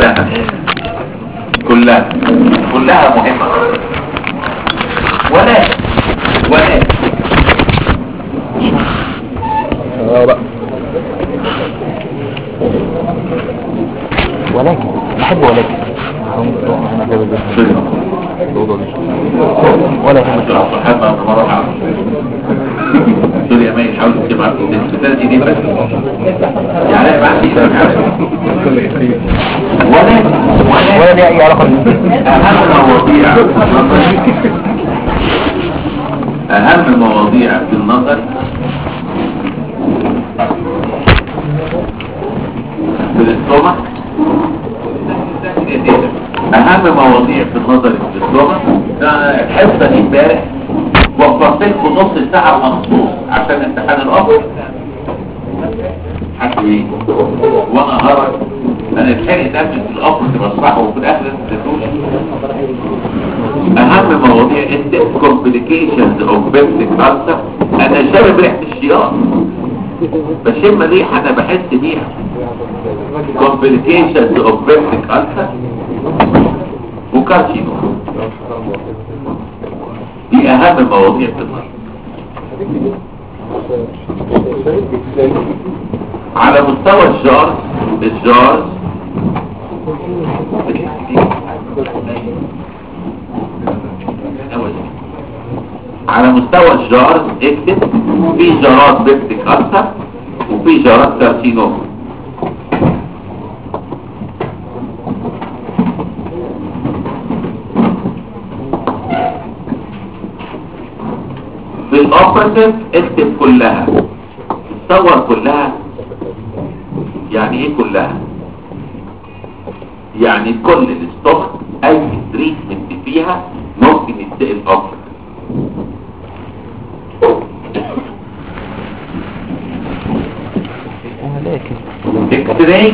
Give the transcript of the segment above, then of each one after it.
كلها كلها كلها مهمة ولا ولا اه بقى ولكن بحب ولكن انا جايب الأوضة دي ولا يهمك صحابة مرة سوريا ما يحاول تجمع الستات دي بس يعني ما عندي ولا ولا ولا ليه اي علاقة أهم مواضيع أهم مواضيع في النظر في الاستومك أهم مواضيع في النظر في الاستومك أنا الحصة دي امبارح وفرت لكم نص ساعة مخصوص عشان امتحان الأمر حكوا ايه وانا هرج انا اتحرقت نفسي في الأمر تبقى صح وفي الآخر انت تدوش اهم مواضيع انت complications of peptic ulcer انا شارب ريحة الشياط بشم ريحة انا بحس بيها complications of peptic ulcer وكارسينوم دي اهم مواضيع في النظر على مستوى الجارز الجارز على مستوى الجارز اكتب في جارات بيبتك أكثر وفي جارات كارسينوم في الاوبرتيف اكتب كلها تصور كلها يعني ايه كلها يعني كل الاستومك اي تريتمنت فيها ممكن يتسال اوبرتيف ولكن اكس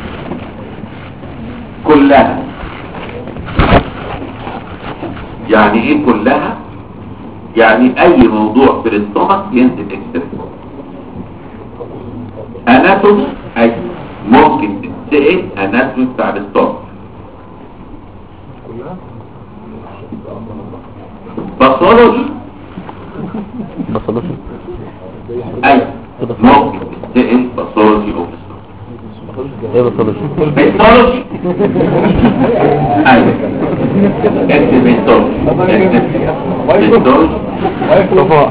كلها يعني ايه كلها يعني اي موضوع في الاستومك ينزل اكس اناتومي اي ممكن تتسال اناتومي بتاع الاستومك باثولوجي بصلوش اي ممكن تتسال باثولوجي اوف ايه بصلوش ميثولوجي ايوه اكتب ميثولوجي اكتب ميثولوجي صفاء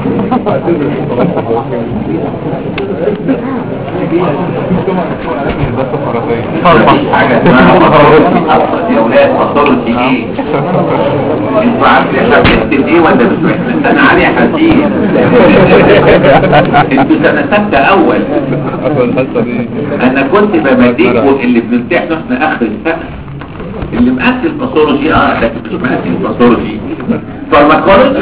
مفيش حاجه اسمها باثولوجي اصلا يا اولاد باثولوجي ايه انتوا عارفين احنا بنكتب ايه ولا مش محتاج انا علي حزين انتوا سنه سته اول انا كنت بمديكوا اللي بنمتحنه احنا اخر السنه اللي مقتل باثولوجي اه لكن مش مقتل باثولوجي فارماكولوجي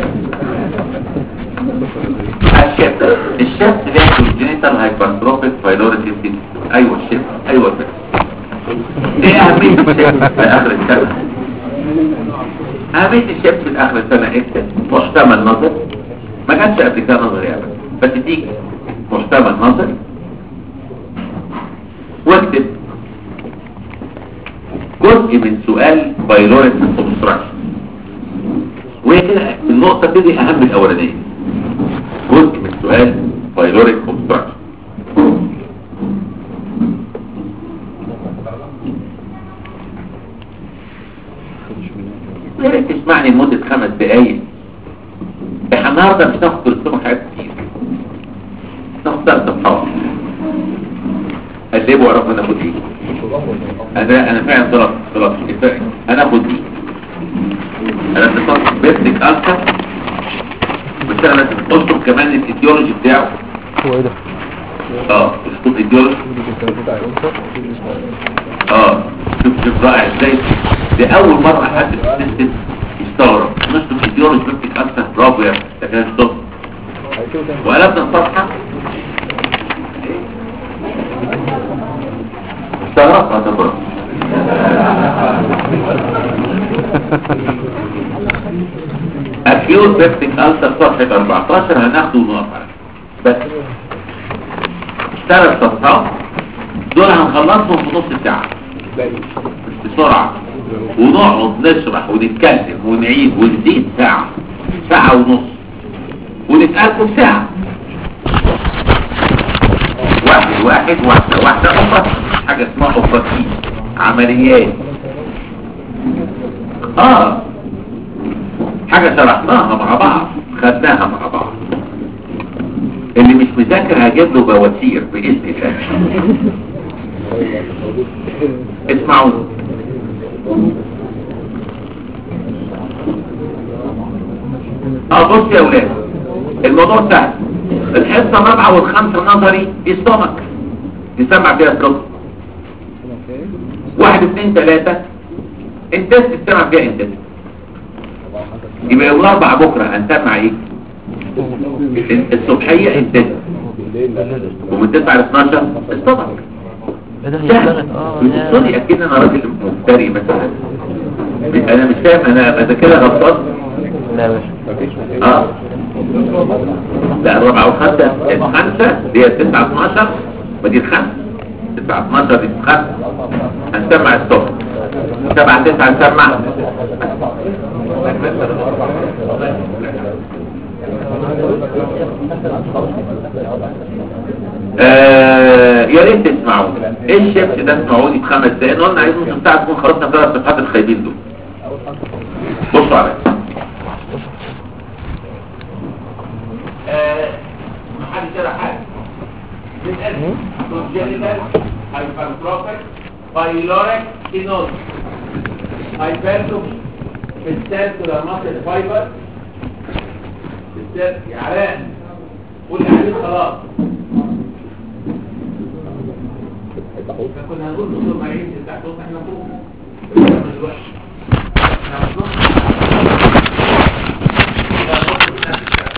الشفت الشفت ده الجينيتال هايبرتروفيك فايلوريتي ايوه الشفت ايوه كده ايه اهميه الشفت في اخر السنه اهميه الشفت في اخر السنه اكتب محتمل نظر ما كانش قبل كده نظري ابدا بس تيجي محتمل نظر واكتب جزء من سؤال بايلوريت اوبستراكشن وهي كده النقطة دي أهم الأولانية جزء من سؤال بايلوريك اوبستراكشن يا ريت تسمعني لمدة خمس دقايق احنا النهارده مش هناخد برسوم حاجات كتير ناخد ثلاث صفحات قلبوا وعرفوا ناخد ايه انا انا فعلا طلب طلب كفايه انا اخد دي انا بتصل بيرتك الفا بس انا اشطب كمان الايديولوجي بتاعه هو ايه ده اه اشطب ايديولوجي اه شوف شوف رائع ازاي دي اول مرة حد في السيستم يستغرب نشطب ايديولوجي بيرتك الفا برافو يا ده كان اشطب وقلبنا الصفحة استغربت هتبرد اكيوت بيبتيك ألسر صفحة 14 هناخده ونقف عليه بس ثلاث صفحات دول هنخلصهم في نص ساعة بسرعة ونقعد نشرح ونتكلم ونعيد ونزيد ساعة ساعة ونص ونتقابل ساعة واحد واحد واحدة واحدة أخرى حاجة اسمها أوبراتيف عمليات اه حاجة شرحناها مع بعض خدناها مع بعض اللي مش مذاكر هجيب له بواسير بإذن الله اسمعوا اه بص يا ولاد الموضوع سهل الحصة الرابعة والخامسة نظري يستمك يسمع فيها الصوت واحد اثنين ثلاثة انت تسمع فيها انت يبقى يوم الاربعاء بكرة هنسمع ايه الصبحية انت ومن 9 ل 12 استمك ايه ده هي سهل اشتغلت اه بتقولي اكيد انا راجل مفتري مثلا انا مش فاهم انا انا كده غلطان لا يا باشا اه لا الرابعة والخامسة الخامسة دي 9 12 ودي الخامسة 9 12 دي الخامسة هنسمع الصبح 7 9 هنسمع آه يا ريت تسمعوا ايه الشيفت ده اسمعوني بخمس دقايق قلنا عايز نص ساعه تكون خلصنا ثلاث صفحات الخايبين دول بصوا عليا محل كده حاجه بنقل كونجينيتال هايبرتروفيك بايلوريك سينوز هايبرتروفي بالسيركولار ماسل فايبر بالسيرك يا علاء قول لي عليه خلاص إحنا كنا هنقول دكتور معين بتاع صوت احنا فوق إنما دلوقتي احنا هنروح إلى نقطة بنفس الشارع.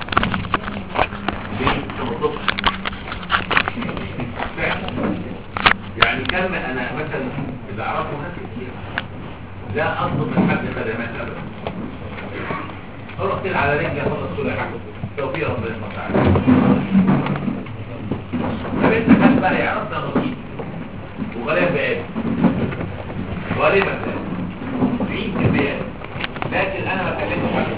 يعني كم انا مثلا اللي اعرفه ناس كتير لا اطلب من حد خدمات ابدا اروح كده على رجلي اخلص كل حاجه توفيق ربنا سبحانه وتعالى طب انت حد بقى يعرفنا نصيب وغالبا بقى غالبا بقى 90% لكن انا ما كلمتش عن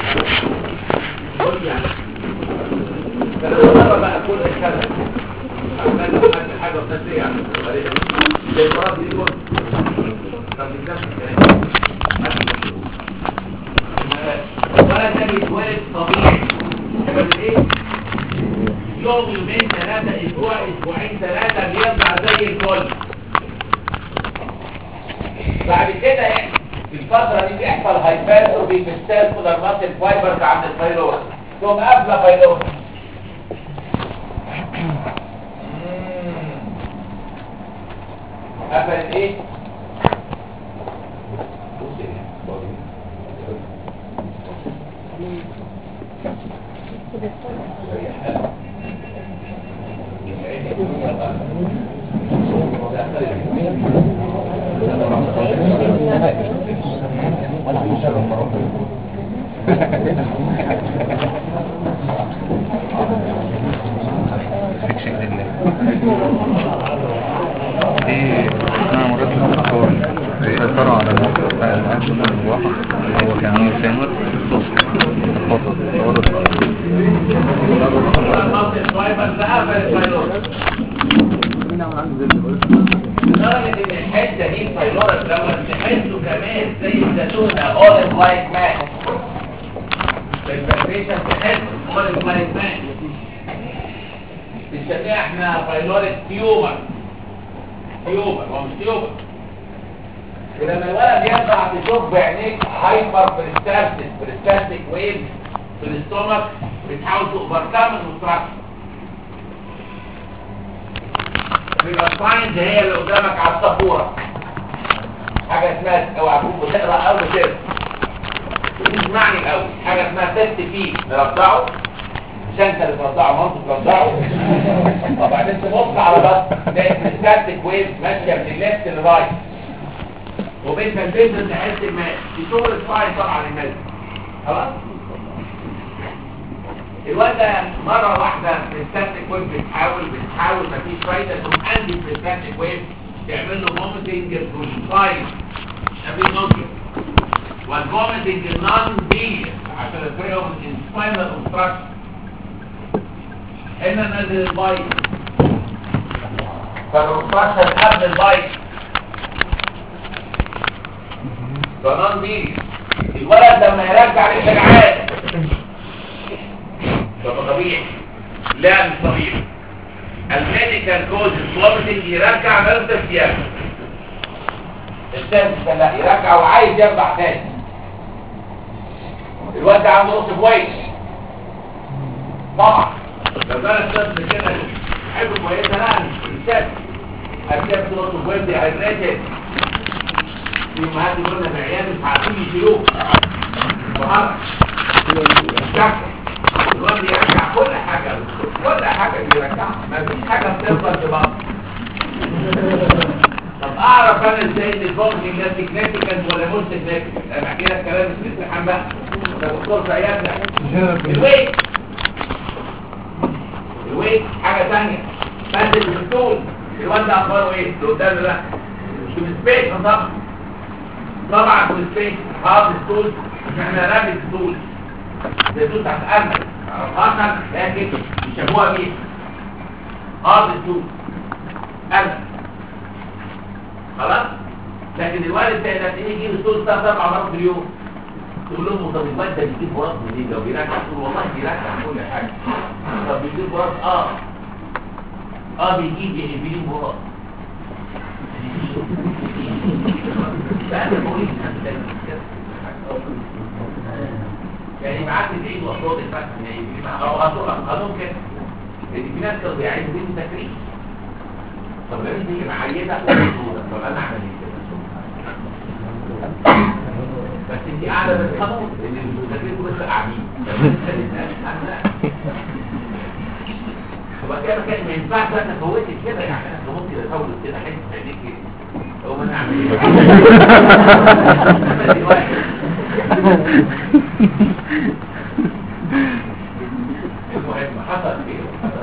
قول يعني فلما مرة بقى كل الكلام عمال حد حاجة وتنسي يعني غالبا زي المرض دي كل طب نفس الكلام ولا ده يتولد طبيعي بس ايه يوم يومين ثلاثة اسبوع اسبوعين ثلاثة بيرجع زي الفل بعد كده يعني في الفترة دي بيحصل هايبرتروفي في السيركولار ماسل فايبرز عند الفيروس ثم قبل فيروس قفلت ايه؟ دي اسمها مرات الدكتور سيطروا على الموقف بتاع الأكل والواقع هو كان عامل سامر خطط الماسل فايبرز ده قفلت فيروس لدرجة ان الحتة دي الفيروس لما تحسه كمان زي الزيتونة اوليف لايك مان الفيبريشن تحس اوليف لايك مان بنسميها احنا فيروس تيومر تيومر هو مش تيومر ولما الولد يطلع تشوف بعينيك هايبر بريستاسيس بريستاسيك ويف في الاستومك بتحاول توفركم المستراكشن بيبقى الساينز هي اللي قدامك على السبوره حاجه اسمها اوعى تكون بتقرا اول كده تسمعني الاول حاجه اسمها تيست فيه نرضعه مش انت اللي ترضعه ما انت ترضعه وبعدين تبص على بس تلاقي الستاتيك ويف ماشيه من الليفت للرايت وبين البيزنس تحس الماء في شغل الساين طبعا الماء خلاص الواد ده مرة واحدة الستاتيك ويف بتحاول بتحاول مفيش فايدة تقوم عندي في الستاتيك ويف يعمل له فوميتنج بروشفايد ابي نوكل والفوميتنج نون بيليس عشان الفريهم الانسباينال اوبستراكشن هنا نازل البايت فالروفاشن قبل البايت فنون بيليس الولد لما يرجع للجدعان ده طبيعي لا مش طبيعي الميديكال كوز الفوميتنج يرجع نفس الثياب الثاني لا يرجع وعايز يرجع تاني الواد ده عنده نص كويس طبعا لو كان الطفل كده حلو كويسه لا مش الثاني الثاني نص كويس دي هيترجع في امهات يقول لنا العيال مش عارفين يشيلوه وهرب الواد يرجع كل حاجة كل حاجة بيرجعها ما فيش حاجة بتفضل في بعض طب اعرف انا ازاي ان الفونكشن ده سيجنيفيكانت ولا مش سيجنيفيكانت انا بحكي لك كلام في الامتحان بقى ده دكتور في عيادنا الويت الويت حاجة ثانية بنزل في الطول الواد ده اخباره ايه؟ اللي قدامي ده في السبيس طبعا طبعا في السبيس هارد ستول احنا رامي ستول زي دول تحت أمل آخر لكن يشبهوها بيه هارد ستول أمل خلاص لكن الوالد ده ده تيجي يجيب ستول ثلاث أربع مرات في اليوم تقول لهم طب الواد ده بيجيب براس منين لو بيرجع تقول والله بيرجع كل حاجة طب بيجيب براس اه اه بيجيب يعني بيجيب براس لا انا بقول يعني معاك تعيد وصوت الفتح يعني او قانون كده ان في ناس كانوا بيعيدوا بيه تكريم طب لازم تيجي معينه ومقصوده طب انا اعمل ايه كده بس انت قاعده بالقانون ان المدرسين كلهم قاعدين وبعد كده كان ما ينفعش بقى تفوتي كده يعني انا ممكن افوت كده حته عينيك كده هو انا اعمل ايه المهم حصل ايه حصل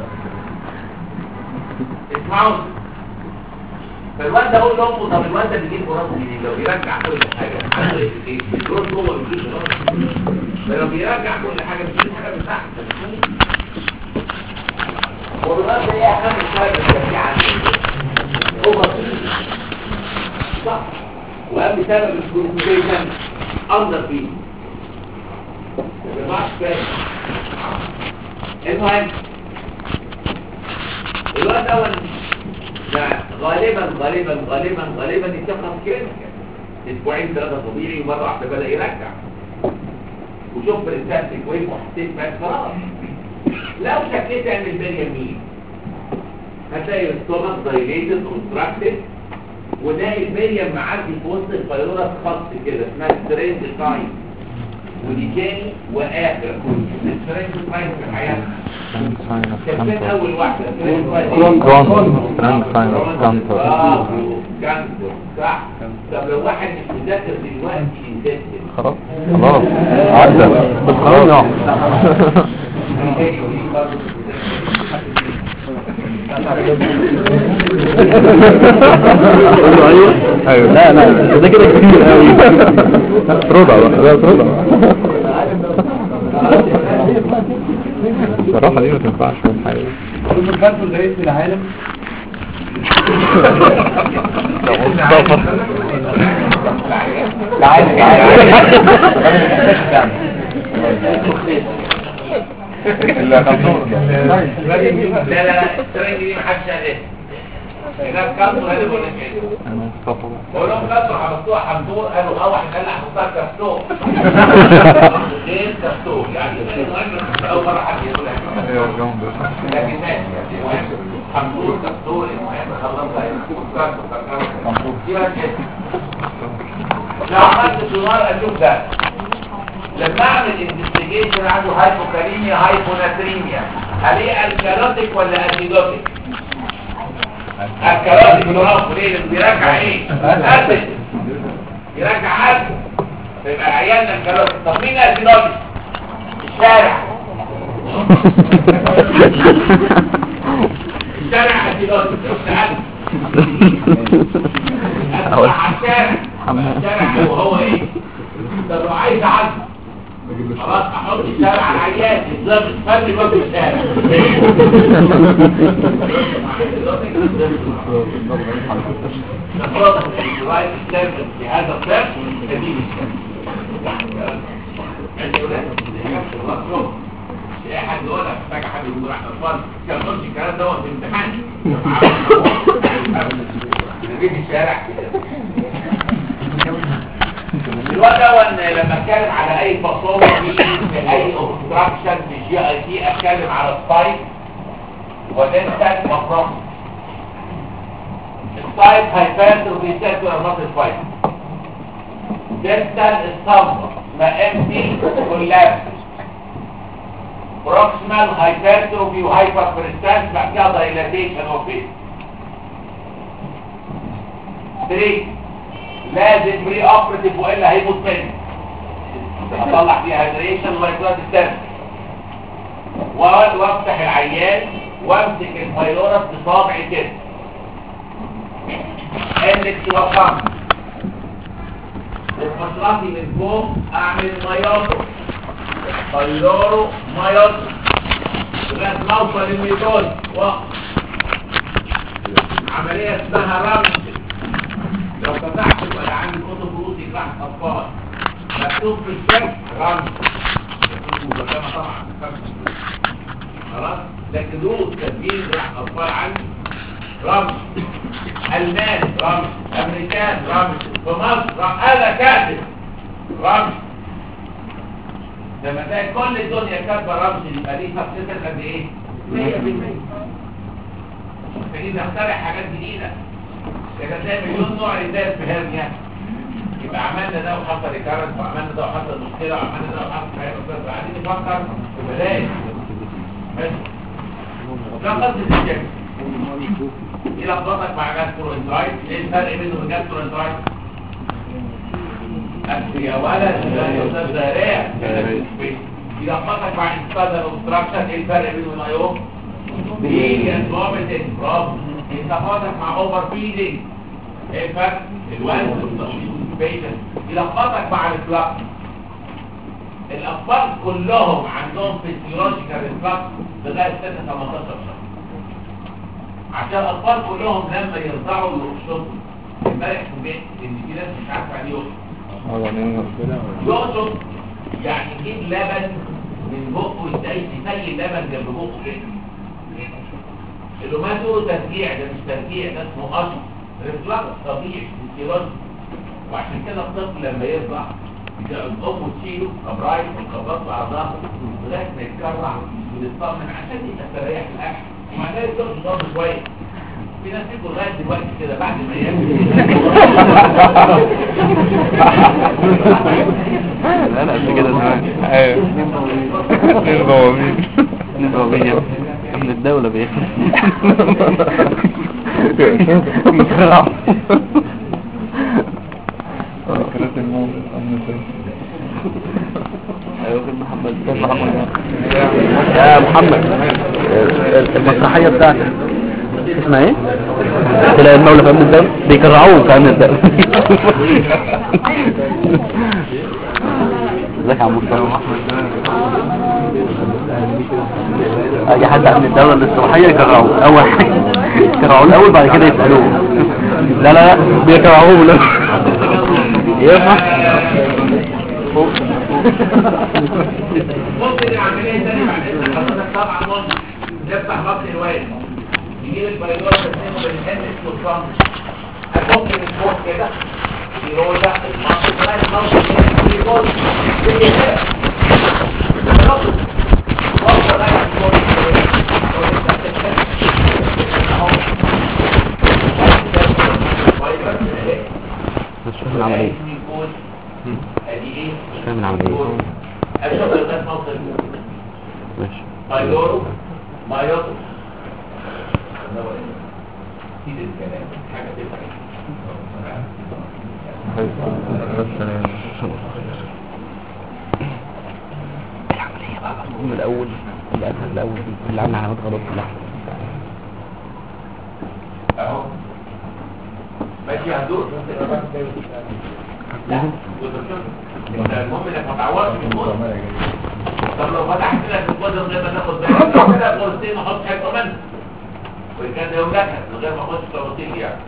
اسمعوا فالواد ده اقول لامه طب الواد ده بيجيب براس منين لو بيرجع كل حاجه عنده ايه البروس هو بيجيب براس لو بيرجع كل حاجه بيجيب حاجه من تحت والواد ده ايه اهم حاجه في عنده هو صح واهم سبب الكونسيشن اندر فيه المهم الوقت اول ده غالبا غالبا غالبا غالبا يتشخص كلينيكال اسبوعين ثلاثه طبيعي ومره واحده بدا يرجع وشوف بريسبت كويس وحسيت بس خلاص لو شكيت عن البنيه مين هتلاقي الستومك دايليتد اوبستراكتد وده البنيه معدي في وسط الفيروس خط كده اسمها سترينج ساين ودي تاني واخر السترينج ساين في حياتنا كانت اول واحده كرون ستراند ساين اوف كانسر كانسر صح طب لو واحد مش مذاكر دلوقتي ينتسل خلاص خلاص عدى بالقانون اه ايوه لا لا ده كده كتير قوي ترضى بقى لا ترضى الصراحة دي ما تنفعش في الحقيقة ثم الخلف رئيس العالم العالم لا لا لا الترنج دي محدش عليها هناك كانسر هذا ولا كده انا مصطفى بقول لهم كانسر حبطوها حمدور قالوا اه واحد قال لي هحطها كافتور غير كافتور يعني اول مره حد يقول ايوه الجنب لكن ماشي يعني المهم حمدور كافتور المهم خلصها كانسر دي بقى كده لو عملت سونار اشوف ده لما اعمل انفستيجيشن عنده هايبوكاليميا هايبوناتريميا هل هي الكالوتيك ولا اسيدوتيك الكالوتيك برافو ليه لأنه بيرجع ايه اسيد يرجع اسيد فيبقى عيالنا الكالوتيك طب مين اسيدوتيك الشارع الشارع اسيدوتيك شفت اسيد أول على الشارع حمام. الشارع وهو ايه طب لو عايز اعدي خلاص احط الشارع على العيان يتظبط فن الوقت الشارع نفرض الرايت ستيرن في هذا الطرف تدين اي حد يقول لك محتاج حد يقول راح اطفال كان قلت الكلام دوت في امتحان نجيب الشارع الوقت اول لما اتكلم على اي باثولوجي في اي اوبستراكشن في الجي اي تي اتكلم على سبايك ودنتال وفرونت السايد هايبرتروفي سيركولار ماسل سبايك دنتال الصمت ما ام تي كولابس بروكسيمال هايبرتروفي وهايبر بريستانس بعد كده دايلاتيشن وفيت 3 لازم بري اوبريتيف والا هيموت مني اطلع فيها هيدريشن ومايكروت ستاند وافتح العيان وامسك الفايلورس بصابعي كده اندكس وخمس وبمشرطي من فوق اعمل مياطو فايلورو مياطو لغايه ما اوصل للميتوز وقف عمليه اسمها رمش لو فتحت يبقى عندي كتب رؤوس جراحة أطفال مكتوب في الشكل رمز مكتوب كما طبعا خلاص لكن رؤوس تسجيل جراحة أطفال عندي رمز ألمان رمز أمريكان رمز في مصر رمز أنا كاتب رمز لما تلاقي كل الدنيا كاتبة رمز يبقى دي تفصيلة قد إيه؟ 100% محتاجين نخترع حاجات جديدة إذا تلاقي مليون نوع للناس في هرنيا يبقى عملنا ده وحصل ريكارنس وعملنا ده وحصل مشكلة وعملنا ده وحصل حاجة بس قاعدين نفكر في بلاش بس ده قصد الشكل يلخبطك مع جاسترو انترايت ايه الفرق بينه وبين جاسترو انترايت؟ أكل يا ولد يا أستاذ زهراء يلخبطك مع انتفاضة اوبستراكشن ايه الفرق بينه وبين ايوم؟ بيجي انفوميتنج برافو يلخبطك مع اوفر فيدنج ايه الفرق؟ الوزن والتشخيص يلخبطك مع الفلاكس الاطفال كلهم عندهم فيسيولوجيكال ريفلكس لغايه سن 18 شهر عشان الاطفال كلهم لما يرضعوا يقشطوا امبارح فوجئت ان في ناس مش عارفه يعني يقشط يقشط يعني يجيب لبن من بقه ازاي يسيل لبن جنب بقه كده اللي ما تقولوا ترجيع ده مش ترجيع ده اسمه قشط ريفلكس طبيعي فيسيولوجي وعشان كده الطفل لما يرضع الام تشيله كبرايت وتخبطه على ظهره لغايه ما يتكرع ويطمن عشان يستريح في الاكل ومع ذلك الطفل برضه شويه في ناس يجوا لغايه دلوقتي كده بعد ما لا لا قبل كده زمان ايوه اثنين بوابين اثنين بوابين يا ابني من الدولة بيه مكرع كرات الموت ايوه كده محمد كيف محمد يا محمد المسرحية بتاعتك اسمها ايه؟ تلاقي المولى في امن الدولة بيكرعوه في امن الدولة ازيك يا عم مصطفى اي حد امن الدولة الاصلاحية يكرعوه اول حاجة يكرعوه الاول بعد كده يسألوه لا لا لا بيكرعوه لا يفرح ممكن العمليه تاني بعد اذن حضرتك طبعا ممكن نفتح بطن الوالد يجيب البيضات تسلمه بالهندس والصمت ممكن الفوق كده يروجع المصل لغايه المصل كده يقول في كده وصل لغايه المصل مش فاهم العملية ادي ايه؟ مش فاهم العملية اشوف لغايه موصل ماشي مايورو مايورو كده الكلام حاجه تفرق العملية بقى من الأول الأسهل الأول دي اللي عامل علامات غلط كلها اهو فيها دور لا المهم انك ما تعورش من الموت طب لو فتحت لك القدر من غير ما تاخد بالك كده غرزتين وحط حته منها وكان يوجدها من غير ما اخش تفاصيل يعني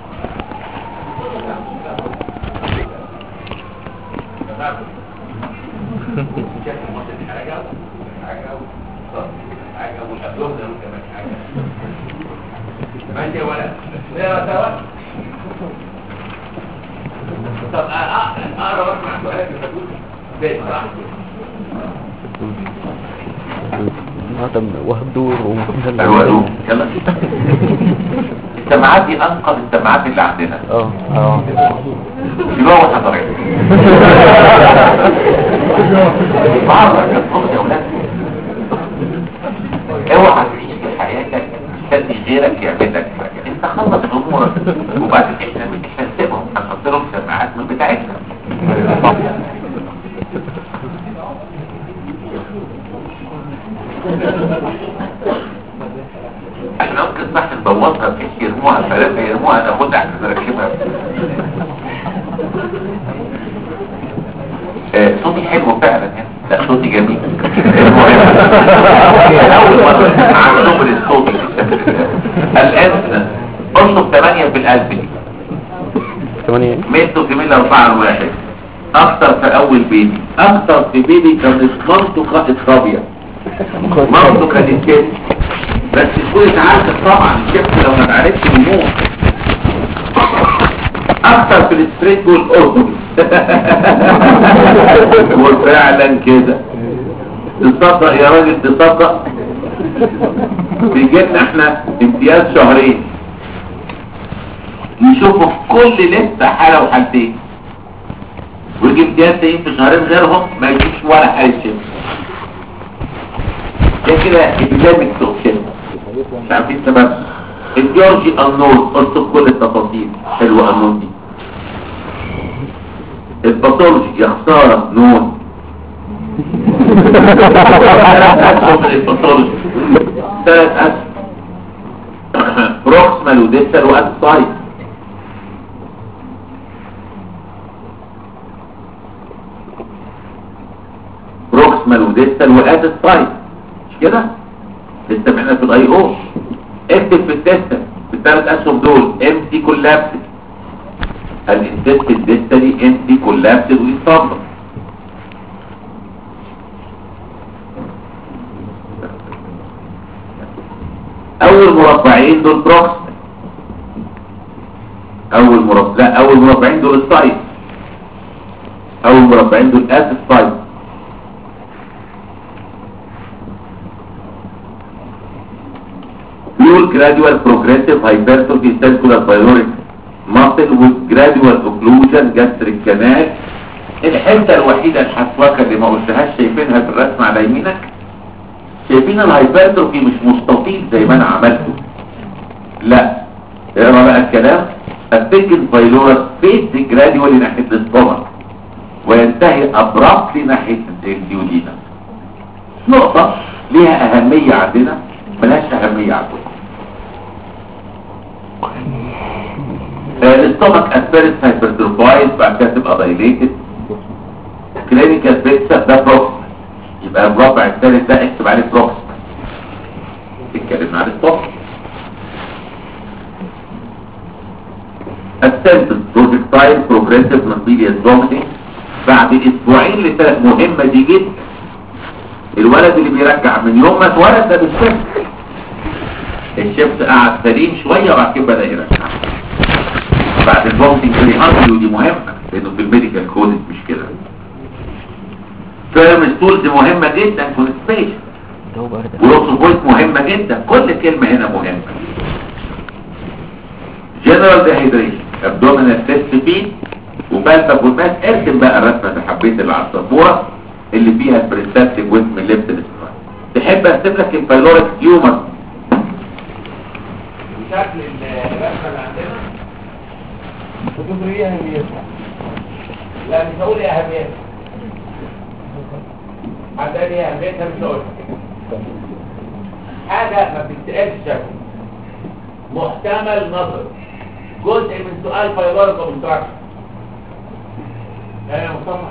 تمام شايف الموت دي حاجه حاجه حاجه والابدومن كمان حاجه ماشي يا ولد اقرا سوا طب اقرا واسمع سؤالك يا فدود بيت صح هذا وهب دور ومحمد الوالو يلا السماعات دي انقذ السماعات اللي عندنا اه اه شنو هو حضرتك بعرف يا اولاد اوعى تعيش في حياتك مستني غيرك يعمل لك حاجه انت خلص امورك وبعدين احنا احنا نسيبهم هنحط لهم سماعات من بتاعتنا احنا ممكن صح نبوظها بحيث يرموها فلما يرموها ناخدها احنا نركبها آه، صوتي حلو فعلا يعني لا صوتي جميل المهم اول مره عن شغل الصوت في الشكل ده الان اشرب 8 في القلب دي ثمانية ميتو كميل 4 الواحد اكتر في اول بيتي اكتر في بيتي كانت منطقة الصابية منطقة الكتف بس تكون اتعالجت طبعا الكتف لو ما اتعالجش بيموت اكتر في الستريت والاورتو وفعلا كده تصدق يا راجل تصدق بيجيلنا احنا امتياز شهرين نشوفه في كل لسه حالة وحالتين ويجي امتياز تاني في شهرين غيرهم ما يجيش ولا حالة شفا ده كده ابيداميك توكسين مش عارفين سبب الجورجي النور قلت كل التفاصيل حلوة النور دي الباثولوجي يا خسارة نون ثلاث أسهم من الباثولوجي ثلاث أسهم بروكسمال وديستال وأسايد بروكسمال وديستال وأسايد مش كده؟ لسه معنا في الاي او اكتب في التستة في الثلاث اسهم دول ام سي كولابسد الانتست الديستالي ام سي كولابسد ويصاب اول مربعين دول بروكسمال اول مربع لا اول مربعين دول السايد اول مربعين دول اس سايد pure gradual progressive hypertrophy circular pyloric muscle with gradual occlusion gastric canal الحته الوحيده الحسواكه اللي ما قلتهاش شايفينها في الرسم على يمينك شايفين الهايبرتروفي مش مستطيل زي ما انا عملته لا اقرا بقى الكلام الثيكن بايلورس فيس جراديوالي ناحيه الاستومك وينتهي ابرابتلي ناحيه الديودينا نقطه ليها اهميه عندنا ملهاش اهميه عندكم الاستومك اسبيرس هايبرتروفايد بعد كده تبقى دايليتد كلينيكال بيكتشر ده بروكس يبقى المربع الثالث ده اكتب عليه بروكس اتكلمنا عن الستومك السيمبل بروجكتايل بروجريسيف مانتيريال فوميتنج بعد اسبوعين لثلاث مهمه دي جدا الولد اللي بيرجع من يوم ما اتولد ده بالشفت الشفت قعد سليم شويه وبعد كده بدا يرجع بعد الفومتنج فري هانجري ودي مهمه لانه في الميديكال كود مش كده فيرم ستولز مهمه جدا كونستيشن جو برد ولوس بوينت مهمه جدا كل كلمه هنا مهمه جنرال ديهيدريشن ابدومينال تيست فيه وبالبا بولماس ارسم بقى الرسمه اللي حبيت اللي على السبوره اللي فيها البريستاتيك ويت من ليفت للسرايد تحب ارسم لك البايلوريك تيومر شكل الرسمه اللي عندنا بتقول ايه اهميتها لا مش هقول ايه اهميتها حتى ايه اهميتها مش هقول حاجه ما بتتقالش شكل محتمل نظر جزء من سؤال بايلوريك اوبستراكشن يا مصطفى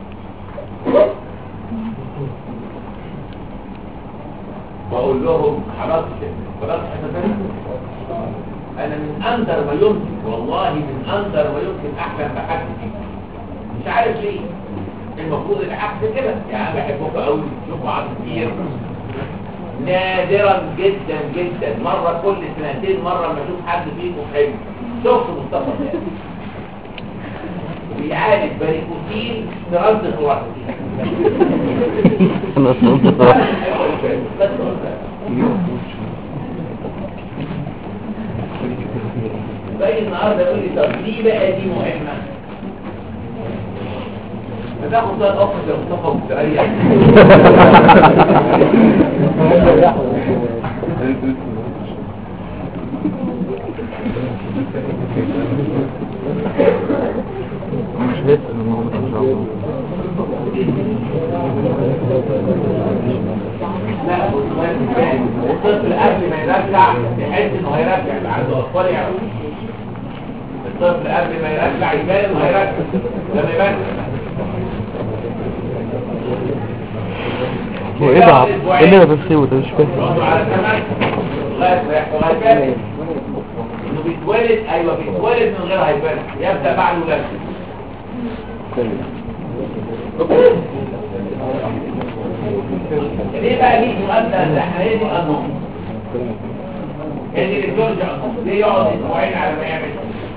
بقول لهم خلاص خلاص احنا فاهم انا من اندر ما يمكن والله من اندر ما يمكن احلم بحد مش عارف ليه المفروض العكس كده يعني انا بحبكم قوي تشوفوا عدد كتير نادرا جدا جدا مرة كل سنتين مرة ما اشوف حد فيكم حلو شفت مصطفى ده بيعالج باريكوتين ترد الوحدين انا اصلا بس باقي النهارده يقول لي طب ليه بقى دي مهمه بتاخد بقى الاخر يا مصطفى وتريح مش هيسأل الموضوع ان شاء الله لا الطفل قبل ما يرجع يحس انه هيرجع اللي عنده اطفال يعرف الطفل قبل ما يرجع يبان انه هيرجع لما يبان هو ايه ده ايه اللي انا بسيبه ده مش فاهم يقعدوا على الثمن لغايه ما يحصل هيبان انه بيتولد ايوه بيتولد من غير هيبان يبدا بعد ولادته ليه بقى ليه مؤدى التحرير النوم يعني اللي بيرجع ليه يقعد اسبوعين على ما يعمل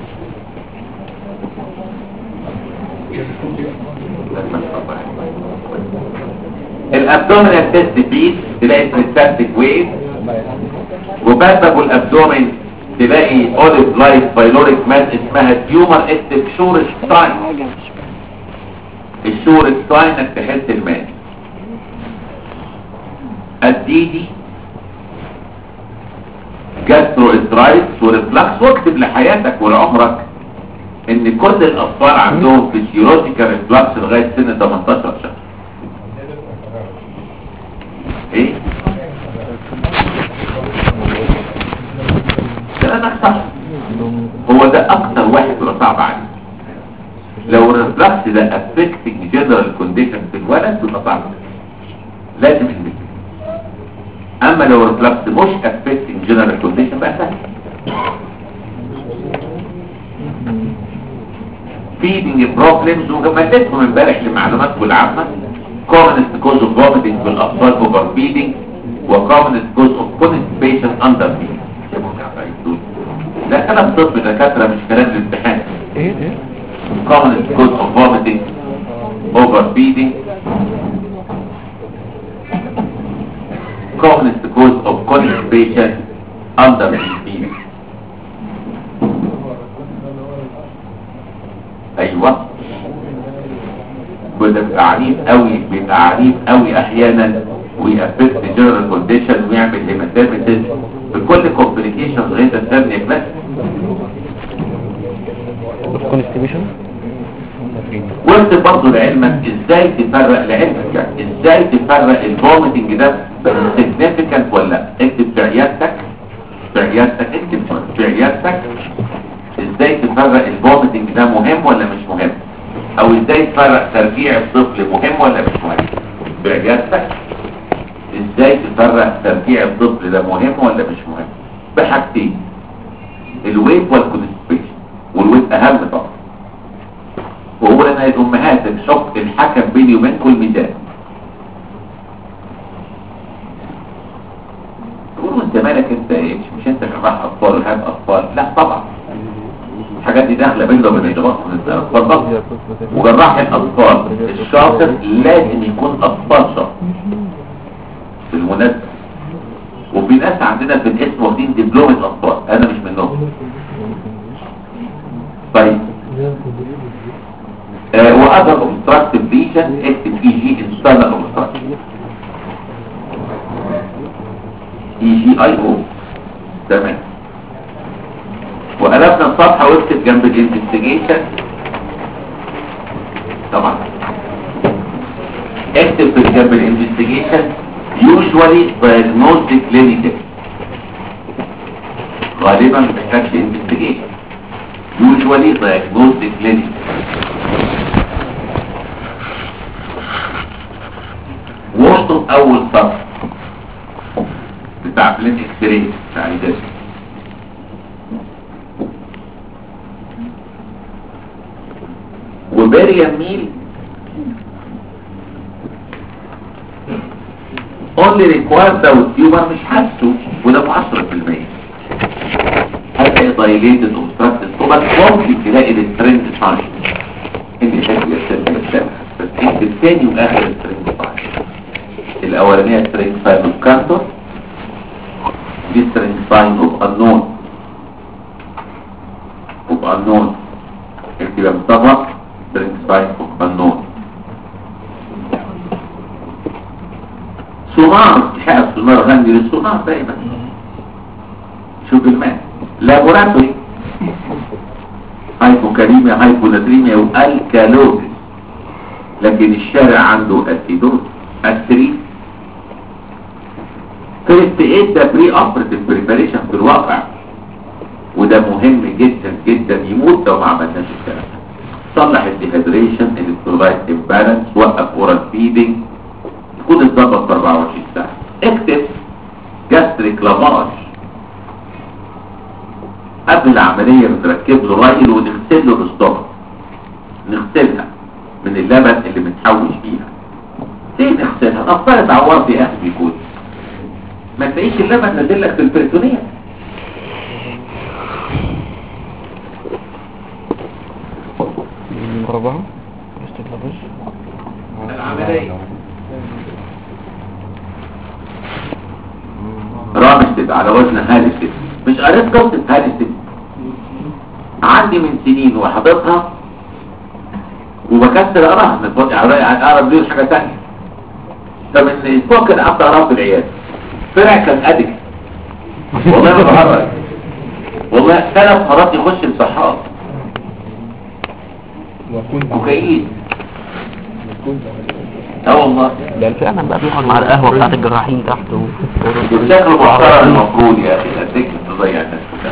الابدومينال تيست بيت تلاقي بريستاتيك ويف وباسبو الابدومين تلاقي اوليف لايت بايلوريك ماس اسمها تيومر اكتب شور ستاين الشور ستاين انك تحس الماس الديدي جاسترو استرايتس وريفلكس واكتب لحياتك ولعمرك ان كل الاطفال عندهم فيسيولوجيكال ريفلكس لغايه سن 18 شهر ايه كلامك صح هو ده اكتر واحد بيبقى صعب عليه لو الريفلكس ده افكتنج جنرال كونديشن في الولد بيبقى صعب لازم يدرك اما لو الريفلكس مش افكتنج جنرال كونديشن بقى سهل feeding problems وجملتهم امبارح لمعلوماتكم العامة commonest cause of vomiting في الأطفال over feeding و commonest cause of constipation under feeding ده كلام طب دكاترة مش كلام الامتحان ايه ايه commonest cause of vomiting over feeding commonest cause of constipation under feeding ايوه وده بيبقى عنيف قوي بيبقى عنيف قوي احيانا ويأفكت جنرال كونديشن ويعمل هيماتيمتس بكل كومبليكيشن غير الثانية بس كونستيبيشن وانت برضه لعلمك ازاي تفرق لعلمك يعني ازاي تفرق الفوميتنج ده سيجنيفيكانت ولا لا اكتب في عيادتك في عيادتك اكتب في عيادتك ازاي تفرق الفوميتنج ده مهم ولا مش مهم او ازاي تفرق ترجيع الطفل مهم ولا مش مهم في عيادتك ازاي تفرق ترجيع الطفل ده مهم ولا مش مهم بحاجتين الويت والكونستيبيشن والويت اهم طبعا وهو لما الامهات الشق الحكم بيني وبينكم الميزان تقولوا انت مالك انت ايه مش انت جراح اطفال وهاب اطفال لا طبعا الحاجات دي داخله بيننا وبين الجراح اتفضل وجراح الاطفال الشاطر لازم يكون اطفال شاطر بالمناسبه وفي ناس عندنا في الاسم واخدين دبلومه اطفال انا مش منهم طيب آه وأذر obstructive lesion اكتب اي جي internal obstruction اي جي اي او تمام وقلبنا الصفحة واكتب جنب الانفستيجيشن طبعا اكتب في جنب الانفستيجيشن usually diagnostic clinical غالبا ما بيحتاجش انفستيجيشن usually diagnosed clinic وسط اول سطر بتاع بلين اكسري بتاع الجسم وبريم ميل only required لو التيومر مش حاسه وده ب 10% هتلاقي dilated obstructed طبعا ممكن تلاقي السترينج فانكشن اللي شكل السيرفر السابق بس انت الثاني واخر السترينج فانكشن الاولانيه سترينج ساين اوف كانتر دي سترينج ساين اوف unknown اوف unknown انت بقى مصطفى سترينج ساين اوف unknown صناعة حق الصناعة غني للصناعة دايما شوف الماء لابوراتوري هايبوكاليميا هايبوناتريميا والكالوزيس لكن الشارع عنده اسيدوز اسري فيرست ايد ده بري اوبريتيف بريباريشن في الواقع وده مهم جدا جدا يموت لو ما عملناش الكلام ده صلح الديهيدريشن الكترولايت امبالانس وقف اورال فيدنج يكون اتظبط في 24 ساعه اكتب جاستريك لافاج قبل العملية بنركب له رايل ونغسل له الاستومك نغسلها من اللبن اللي بنحوش فيها ليه نغسلها؟ نفترض عورت يا اخي بيكون ما تلاقيش اللبن نازل لك في البريتونية مربعة استطلبش العملية رامستد على وزن هالستد مش قريت قصة هالستد عندي من سنين وحضرتها وبكسر اقراها متفق- اقرا بدون حاجة تانية فمن اسبوع كده قعدت اقراها في العيادة فرع كان ادك والله ما بهرج والله ثلاث مرات يخش الصحاب كوكايين اه والله ده فعلا بقى بيقعد مع القهوة بتاعت الجراحين تحت و- بشكل محترم المفروض يا اخي اديك تضيع الناس كلها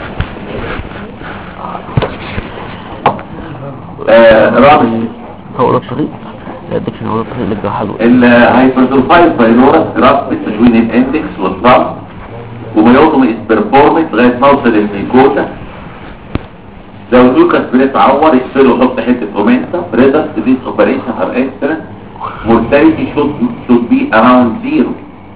آه، رابع هو ده الطريق الادكشن هو ده الطريق للجراحة دول الهايبرزوفايل فايلورس ربط تكوين الاندكس والثumb وميوتومي اسبرفورمت لغايه ما اوصل للميكوتا لو اللوكاس بريت عور يقفله يحط حته اومنتا ريدس ديز اوبريشن ار اكسترا mortality should, should be around zero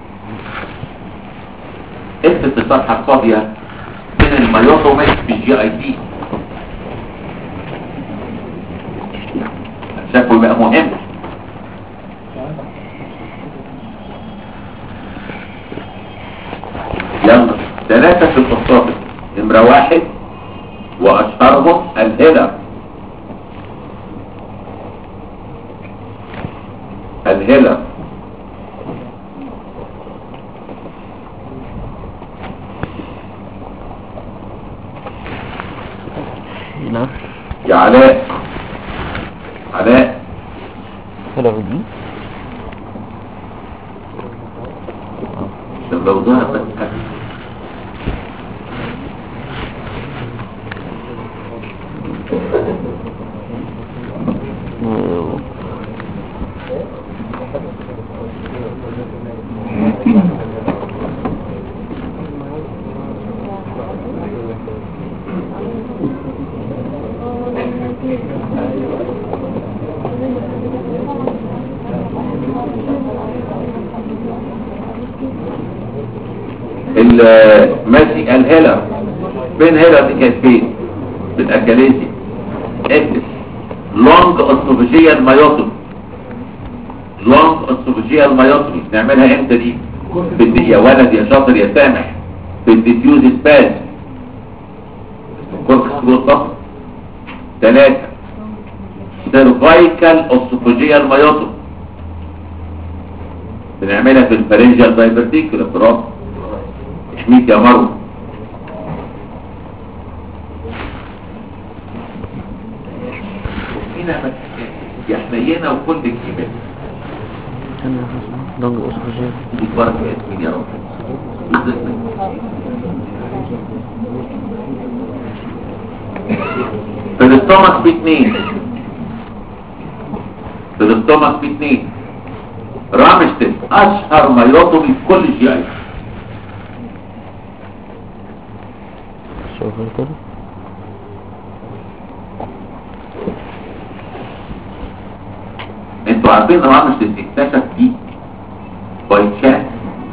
اكتب في الصفحه الفاضيه من الميوتومي في الجي اي تي شكله بقى مهم يلا ثلاثة في الخطاط نمرة واحد وأشهرهم الهلر الهلر هنا يا علاء علاء هلا دي طب لو ظهر بس الماشي الهيلر فين هيلر دي كانت فين في الاكاليزي اكتب لونج اسوفيجيال مايوتومي لونج اسوفيجيال مايوتومي نعملها امتى دي في الد- يا ولد يا شاطر يا سامح في الديفيوز سباز كورك سكروت ثلاثة سيرفايكال اسوفيجيال مايوتومي بنعملها في الفرنجال دايبرتيكولا برافو احميك يا مروه هنا بس يا حنينه وكل الكبير دونج اسوفاجيال دي بركه اسمين يا رب يرزقنا. في الاستومك في اتنين في الاستومك في اتنين رامشتن اشهر ميوتومي في كل شيء شوف كده انتوا عارفين رامشتن اكتشف دي بايتشات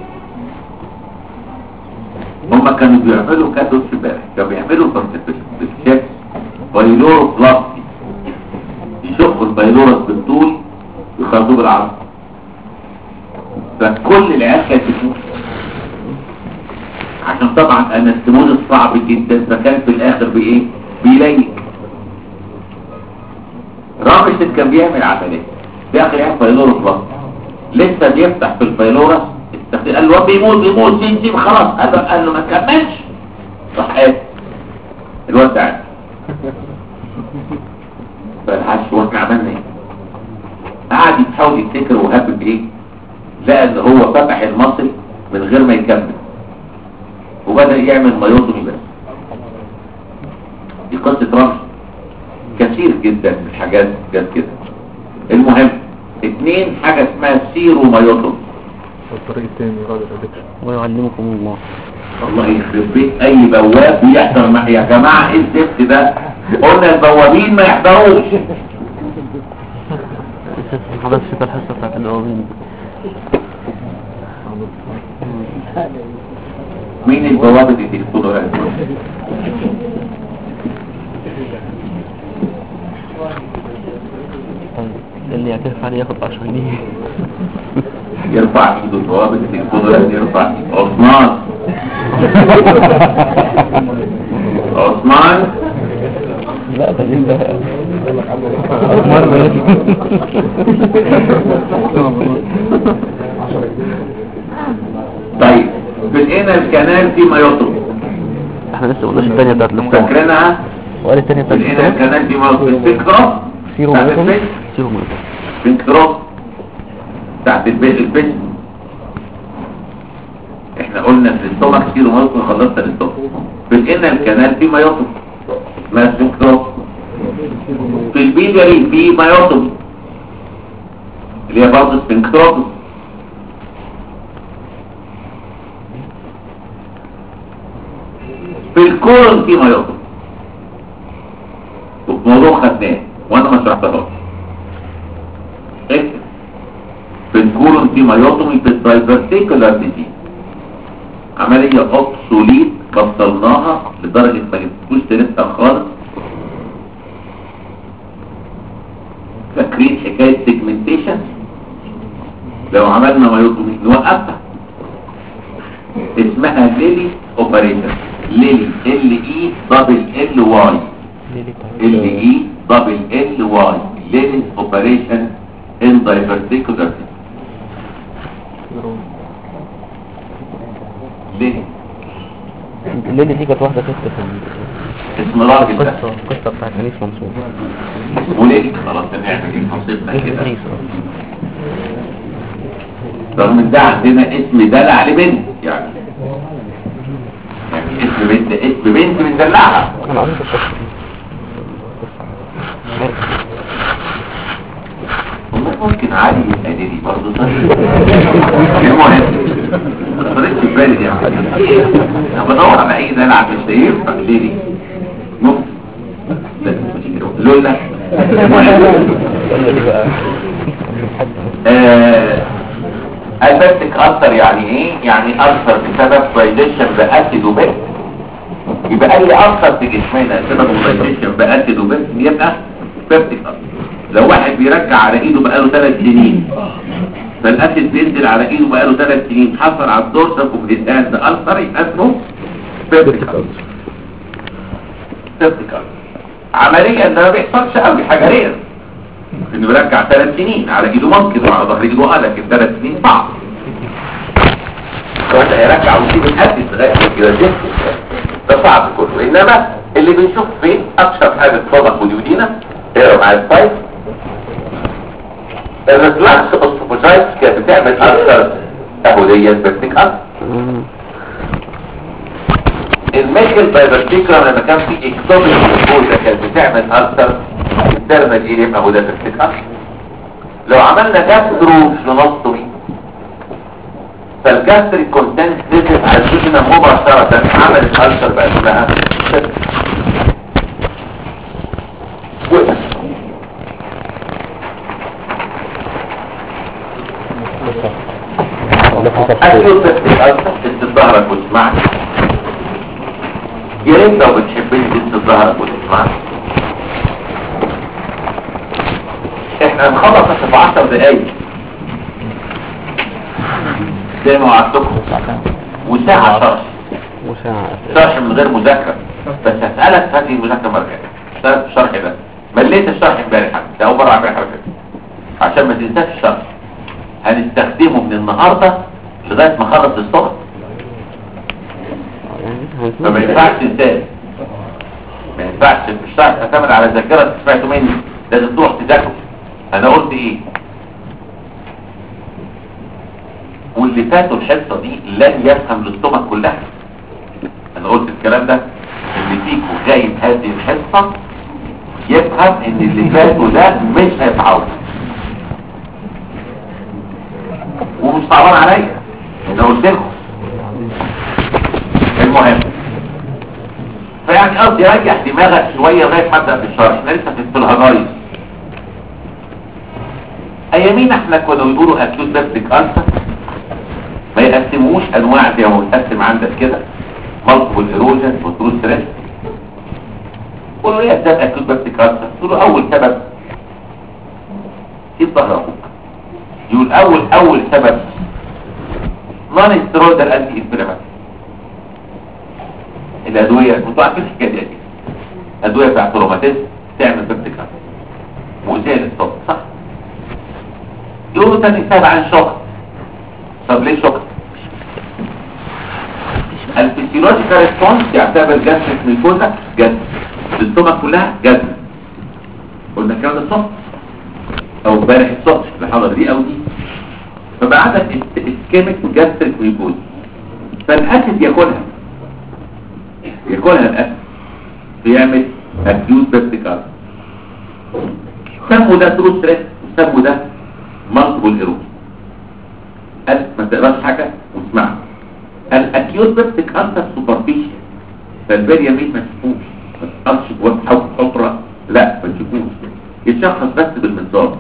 هما كانوا بيعملوا كاتوس امبارح كانوا بيعملوا كونسبشن بايلورو بلاستي يشقوا البايلورس بالطول ويخرجوه بالعرض فكل العيال كانت بتموت عشان طبعا انستموز صعب جدا فكان في الاخر بايه بيليك رامشتن كان بيعمل عمليه داخل يعمل بايلورو بلاستي لسه بيفتح في البايلورس التخدير قال له هو بيموت بيموت سيب سيب خلاص قال له, قال له ما تكملش راح قال الواد ده عاد. فالحش هو احنا عملنا ايه قعد يحاول يفتكر وهب بايه لقى ان هو فتح المصل من غير ما يكمل وبدأ يعمل مايوتومي بس دي قصة رمش كثير جدا من الحاجات جت كده المهم اتنين حاجة اسمها سيرو مايوتومي الطريق التاني غادر الادكشن ويعلمكم الله والله يخرب بيت اي بواب بيحضر مع يا جماعة ايه الزفت ده قلنا البوابين ما يحضروش حضرتك في الحصة بتاعت الأوابين مين البوابة اللي تدخلوا هذا طيب اللي يعترف عليه ياخد 10 جنيه يرفع ايده البوابة اللي تدخلوا هذا يرفع ايده عثمان عثمان لا ده لسه طيب بالقينا الكنال في ما يطلب احنا لسه قلناش الثانية بتاعت الاسبوع فاكرينها وقال الثانية بتاعت بالقينا الاسبوع الكنال في ما يطلب الفكرة سيرو بتاعت مايوتومي الفيس سيرو مايوتومي بنكروب بتاعت البيت البيت احنا قلنا في الاستومك كتير ومالكم خلصت الاستومك بالقينا الكنال في ما يطلب ما بنكروب في البيلياري في ما يطلب اللي هي برضه سبنكتروب في الكورن في ما يطلب موضوع خدناه وانا ما شرحتهاش اكتب في الكورن في مايوتومي في الدايفرتيكولار ديزيز عملية اوبسوليت بطلناها لدرجة ما جبتوش تنسى خالص فاكرين حكاية سيجمنتيشن لو عملنا مايوتومي نوقفها اسمها ليلي اوبريشن ليلي ال اي دبل ال واي ال اي دبل ال واي ليلي اوبريشن ان دايفرتيكولار ليه الليلة دي كانت واحدة ست في ال- اسم راجل ده القصة القصة بتاعت أنيس منصور اسمه ليه خلاص هنعمل ايه نصيبنا كده أنيس رغم ان ده عندنا اسم دلع لبنت يعني يعني اسم بنت اسم بنت بندلعها أنا قريت القصة دي والله ممكن عادي يبقى ليلي برضه طيب المهم ما خدتش في بالي دي يا حاجة. انا بدور على اي دلع مش هينفع ليلي ممكن لا، مش كده. لولا المهم ولا دي بقى آه، البستك أثر يعني ايه؟ يعني أثر بسبب دايليشن بأسيد وبيت يبقى أي أثر في جسمنا بسبب دايليشن بأسيد وبيت يبقى بيبتك أثر لو واحد بيرجع على ايده بقاله ثلاث سنين فالأسيد بينزل على ايده بقاله ثلاث سنين حصل على الدورسال وبالإنسان ده أثر يبقى اسمه بيبتك أثر بيبتك أثر عمليا ده ما بيحصلش قوي حاجة رير انه بيرجع ثلاث سنين على ايده ممكن وعلى ظهر ايده اه لكن ثلاث سنين صعب فهذا هيرجع ويسيب الاسد لغايه ما كده ده ده صعب كله انما اللي بنشوف فيه اكثر حاجه صدق وديودينا اقرا مع السايت الريفلاكس اوستوفوجايتس كانت بتعمل اكثر اهوديه بس اكثر الميكل بايبرتيكرا لما كان في اكتوبيك الجوزة كانت بتعمل ألسر انترنال ايه اهو ده تفتكر لو عملنا جاسترو جلوستومي فالجاستريك كونتنت نزلت على الجوجنا مباشرة عملت ألسر بقى اسمها وقف أكيد بس ألسر تدي ظهرك وتسمعك يا ريت لو بتحبني تدي ظهرك وتسمعك احنا هنخلص في 10 دقايق زي ما وعدتكم وساعة شرح وساعة شرح من غير مذاكرة بس هسألك هذه المذاكرة مرة جاية اشتغلت في الشرح ده مليت الشرح امبارح ده أول مرة أعمل حاجة كده عشان ما تنساش الشرح هنستخدمه من النهاردة لغاية ما اخلص الصبح يعني فما ينفعش تنساه ما ينفعش في الشرح تعتمد على ذاكرة سمعته مني لازم تروح تذاكره انا قلت ايه واللي فاتوا الحصة دي لن يفهم الاستومك كلها انا قلت الكلام ده اللي فيكم جاي هذه الحصة يفهم ان اللي فاتوا ده مش هيتعوض ومش صعبان عليا انا قلت لكم المهم فيعني قصدي ريح دماغك شوية لغاية ما ابدا في الشرح احنا لسه في الهجايز ايامين احنا كنا بنقولوا اكيوت بيبتيك ألسر ما يقسموش انواع زي ما بتقسم عندك كده مالتيبل ايروجن وتروس ستريس قولوا ايه اسباب اكيوت بيبتيك ألسر تقولوا اول سبب في ظهر اخوك يقول اول اول سبب نون استرويدال انتي انفلاماتوري الادويه انتوا عارفين الحكايه دي ادويه بتاعت روماتيزم تعمل بيبتيك ألسر وزي الصوت صح يقولوا تاني سبب عن شوك طب ليه شوك الفسيولوجيكال ريسبونس يعتبر جاستريك ميكوزا جد الاستومك كلها جد قلنا الكلام ده الصبح او امبارح الصبح الحضر دي او دي فبقى عندك اسكيميك جاستريك ميكوزا فالاسيد ياكلها ياكلها الاسيد بيعمل اكيوت بيبتيكال سموا ده ترو ستريس وسموا ده مالتيبل ايروجن قال ما تقراش حاجه واسمعها الاكيوت بيبتيك ألسر سوبرفيشال فالبريا مين ما تشوفوش ما تقطش جوه حوض حفره لا ما تشوفوش يتشخص بس بالمنظار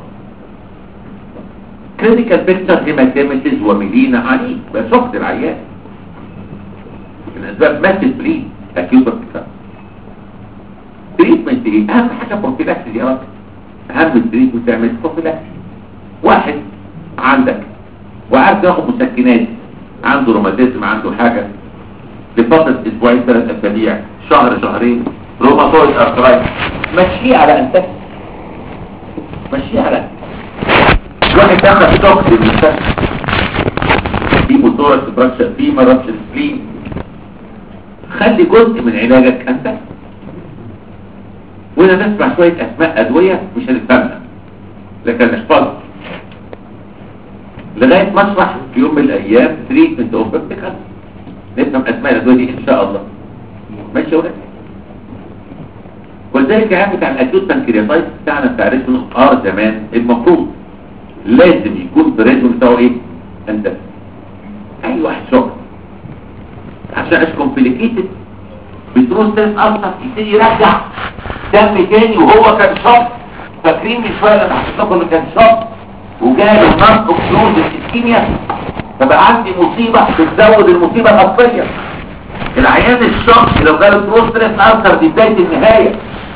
كلينيكال بيكتشر هيماتيمسيس وميلينا عنيف بقى شخص العيان من اسباب ماسيف بليد اكيوت بيبتيك ألسر تريتمنت ايه اهم حاجه بروفيلاكسيس يا راجل اهم التريتمنت تعمل بروفيلاكسيس واحد عندك وعارف ياخد مسكنات عنده روماتيزم عنده حاجة لفترة اسبوعين ثلاث اسابيع شهر شهرين روماتويد ارثرايتس مشيه على انتك مشيه على واحد دخل شوك في المستشفى في موتورة برشة في مرض السبلين خلي جزء من علاجك انت وهنا نسمع شوية اسماء ادوية مش هنفهمها لكن نحفظها لغاية ما اشرح في يوم من الايام تريتمنت اوف بيبتيكال نفهم اسماء الادوية دي ان شاء الله ماشي يا ولاد ولذلك العام بتاع الاكيوت بانكرياتايتس بتاعنا بتاع ريجن ار زمان المفروض لازم يكون في الريجن بتاعه ايه انت اي واحد شغل عشان مش كومبليكيتد بتروح ستريس اصلا يبتدي يرجع دم تاني وهو كان شوك فاكرين من شويه لما حسيت لكم انه كان شوك وجاله نقص اوكلوز الاسكيميا فبقى عندي مصيبة بتزود المصيبة الأصلية العيان الشخص لو جاله بروستريس ألسر دي بداية النهاية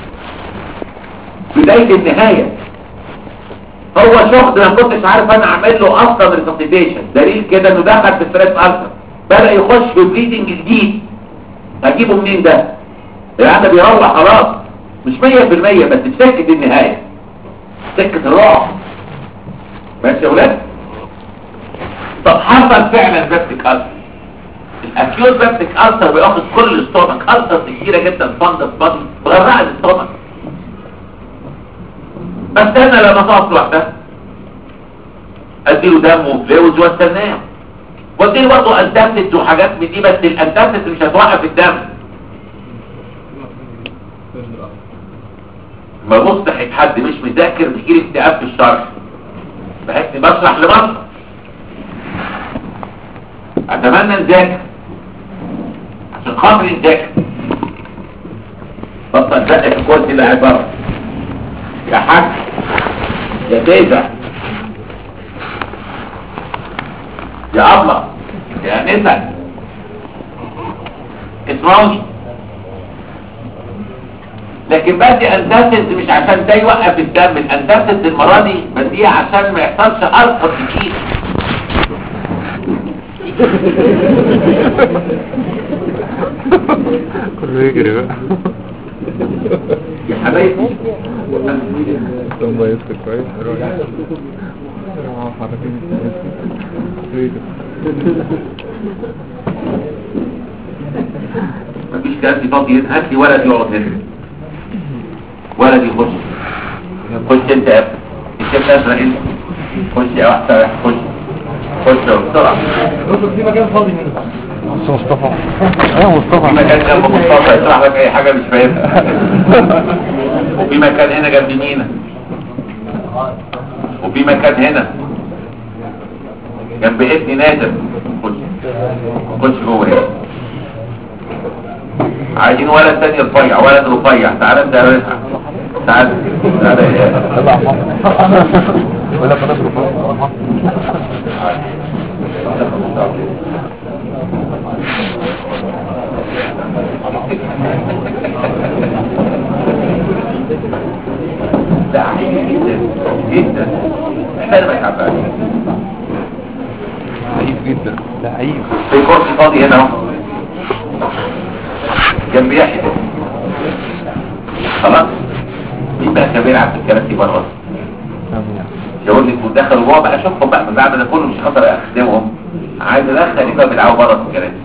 بداية النهاية هو شخص ما كنتش عارف انا اعمل له اصلا ريسبتيشن دليل كده انه دخل في ستريس ألسر بدأ يخش في بليدنج جديد اجيبه منين ده العيان بيروح خلاص مش 100% بس في سكة النهاية سكة الرعب ماشي يا ولاد طب حصل فعلا بيبتيك ألسر الاكيوت بيبتيك ألسر بياخد كل الاستومك ألسر كتيرة جدا فندس بادي بغرق الاستومك بس انا لما تقف لوحدها اديله دم وفلويدز واستناه واديله برضه انتابتد وحاجات من دي بس الانتابتد مش هتوقف الدم ببص ناحيه حد مش مذاكر بيجيلي اكتئاب في الشرح بحس اني بشرح لمصر اتمنى نذاكر عشان خاطري نذاكر بطل زق في الكرسي اللي قاعد بره يا حاج يا تيزة يا أبلة يا نسا اسمعوني لكن بدي انتسس مش عشان ده يوقف الدم الانتسس المرة دي بديها عشان ما يحصلش ألقى كتير كله يجري بقى يا حبايبي ثم يسكت كويس يروح يروح حركين مفيش كراسي فاضي هنا هات لي ولد يقعد هنا ولد يخش خش انت يا ابني انت بتسرق انت خش يا واحد خش خش بسرعه بص مصطفى ايه مصطفى في مكان جنب مصطفى يشرح لك اي حاجه مش فاهمها وفي مكان هنا جنب مينا وفي مكان هنا جنب ابني نادر خش خش جوه هنا عايزين ولد تاني رفيع ولد رفيع تعالى انت يا رفع تعالى تعالى يا ولا فضل لا عجيب جدا جدا احنا ما تعبان لعيب جدا لعيب في كرسي فاضي هنا اهو جنب يحيى خلاص مين بقى كان بيلعب في الكراسي بره يقول لي كنت دخلوا جوه بقى اشوفهم بقى من بعد ده كله مش خاطر اخدمهم عايز ادخل يبقى بيلعبوا بره في الكراسي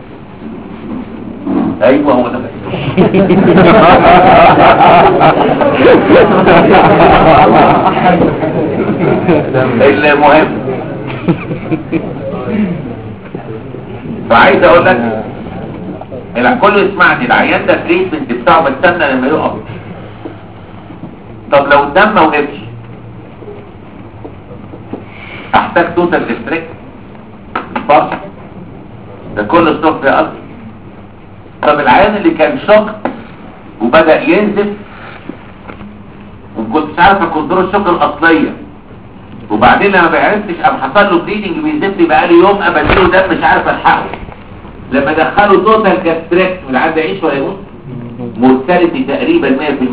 ايوه هو ده المهم فعايز اقول لك الع- كله يسمعني العيان ده تريتمنت بتاعه بستنى لما يقف طب لو الدم ما وقفش احتاج توتال ديستريكت فرص ده كل ستوب في قلبي طب العيان اللي كان شق وبدأ ينزف وكنت عارف كنترول الشق الاصليه وبعدين لما بعرفتش قام حصل له بليدنج بيزف لي بقالي يوم ابدله دم مش عارف الحقه لما دخلوا توتال كاستريكت والعيان ده يعيش ولا يموت مورتاليتي تقريبا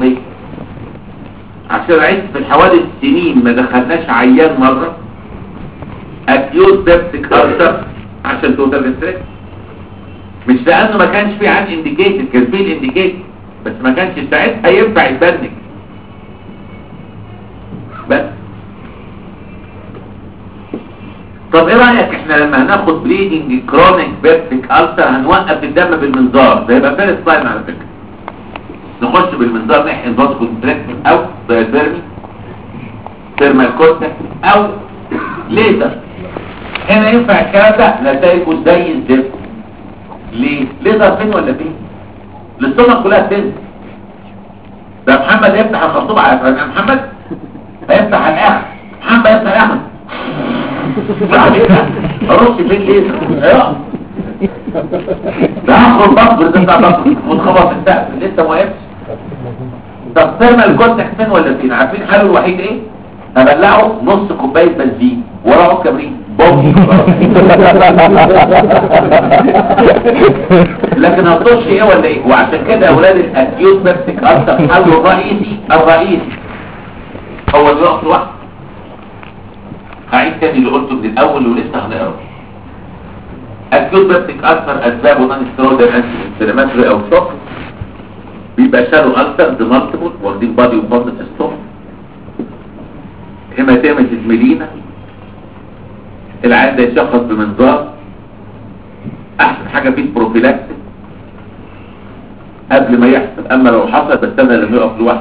100% عشان عشت في الحوادث سنين ما دخلناش عيان مره اكيوت بيبتيك ألسر عشان توتال كاستريكت مش لانه ما كانش في عن انديكيتد كان في الانديكيتد بس ما كانش ساعتها ينفع يتبنك بس طب ايه رايك احنا لما هناخد بليدنج كرونيك بيبتيك ألسر هنوقف الدم بالمنظار ده يبقى فيرست لاين على فكره نخش بالمنظار ناحيه الفاز كونتراكشن او دايثيرمي ثيرمال كونتاكت او ليزر هنا ينفع الكلام ده نتائجه زي الزفت ليه ليزر فين ولا فين الاستومك كلها تنزل ده محمد يفتح الخرطوم على فكره يا محمد هيفتح على الاخر محمد يفتح الاخر بعد كده ارص فين ليزر ايوه ده هاخد بصبر ده بتاع بصبر متخبط في السقف لسه ما وقفش طب ثيرمال كونتاكت فين ولا فين عارفين حاله الوحيد ايه ابلعه نص كوبايه بنزين وراه كبريت بوم لكن هتطش ايه ولا ايه وعشان كده اولاد الاكيوت بيبتيك ألسر حله الرئيسي الرئيسي هو اللي يقف لوحده هعيد تاني اللي قلته من الاول ولسه هنقرا اكيوت بيبتيك ألسر اسبابه نون ستيرويدال انتي انفلاماتوري او شوك بيبقى شالو ألسر دي مالتيبل واخدين بادي وبادي ستوب هيماتيمس ميلينا العيان ده يشخص بمنظار احسن حاجة فيه بروفيلاكتيك قبل ما يحصل اما لو حصل بستنى لما يقف لوحده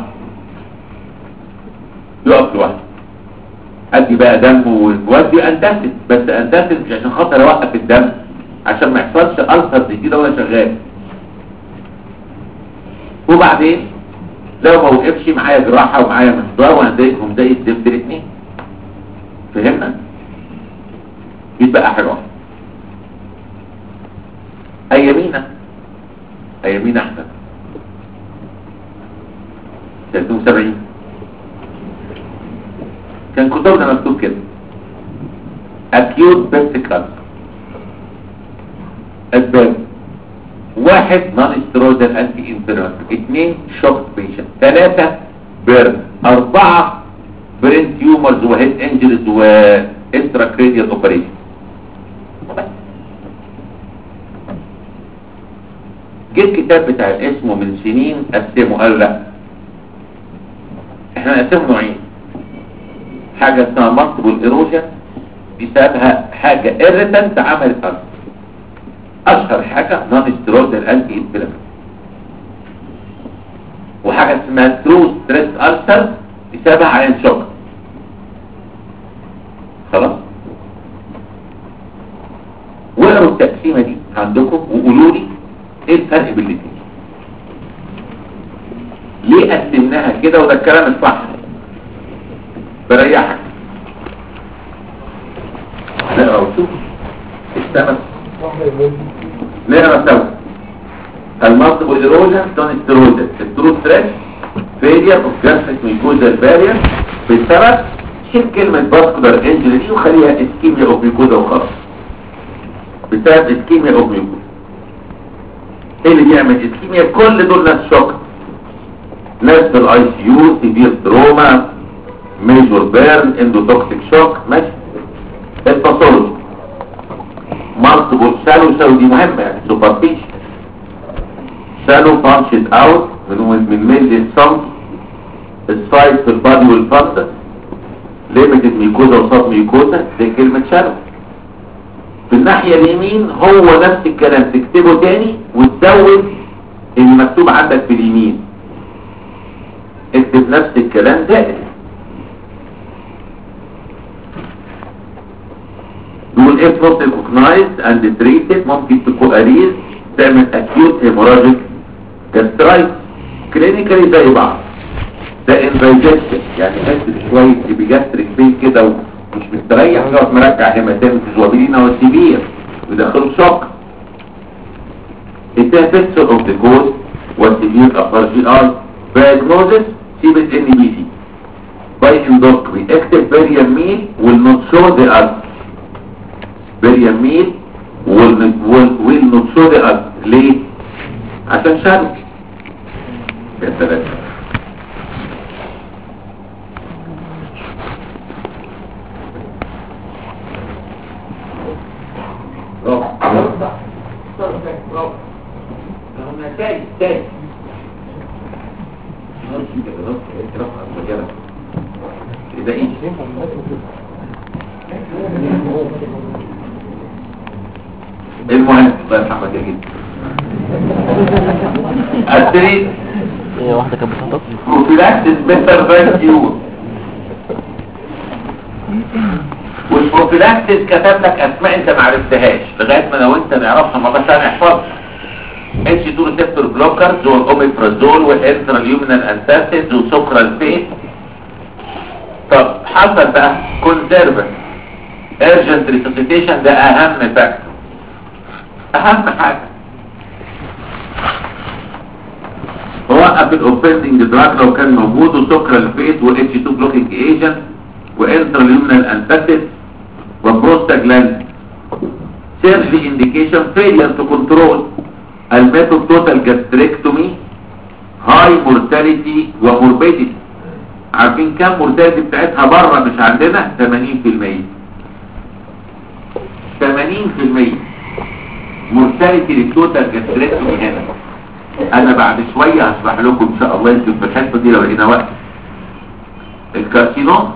يقف لوحده ادي بقى دم وودي انتسد بس انتسد مش عشان خاطر اوقف الدم عشان ما يحصلش ألسر دي كده وانا شغال وبعدين لو ما وقفش معايا جراحة ومعايا منظار وهنديهم ده يتدب الاثنين فهمنا يبقى حاجة واحدة ايامينا ايامينا احسن 73 كان كتبنا مكتوب كده acute peptic ulcer اسباب واحد نون استرويدال انتي انفيرمنت اثنين شوك بيشنت ثلاثة بيرن اربعة برين تيومرز وهيد انجلز واسترا كريديال اوبريشن جه الكتاب بتاع اسمه من سنين قسمه قال لا احنا نقسمه نوعين حاجة اسمها مالتيبل ايروجن دي سببها حاجة irritant عملت ألسر اشهر حاجة نون استرويدال انتي انفلاماتوري وحاجة اسمها ترو ستريس ألسر بسببها عين شوك خلاص واقروا التقسيمة دي عندكم وقولوا لي ايه الفرق بين الاثنين ليه قسمناها كده وده الكلام الصح بريحك نقرا وشوف السمك نقرا سوا المالتيبل ايروجن دون استرويدال الترو ستريس فيلير اوف جاستريك ميكوزا بارير بسبب شيل كلمة باسكولار انجري دي وخليها اسكيميا اوف ميكوزا وخلاص بسبب اسكيميا اوف ميكوزا ايه اللي بيعمل اسكيميا كل دول ناس شوك ناس في الاي سي يو سيفير تروما ميجور بيرن اندوتوكسيك شوك ماشي الباثولوجي مالتيبل شالو شالو دي مهمة يعني سوبرفيشن شالو بانشد اوت من من ميلي الصمت السايز في البادي والفانتس ليميتد ميكوزا وصاب ميكوزا دي كلمة شالو في الناحية اليمين هو نفس الكلام تكتبه تاني وتزود اللي مكتوب عندك في اليمين اكتب نفس الكلام زائد دول if not recognized and treated ممكن تكون أريز تعمل acute hemorrhagic gastritis clinically زي بعض ده indigestion يعني حس شوية بجاستريك بين كده ومش مستريح يقعد مرجع هيماتيمتس وبيلينا والسيفير ويدخلوا شوك التافت of the cause والسيفير upper GI diagnosis سيبت NBC by endoscopy اكتب barium meal will not show the ulcer barium meal will, will, will not show the ulcer ليه؟ عشان شرط يا سلام ده ايه المهم الله يرحمك يا جدي التريد هي واحدة كانت بتحطك بروفيلاكسيس بيتر ذان كيور والبروفيلاكسيس كتب لك اسماء انت ما عرفتهاش لغايه ما لو انت نعرفها ما بس هنحفظها اتش 2 ريسبتور بلوكرز والاوميبرازول والانتراليومينال انتاسيدز وسكرالفيت طب حصل بقى كونسيرفنت urgent resuscitation ده اهم فاكتور اهم حاجه وقف الاوفندنج دراج لو كان موجود وسكر الفيت و اتش 2 بلوكينج ايجنت وانتراليومينال انتاسيد وبروستاجلاند سيرجي انديكيشن فيلير تو كنترول الميثود توتال جاستريكتومي هاي مورتاليتي وموربيديتي عارفين كام مورتاليتي بتاعتها بره مش عندنا 80% 80% مورتاليتي للتوتال جاستريكتومي هنا انا بعد شوية هشرح لكم ان شاء الله يمكن في الحته دي لو لقينا وقت الكارسينوم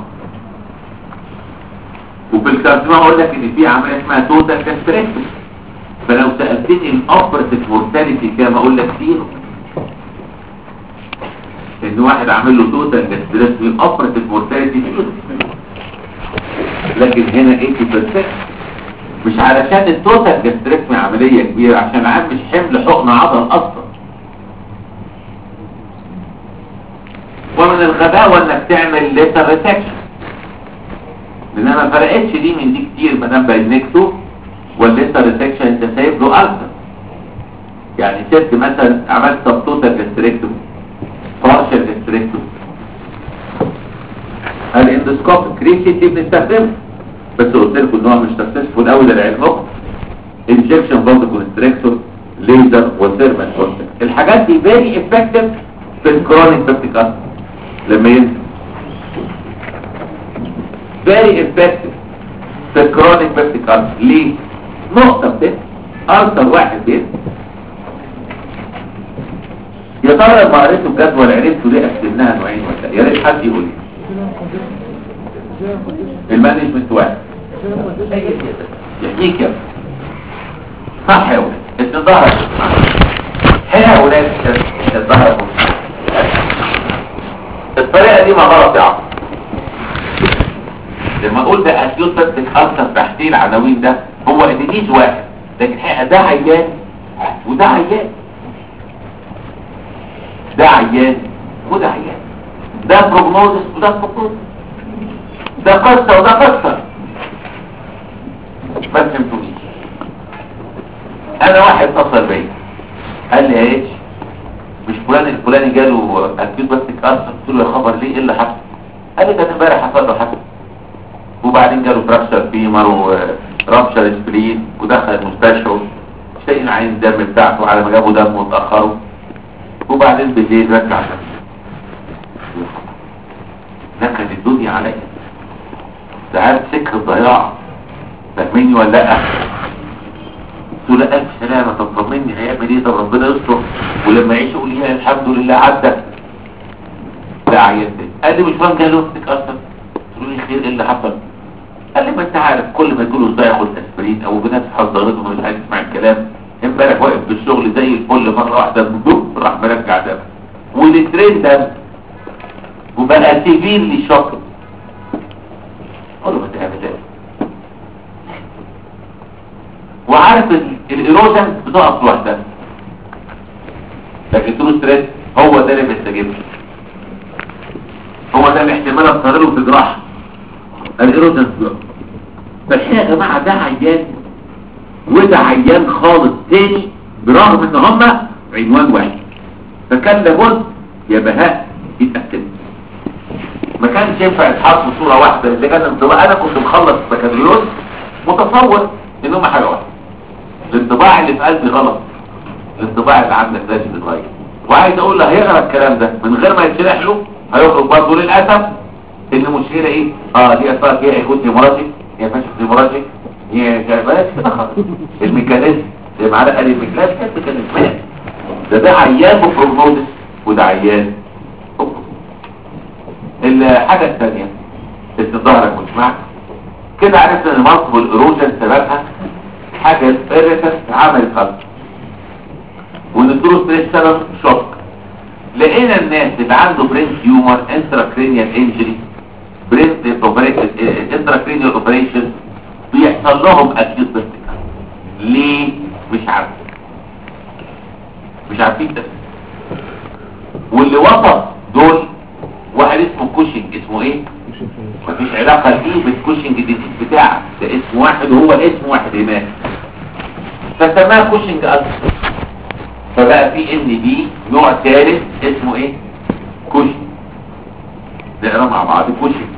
وفي الكارسينوم اقول لك ان في عمليه اسمها توتال جاستريكتومي فلو سالتني الاوبرتيف مورتاليتي كام اقول لك زيرو ان واحد عامل له توتال جاستريكتومي الاوبرتيف مورتاليتي زيرو لكن هنا 80% مش علشان التوتال جاستريكتومي عمليه كبيره عشان عام مش حمل حقن عضل اصلا الغباوة انك تعمل ليتر ريسكشن لانها ما فرقتش دي من دي كتير ما دام باينكتو والليتر ريسكشن انت سايب له ألسر يعني ست مثلا عملت سبتوتال جاستريكتوم بارشل جاستريكتوم الاندوسكوب كريسيتي بنستخدمه بس قلت لكم ان هو مش سكسسفول قوي للعلمكم انجكشن برضه كونستريكتور ليزر وثيرمال كونتاكت الحاجات دي فيري افكتيف في الكرونيك بيبتيك ألسر لما ينزل فيري افكتيف في الكرونيك بيبتيك ألسر ليه؟ نقطة بس ألسر واحد بس يا ترى لما قريتوا الجدول عرفتوا ليه قسمناها نوعين ولا يا ريت حد يقول لي المانجمنت واحد يحكيك يا ابني. صح يا ولاد انت ظهرك هنا يا ولاد انت ظهرك الطريقه دي ما غلط يا عم لما اقول ده اسيوط بس تتخصص تحت العناوين ده هو ادينيز واحد لكن الحقيقه ده عيان وده عيان ده عيان وده عيان ده بروجنوزس وده بروجنوزس ده قصة وده قصة ما فهمتونيش انا واحد اتصل بيا قال لي يا اتش مش فلان الفلاني جاله اكيد بس اتكسر قلت له يا خبر ليه ايه اللي حصل قال لي ده امبارح حصل له حاجه وبعدين جاله فراكشر فيمر ورابشر سبرين ودخل المستشفى شيء العين الدم بتاعته على ما جابوا دم وتاخروا وبعدين بالليل رجع نكد الدنيا عليا ده عارف سكر الضياع فاهميني ولا لا قلت له لا الف سلامه طب طمني هيعمل ايه ده ربنا يستر ولما يعيش يقول لي الحمد لله عدى لا عيان تاني قال لي مش فاهم جاله اتكسر قلت له خير ايه اللي حصل قال لي ما انت عارف كل ما يقولوا ازاي ياخد اسبرين او بنات حضرتهم مش عايز يسمع الكلام امبارح واقف في الشغل زي الفل مره واحده بدوب راح مرجع دم والترين دم وبقى سيفير لي شوك قول له ما تعمل ايه وعارف ال- الايروجن بتقف لوحدها لكن ترو ستريس هو ده اللي بيستجيب هو ده الاحتمال الصغير في جراحه الايروجن بتقف فالحقيقه يا جماعه ده عيان وده عيان خالص تاني برغم ان هما عنوان واحد فكان لابد يا بهاء يتأكد ما كانش ينفع يتحط في صورة واحدة اللي كان انطباع انا كنت مخلص بكالوريوس متصور ان هم حاجة واحدة الانطباع اللي في قلبي غلط الانطباع اللي عندك لازم يتغير وعايز اقول له هيقرا الكلام ده من غير ما يتشرح له هيخرج برضه للاسف ان مشكلة ايه اه دي اصلا هي هيكون ديموراتيك هي فاشل ديموراتيك هي شغالة كده خالص الميكانيزم زي ما عارف قال الميكانيزم كانت ميكانيزمات ده ده عيان بروجنوزس وده عيان الحاجة الثانية اللي ظهرك وسمعك كده عرفنا ان مالتيبل ايروجن سببها حاجة الريتس عمل خلق وان الدروس ستريس سبب شوك لقينا الناس اللي عنده برين تيومر انتراكرينيال انجري برين انتراكرينيال اوبريشن بيحصل لهم اكيوت بستيكال ليه مش عارف مش عارفين ده واللي وصف دول واحد اسمه كوشنج اسمه ايه مفيش علاقة ليه بالكوشنج ديزيز بتاعك ده اسم واحد وهو اسم واحد هناك فسماه كوشنج ألسر فبقى في ان دي نوع ثالث اسمه ايه كوشنج نقرا مع بعض كوشنج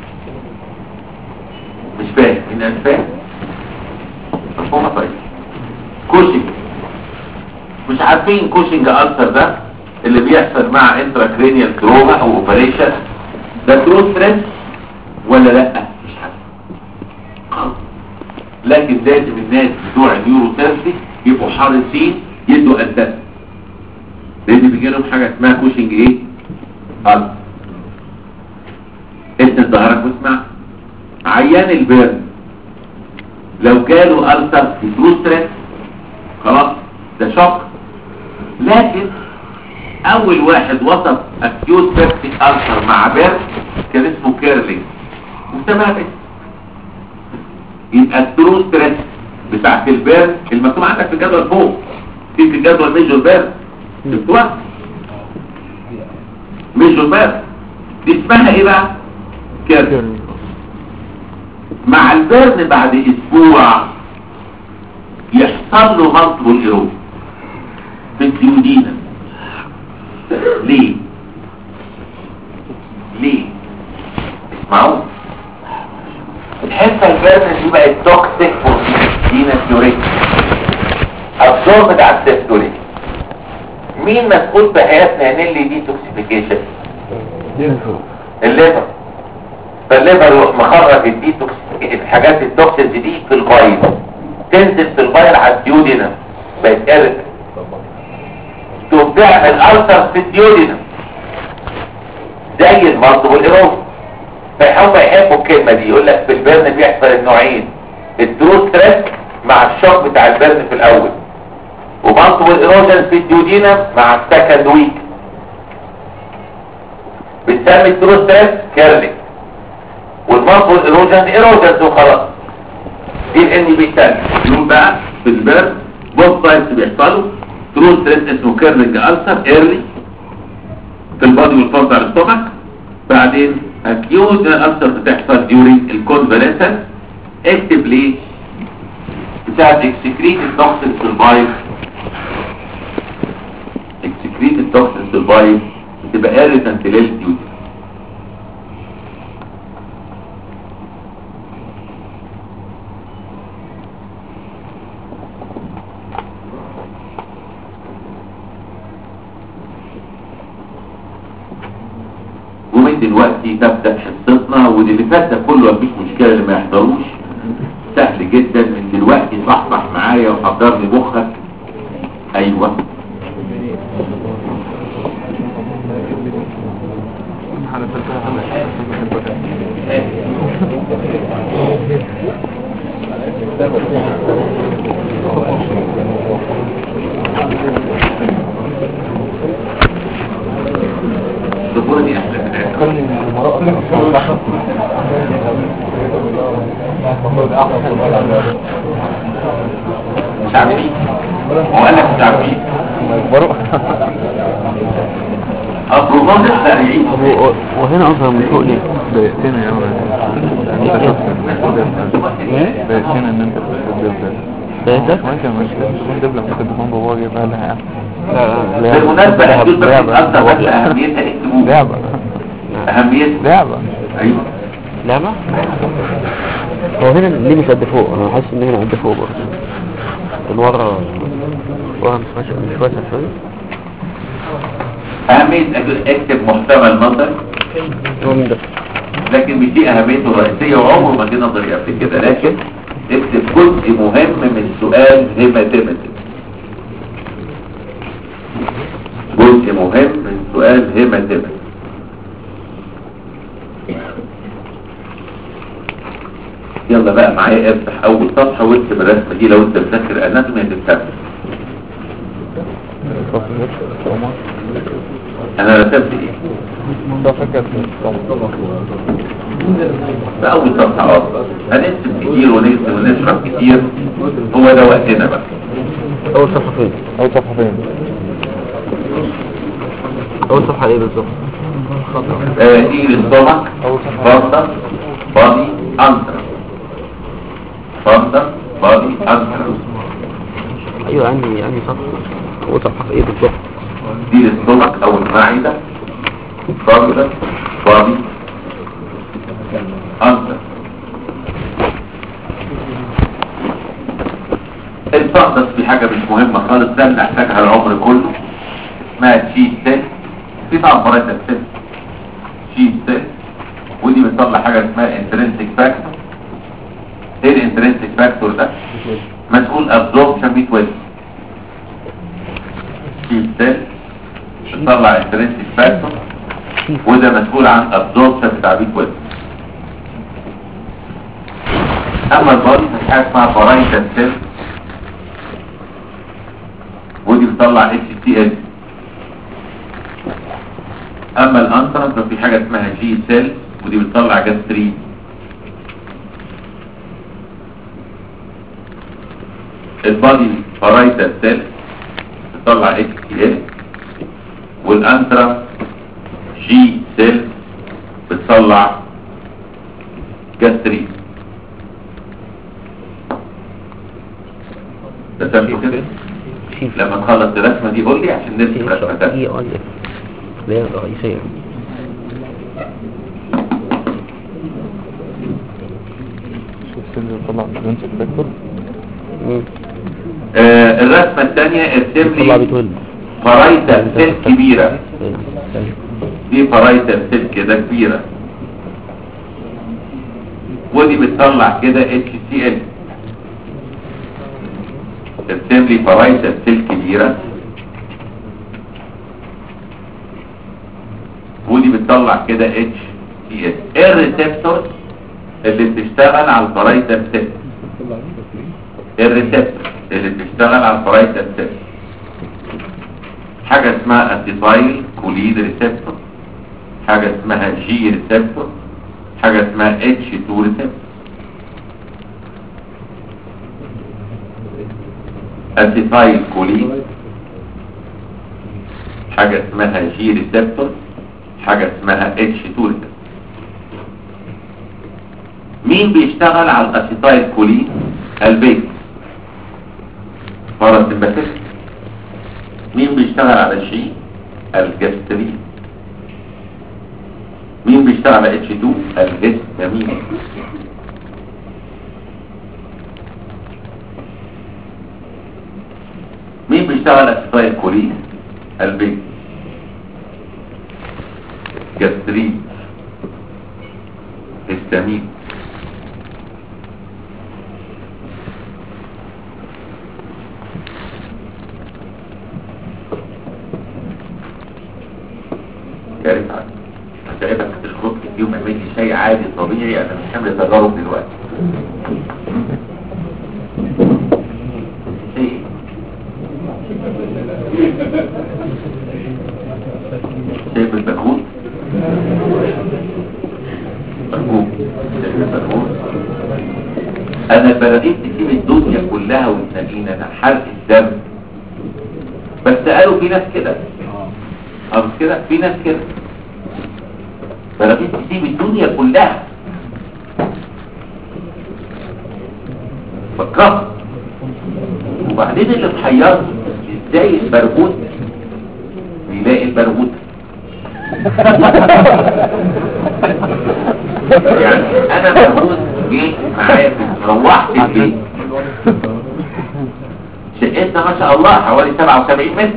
مش فاهم من الفاهم مفهومة طيب كوشنج مش عارفين كوشنج ألسر ده اللي بيحصل مع انتراكرينيال تروما او اوبريشن ده ترو ستريس ولا لا مش عارف خلاص. لكن لازم الناس بتوع النيورو ثيرابي يبقوا حريصين يدوا اساس لان بيجي لهم حاجه اسمها كوشنج ايه قلب اسم ظهرك واسمع عيان البرن لو جاله ألسر في ترو ستريس خلاص ده شوك لكن اول واحد وصف اكيوت بيبتيك ألسر مع بير كان اسمه كيرلينج وسماها بس يبقى الترو ستريس بتاعت البير المكتوب عندك في الجدول فوق في في الجدول ميجور بير شفتوها ميجور بير دي اسمها ايه بقى كيرن مع البرن بعد اسبوع يحصل له مالتيبل ايروب في الديودينا ليه ليه اسمعوا الحته البرن دي بقت توكسيك فورتينا ثيوريك ابزوربد على السيستوليك مين مسؤول في حياتنا يعمل لي دي توكسيفيكيشن الليفر فالليفر يروح مخرج الديتوكس الحاجات التوكسينز دي في البايل تنزل في البايل على الديودينم بقت ارد تقوم تعمل الالتر في الديودينم زي المالتيبل ايروز فهم يحبوا الكلمه دي يقول لك في البرن بيحصل النوعين الترو ستريس مع الشوك بتاع البرن في الاول ومالتيبل ايروجن في الديودينم مع السكند ويك بنسمي الترو ستريس كيرلينج والمالتيبل ايروجن ايروجن وخلاص دي الان بي الثاني يقول بقى في البرن بوث سايدز بيحصلوا ترو ستريس اسمه كيرلينج السر ايرلي في البادي والفرد على الاستومك بعدين اكيوت الالسر بتحصل ديورينج الكونفاليسنس اكتب ليه بتاعت اكسكريت التوكسين في البايب اكسكريت التوكسين في البايب بتبقى اريتنت للديوتي ومن دلوقتي تبدأ حصتنا واللي اللي فات ده كله مفيش مشكلة اللي ما يحضروش سهل جدا من دلوقتي صحصح معايا وحضر لي مخك ايوه الدكتورة دي احلى من مش عارفين هو قال لك مش عارفين البروجنوز السريعين وهنا اصغر من فوق ليه ضايقتني يا عم انت شفت ضايقتني ان انت بتدبل ضايقتك وانت مش تكون دبلة ممكن تكون بابا جايبها لها يعني لا لا بالمناسبة الحدود بس لعبة أكتر بس أهميتها اكتبوها لعبة أهميتها لعبة أيوه لعبة هو هنا ليه مش قد فوق انا حاسس ان هنا قد فوق برضه من ورا ورا مش واسع مش واسع شوية أهمية أكتب- اكتب محتمل نظري هو من ده لكن مش دي أهميته الرئيسية وعمره ما جه نظري قبل كده لكن اكتب جزء مهم من سؤال هيماتيماتيك جزء مهم من سؤال هيماتيماتيك يلا بقى معايا افتح اول صفحة واكتب الرسمة دي لو انت مذاكر اناتومي هتفهمها انا رسمت ايه في اول صفحة اه هنرسم كتير ونرسم ونشرح كتير هو ده وقتنا بقى اول صفحة فين اول صفحة فين اول صفحة ايه بالظبط آه، دي الاستومك فاندر بادي انترا فاندر بادي انترا ايوه عندي عندي صفحة اول صفحة في ايه بالظبط دي الاستومك او المعدة فاندر بادي انترا الفندس في حاجة مش مهمة خالص ده بنحتاجها العمر كله اسمها تشيز سيل في طبعا مراتب سيل تشيز سيل ودي بتطلع حاجة اسمها انترنسك فاكتور ايه الانترنسك فاكتور ده مسؤول ابزوربشن بيت ويل تشيز سيل بتطلع انترنسك فاكتور وده مسؤول عن ابزوربشن بتاع بيت ويل اما البادي في حاجه اسمها بارايتال سيل ودي بتطلع اتش تي ال اما الانترنس ففي حاجه اسمها جي سيل ودي بتطلع جاسترين البادي بارايتال سيل بتطلع اتش تي ال والانترا جي سيل بتطلع جاسترين رسمته كده لما تخلص الرسمة دي قول لي عشان نرسم رسمة اي تانية اي اف اللي هي الرئيسية شوف سيلفي طلع برنسك فاكتور مم. آه الرسمة الثانية ارسم طلع لي بيتولد فرايتال سيل كبيرة دي فرايتال سيل كده كبيرة ودي بتطلع كده اتش سي ال ارسم لي فرايتال سيل كبيرة ودي بتطلع كده اتش سي ال ايه الريسبتور اللي بتشتغل على الفرايتال سيل الريسبتور اللي بتشتغل على الفرايتال سيل حاجة اسمها اسيتايل كولين ريسبتور حاجة اسمها جي ريسبتور حاجة اسمها اتش 2 ريسبتور اسيتايل كولين حاجة اسمها جي ريسبتور حاجة اسمها اتش 2 ريسبتور مين بيشتغل على الاسيتايل كولين البيت باراسمباتيك مين بيشتغل على الشيء الجسترين مين بيشتغل على اتش 2 الهستامين مين بيشتغل على اسيتايل كولين البيت جسترين هستامين يا ريت عادي هتعبك تشرب كتير ومعمل لي شاي عادي طبيعي انا مش حامل تجارب دلوقتي ايه شايف البرغوث برغوث شايف البرغوث انا البراغيث تسيب الدنيا كلها وتنادينا انا حرق الدم بس قالوا في ناس كده اه مش كده في ناس كده بلاغيث تسيب الدنيا كلها فكرت وبعدين اللي محيرني ازاي البرغوث بيلاقي البرغوث يعني انا برغوث جيت معايا في- روحت البيت شقتنا ما شاء الله حوالي 77 متر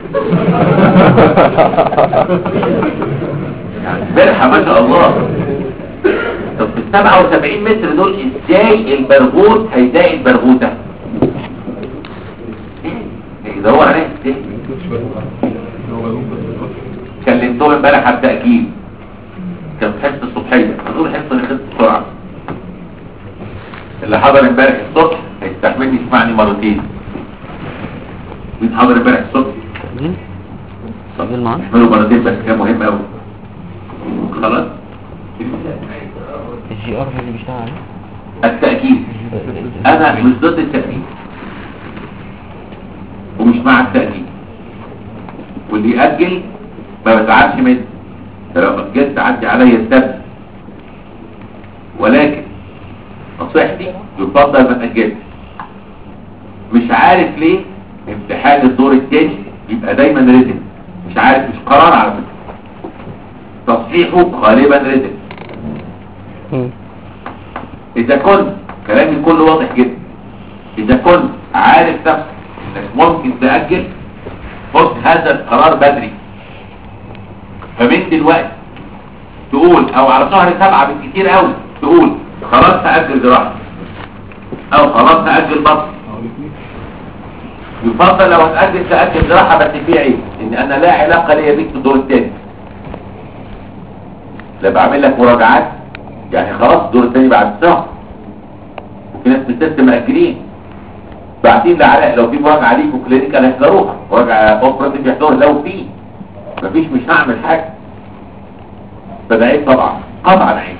يعني برحة ما شاء الله طب في ال 77 متر دول ازاي البرغوث هيلاقي البرغوثة ايه يدور عليه ازاي كلمتهم امبارح على التأكيد كان في حصة الصبحية هنقول حصة اللي خدت بسرعة اللي حضر امبارح الصبح هيستحملني يسمعني مرتين مين حضر امبارح الصبح مين؟ صغير معانا احمله مرتين بس كان مهم قوي خلاص الجي ار اللي بيشتغل عليه التأكيد انا مش ضد التأكيد ومش مع التأكيد واللي يأجل ما بزعلش منه ده لو أجلت عدي عليا السبب ولكن نصيحتي يفضل ما تأجلش مش عارف ليه امتحان الدور التاني يبقى دايما ريتم مش عارف مش قرار على فكرة تصحيحه غالبا ريتم مم. اذا كنت كلامي كله واضح جدا اذا كنت عارف نفسك انك ممكن تأجل خد هذا القرار بدري فمن دلوقتي تقول او على شهر سبعة بالكتير قوي تقول خلاص هأجل جراحة او خلاص هأجل بطن يفضل لو هتأجل تأجل جراحة بس في عيب ان انا لا علاقة ليا بيك في الدور التاني لا بعمل لك مراجعات يعني خلاص الدور التاني بعد شهر وفي ناس بتست مأجلين بعدين لعلاء لو في مراجعة ليك وكلينيكال هيحضروها مراجعة اوبراتيف يحضروها لو في مفيش مش هعمل حاجة فده عيب طبعا قطعا عيب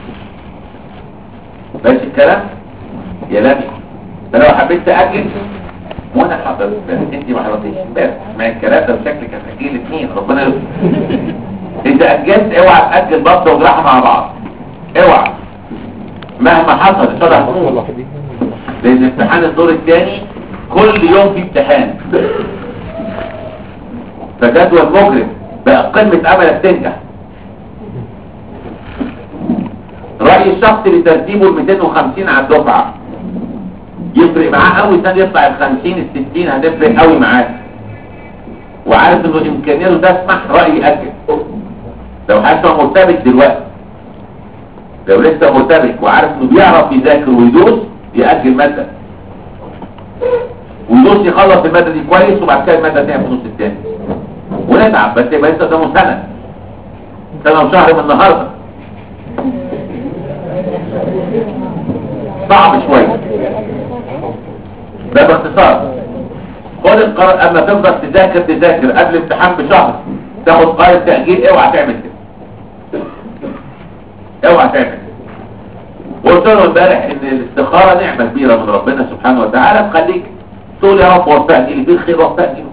ماشي الكلام يا لمي فلو حبيت تأجل وانا حضرت بس انت ما حضرتيش بس ما الكلام ده بشكل كان اجيل الاثنين ربنا يستر انت اجلت اوعى تاجل بطه وجراحه مع بعض اوعى مهما حصل اتضح لان امتحان الدور الثاني كل يوم في امتحان فجدول مجرم بقى قمة املك تنجح رأي الشخص لترتيبه ال 250 على الدفعة يفرق معاه قوي ثاني يطلع ال 50 ال 60 هتفرق قوي معاه وعارف انه امكانياته تسمح رأي يأجل لو حاسس انه مرتبك دلوقتي لو لسه مرتبك وعارف انه بيعرف يذاكر ويدوس يأجل مادة ويدوس يخلص المادة دي كويس وبعد كده المادة الثانية في النص الثاني ونتعب بس يبقى لسه قدامه سنة سنة وشهر من النهارده صعب شوية ده باختصار خد القرار اما تفضل تذاكر تذاكر قبل امتحان بشهر تاخد قرار تأجيل اوعى تعمل كده اوعى تعمل كده قلت له امبارح ان الاستخارة نعمة كبيرة من ربنا سبحانه وتعالى تخليك تقول يا رب وفقني اللي فيه الخير وفقني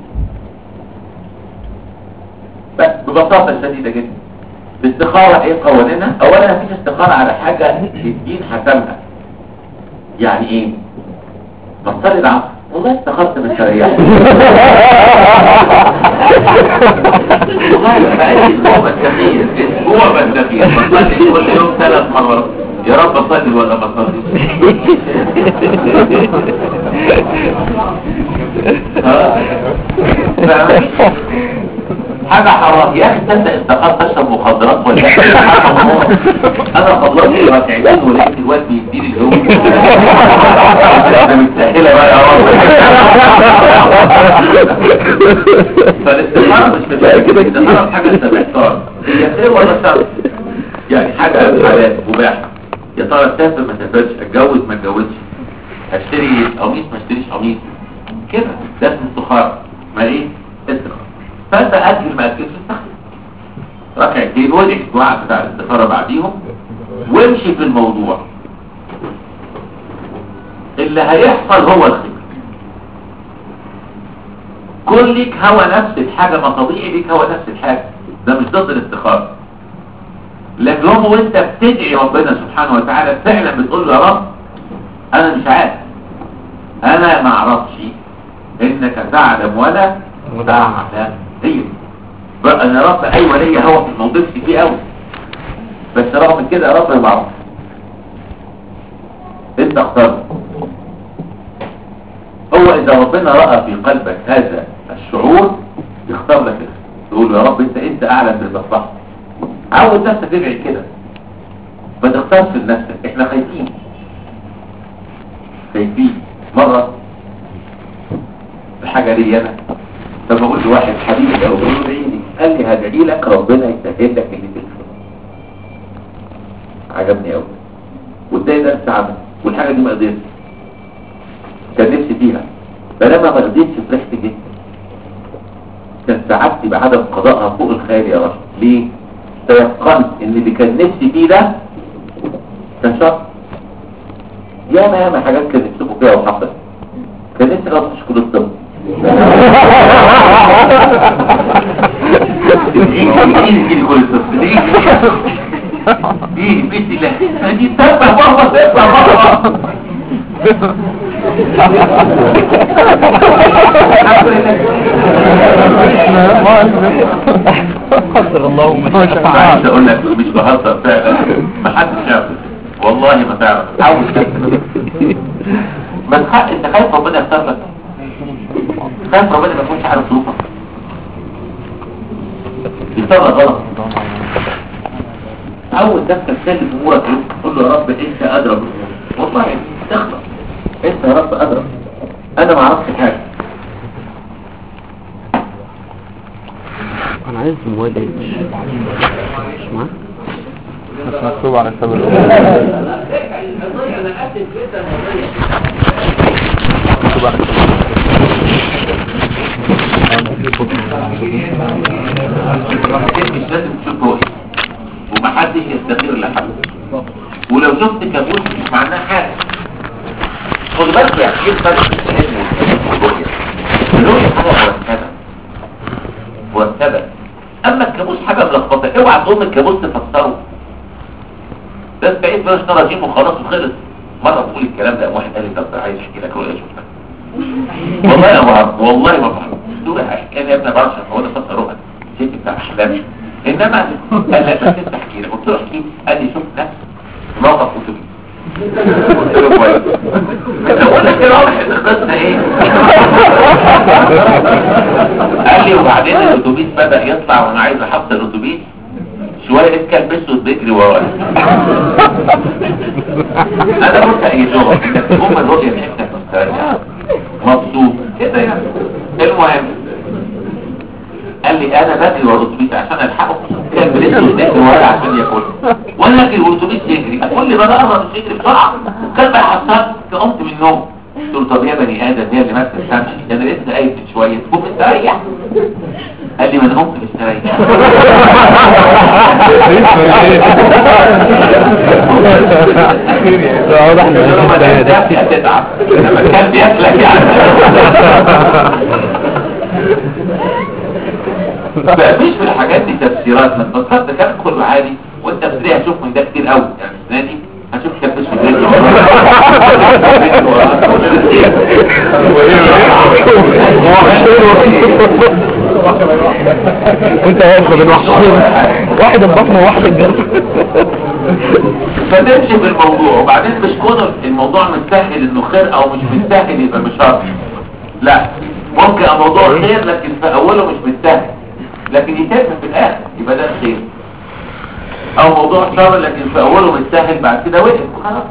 بس ببساطة شديدة جدا الاستخارة ايه قوانينها اولا مفيش استخارة على حاجة الدين حسمها يعني ايه بصلي العصر والله استخرت من شريعة والله أنا بقالي اسبوع بستخير اسبوع بستخير بصلي كل يوم ثلاث مرات يا رب اصلي ولا ما اصليش آه. فاهمني؟ حاجة حرام يا اخي تصدق استخرت اشرب مخدرات ولا لا؟ انا خلصت ركعتين ولقيت الواد بيديني الهوم ده مستاهله بقى يا رب فالاستخارة مش بتبقى كده الاستخارة حاجة استبعتار هي خير ولا شر يعني حاجة حلال مباحة يا ترى اسافر ما اسافرش اتجوز ما اتجوزش اشتري قميص ما اشتريش قميص كده ده اسمه استخارة ما ايه استخارة فانت اجل ما اجلش استخارة ركعتين وادعي الدعاء بتاع الاستخارة بعديهم وامشي في الموضوع اللي هيحصل هو الخير كل ليك هوى نفس الحاجة ما طبيعي ليك هوى نفس الحاجة ده مش ضد الاستخارة لكن هو وانت بتدعي ربنا سبحانه وتعالى فعلا بتقول له يا رب انا مش عارف انا ما اعرفش انك تعلم ولا تعلم هي دي. بقى انا رب ايوه ليا هو في الموضوع فيه قوي بس رغم كده يا رب ما بعرف انت اختار هو اذا ربنا رأى في قلبك هذا الشعور يختار لك كده تقول له يا رب انت انت اعلم بالمصلحه عود نفسك تدعي كده ما تختارش لنفسك احنا خايفين خايفين مرة الحاجة لي انا لما اقول لواحد حبيبي او اقول له ادعي لي قال لي هدعي لك ربنا يسهل لك اللي تكفر عجبني قوي وازاي ده السعادة والحاجة دي ما قدرتش كان نفسي فيها فلما ما قدرتش فرحت جدا كان سعادتي بعدم قضائها فوق الخيال يا رب ليه؟ تيقنت ان اللي كان نفسي فيه ده كان شر ياما ياما حاجات كان نفسكم فيها وحصلت كان نفسي غلط تشكر الطب تيجي كل الطب تيجي تيجي بسم الله دي تفتح بابا تفتح بابا قدر الله ما شاء عايز اقول لك مش بهزر فعلا ما حدش يعرف والله ما تعرف حاول تفهم. بس حق انت خايف ربنا يختار لك خايف ربنا ما يكونش عارف ظروفك يختار لك غلط اول نفسك تسلم امورك تقول له يا رب انت ادرى بالامور والله تخلص انت يا رب ادرى انا ما اعرفش حاجه انا عايز مواد مش معاك مش مكتوب على كتاب الأم مكتوب على كتاب مش لازم تشوف رؤية ومحدش يستخير لحد ولو شفت كابوس مش معناه حاجة خد بالك يعني ايه الفرق بين الحلم والرؤية الرؤية حاجة مرتبة مرتبة اما الكابوس حاجة ملخبطة اوعى تقوم الكابوس تفسره ده ده بقيت بلاش ترى جيم وخلاص وخلص مرة بقول الكلام ده واحد قال لي طب عايز احكي لك رؤيا شفتها والله يا بعرف والله ما بعرف دول احكي يا ابني بعرف هو ده فصل رؤى شيء بتاع احلامي انما قال لي بس انت احكي لي قلت له احكي قال لي شفت نفسي موقف اتوبيس قلت له كويس بقول لك يا راجل القصه ايه قال لي وبعدين الاتوبيس بدا يطلع وانا عايز احط الاتوبيس شويه اتكل اسود بيجري ورايا انا قلت اي شغل انت تقوم الرؤيه بتاعتك مستريح مبسوط كده يعني المهم قال لي انا بجري ورا الاتوبيس عشان الحقه كان بلسه بيجري ورايا عشان ياكل وانا اجري والاتوبيس يجري اقول لي بقى قرب مش يجري بسرعه كان بيحصل قمت من النوم قلت له طب يا بني ادم يا اللي ما بتفهمش ده انا لسه قايل من شويه تقوم مستريح قال لي ما انا قمت مستريح واضح ان لما ده ده هتتعب لما كان بياكلك يعني فمفيش في الحاجات دي تفسيرات ما تبصات ده كان كله عادي وانت بتلاقي هتشوف من ده كتير قوي يعني السنه دي هتشوف كبس في الرجل وانت واقف بين وحشين واحد البطن وواحد الجنب فتمشي بالموضوع وبعدين مش كون الموضوع مستاهل انه خير او مش مستاهل يبقى مش شر لا ممكن الموضوع خير لكن في اوله مش مستاهل لكن يتم في الاخر يبقى ده خير او موضوع شر لكن في اوله مستاهل بعد كده وقف خلاص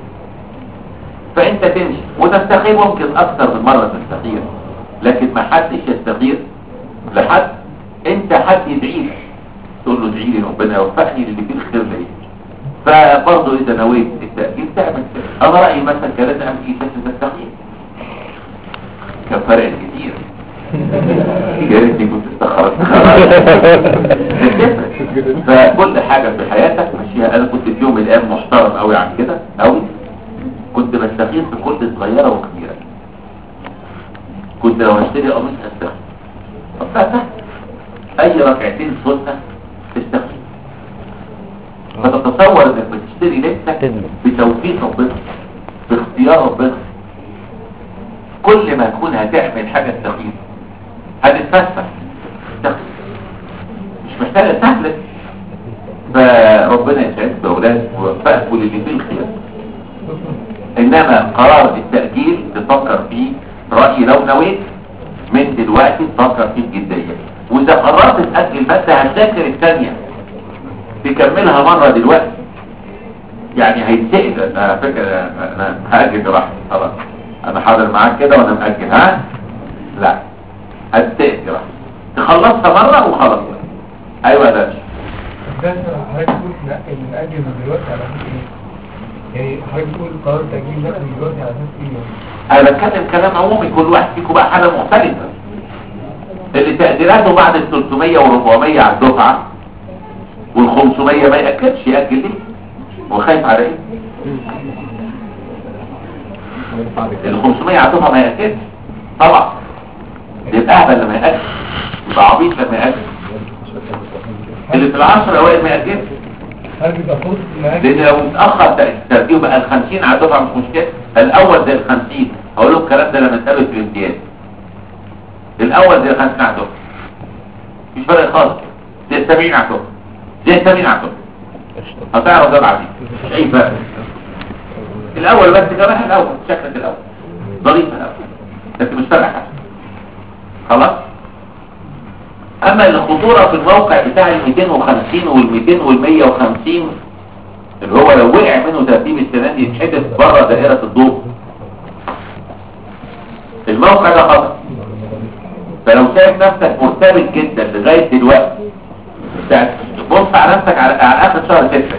فانت تمشي وتستخير ممكن اكثر من مرة تستخير لكن ما حدش يستخير لحد انت حد يدعي لك تقول له ادعي لي ربنا يوفقني للي فيه الخير ليا فبرضه اذا نويت التأكيد تعمل كده. انا رأيي مثلا كان لازم امشي بس تستخير كان فرق كتير يا ريتني كنت استخرت فكل حاجة في حياتك مشيها انا كنت في يوم من الايام محترم قوي عن كده قوي كنت بستخير في كل صغيرة وكبيرة كنت لو هشتري قميص استخير طب ده سهل. اي ركعتين سنة تستخير فتتصور انك بتشتري لبسك بتوفيق ربنا باختيار ربنا كل ما تكون هتعمل حاجة تستخير هتتفسح تستخير مش محتاجة سهلة فربنا يسعدك بأولاد ويوفقك وللي فيه الخير انما قرار التأجيل تفكر فيه رأيي لو نويت من دلوقتي تفكر فيه بجدية واذا قررت تأجل بس هتذاكر الثانية تكملها مرة دلوقتي يعني هيتسئل انا على فكرة انا هأجل براحتي خلاص انا حاضر معاك كده وانا مأجل ها لا هتسئل براحتي تخلصها مرة وخلاص ايوه ده ده حضرتك تقول نأجل نأجل من دلوقتي على اساس ايه؟ يعني حضرتك تقول قرار تأجيل ده من دلوقتي على اساس ايه؟ يعني؟ انا بتكلم كلام عمومي كل واحد فيكم بقى حاجة مختلفة اللي تقديراته بعد ال 300 و 400 على الدفعة وال 500 ما يأكدش يأكد ليه هو خايف على ايه ال 500 على الدفعة ما يأكدش طبعا يبقى اهبل لما يأكد يبقى عبيط لما يأكد اللي في العشر اوائل ما يأكدش هل بيبقى فرصة نأجل لان لو متاخر ترتيبه بقى ال 50 على الدفعه مش مشكله الاول زي ال 50 هقول لهم الكلام ده لما اتقابل في الامتياز الاول زي ال 50 على الدفعه مش فرق خالص زي ال 70 على الدفعه زي ال 80 على الدفعه هتعرف ده بعدين مش اي فرق الاول بس كمان الاول شكلك الاول ظريف الاول لكن مش فارق حاجه خلاص اما الخطورة في الموقع بتاع ال 250 وال 200 وال 150 اللي هو لو وقع منه ترتيب السنان يتحدث بره دائرة الضوء الموقع ده خطر فلو شايف نفسك مرتبط جدا لغاية دلوقتي بص على نفسك على, على اخر شهر ستة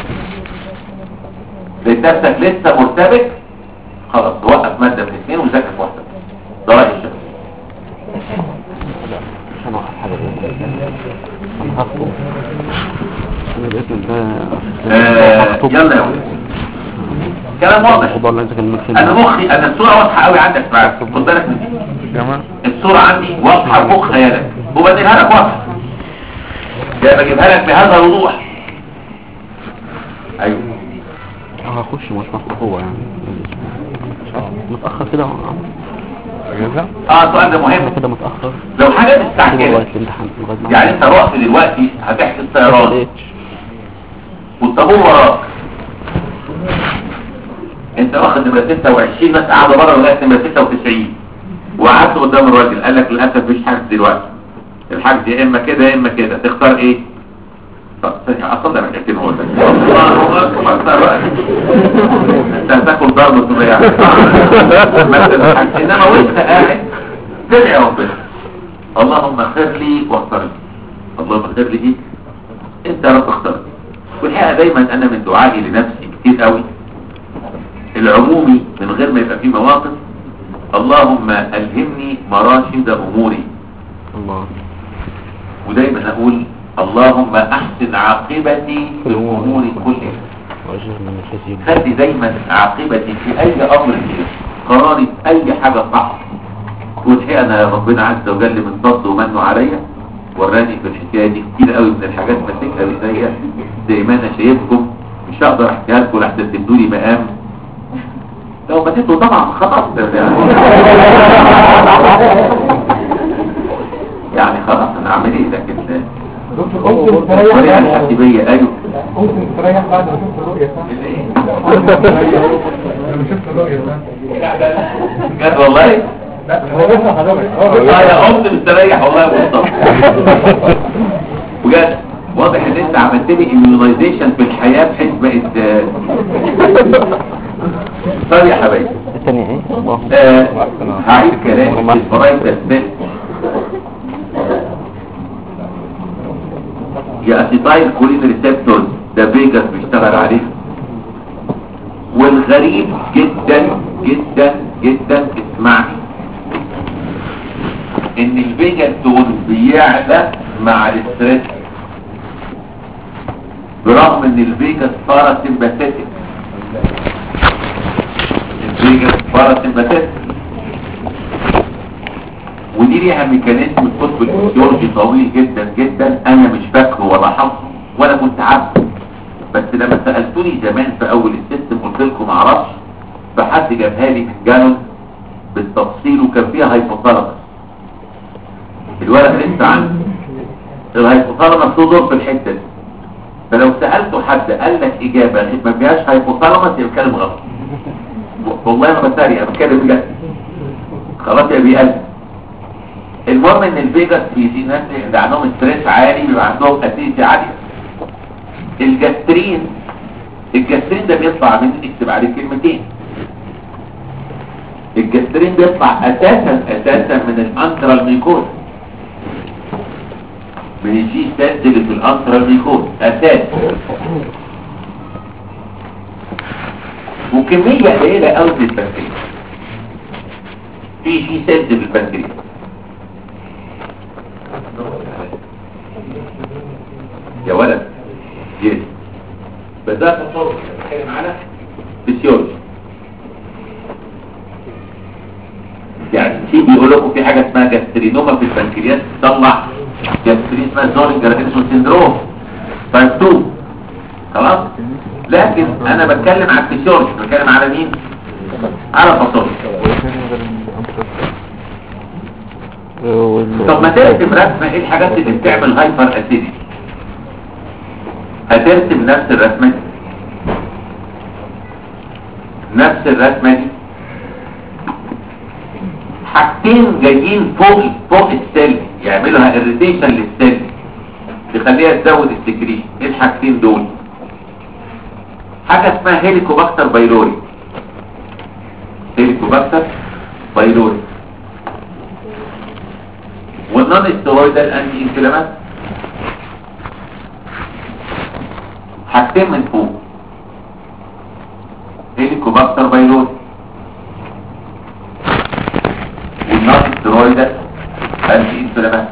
لقيت نفسك لسه مرتبط خلاص وقف مادة من اثنين وذاكر في واحدة ده رأي الشخص عشان اوقف حاجه زي كده انا هخطب انا باذن الله آه، هخطب يلا يا ولد كلام واضح الموضوع اللي انت كان انا مخي انا الصورة واضحة قوي عندك معاك خد بالك من دي جماعة الصورة عندي واضحة في مخ خيالك وبديلها لك واضحة جاي بجيبها لك بهذا الوضوح ايوه هخش مش هو يعني متأخر كده اجازة اه السؤال ده مهم كده متأخر لو حاجة كده مستعجلة لغاية الامتحان لغاية ما- يعني انت رحت دلوقتي هتحجز الطيران اتش والطابور وراك انت واخد نمرة 26 بس قاعدة بره لغاية نمرة 96 وقعدت قدام الراجل قال لك للأسف مفيش حجز دلوقتي الحجز يا اما كده يا اما كده تختار ايه؟ طب ثانية اصلا ده ركعتين هو ده الله اكبر اختار بقى. انت هتاكل ضرب ثم يعني مثل الحجز انما وانت قاعد تدعي ربنا اللهم اغفر لي واختار لي اللهم اغفر لي ايه؟ انت يا رب اختار والحقيقة دايما انا من دعائي لنفسي كتير قوي العمومي من غير ما يبقى فيه مواقف اللهم ألهمني مراشد أموري الله ودايما أقول اللهم أحسن عاقبتي في الأمور كلها وأجر من الكثير خلي دايما عاقبتي في أي أمر فيه قراري في أي حاجة صح والحقيقة أنا ربنا عز وجل من فضله ومنه عليا وراني في الحكاية دي كتير قوي من الحاجات ماسكها بإيديا زي ما أنا شايفكم مش هقدر أحكيها لكم لحتى تدوا لي مقام لو بديته طبعا خلاص يعني خلاص انا اعمل ايه لكن دكتور قمت مستريح الطريقه بعد الحاسبيه ايوه قمت مستريح بعد ما شفت الرؤية صح؟ لما شفت الرؤية صح؟ بجد والله لا هو بيسمع حضرتك هو اه بيسمع يا قمت مستريح والله يا مصطفى بجد واضح ان انت عملت لي immunization في الحياه بحيث بقت آه، طيب يا حبايبي الثانية ايه؟ الله آه، هعيد كلامي في الفرايتال سيل يا اسيتايل كولين ريسبتورز ده فيجاس بيشتغل عليه والغريب جدا جدا جدا اسمعني ان الفيجاس تون بيعلى مع الاستريس برغم ان الفيجاس باراسمباثيك الفيجاس باراسمباثيك ودي ليها ميكانيزم القطب الفسيولوجي طويل جدا جدا انا مش فاكره ولا حافظه ولا كنت عارفه بس لما سالتوني زمان في اول السيستم قلت لكم معرفش فحد جابها لي من جانون بالتفصيل وكان فيها هايبوثالامس الورق لسه عندي الهايبوثالامس له دور في الحته دي فلو سالته حد قال لك اجابه ما فيهاش هايبوثالامس يبقى كلام غلط والله ما بتريق انا بتكلم بجد خلاص يا بيقلب المهم ان الفيجاس في دي ناس اللي عندهم ستريس عالي بيبقى عندهم اسيدي عاليه الجاسترين الجاسترين ده بيطلع من اكتب عليه كلمتين الجاسترين بيطلع اساسا اساسا من الانترال ميكوز من الجي ستات اللي في الانترال ميكوز اساس وكمية قليلة قوي من البكتيريا في جي سيلز في البنكرياس يا ولد يس بدأت تصور بتكلم على فيسيولوجي يعني في بيقول لكم في حاجة اسمها جاسترينوما في البنكرياس تطلع جاسترين اسمها زورينجر سيندروم تايب 2 خلاص لكن انا بتكلم على الفيسيولوجي بتكلم على مين على فاصوليا طب ما ترسم رسمه ايه الحاجات اللي بتعمل هايبر اسيديتي هترسم نفس الرسمه دي نفس الرسمه دي حاجتين جايين فوق فوق السيل يعملوها اريتيشن للسيل تخليها تزود السكريشن ايه الحاجتين دول حاجه اسمها هيليكوباكتر بايلوري هيليكوباكتر بايلوري والنون استرويدال انتي انفلامات حاجتين من فوق هيليكوباكتر بايلوري والنون استرويدال انتي انفلامات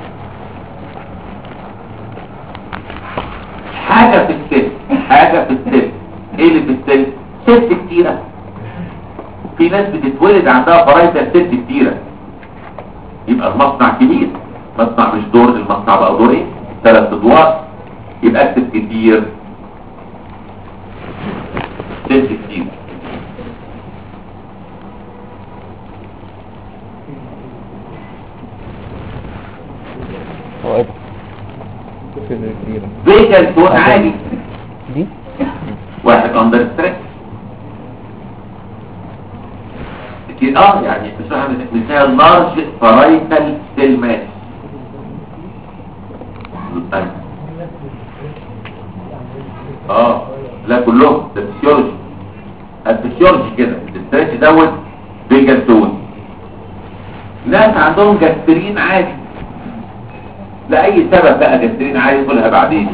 حاجة في السن حاجة في السن ايه اللي في السن ست كتيرة في ناس بتتولد عندها فرايتة ست كتيرة يبقى المصنع كبير مصنع مش دور المصنع بقى دور ايه ثلاث ادوار يبقى اكتب كتير هو ايه ده؟ فيجن تون عالي دي واحد اندر ستريس كتير اه يعني بصراحة مثال لارج فرايتال سيل ماس اه لا كلهم ده فيسيولوجي الفسيولوجي كده الستريس دوت فيجن تون ناس عندهم جاسترين عادي لأي سبب بقى جاسترين عادي قولها بعدين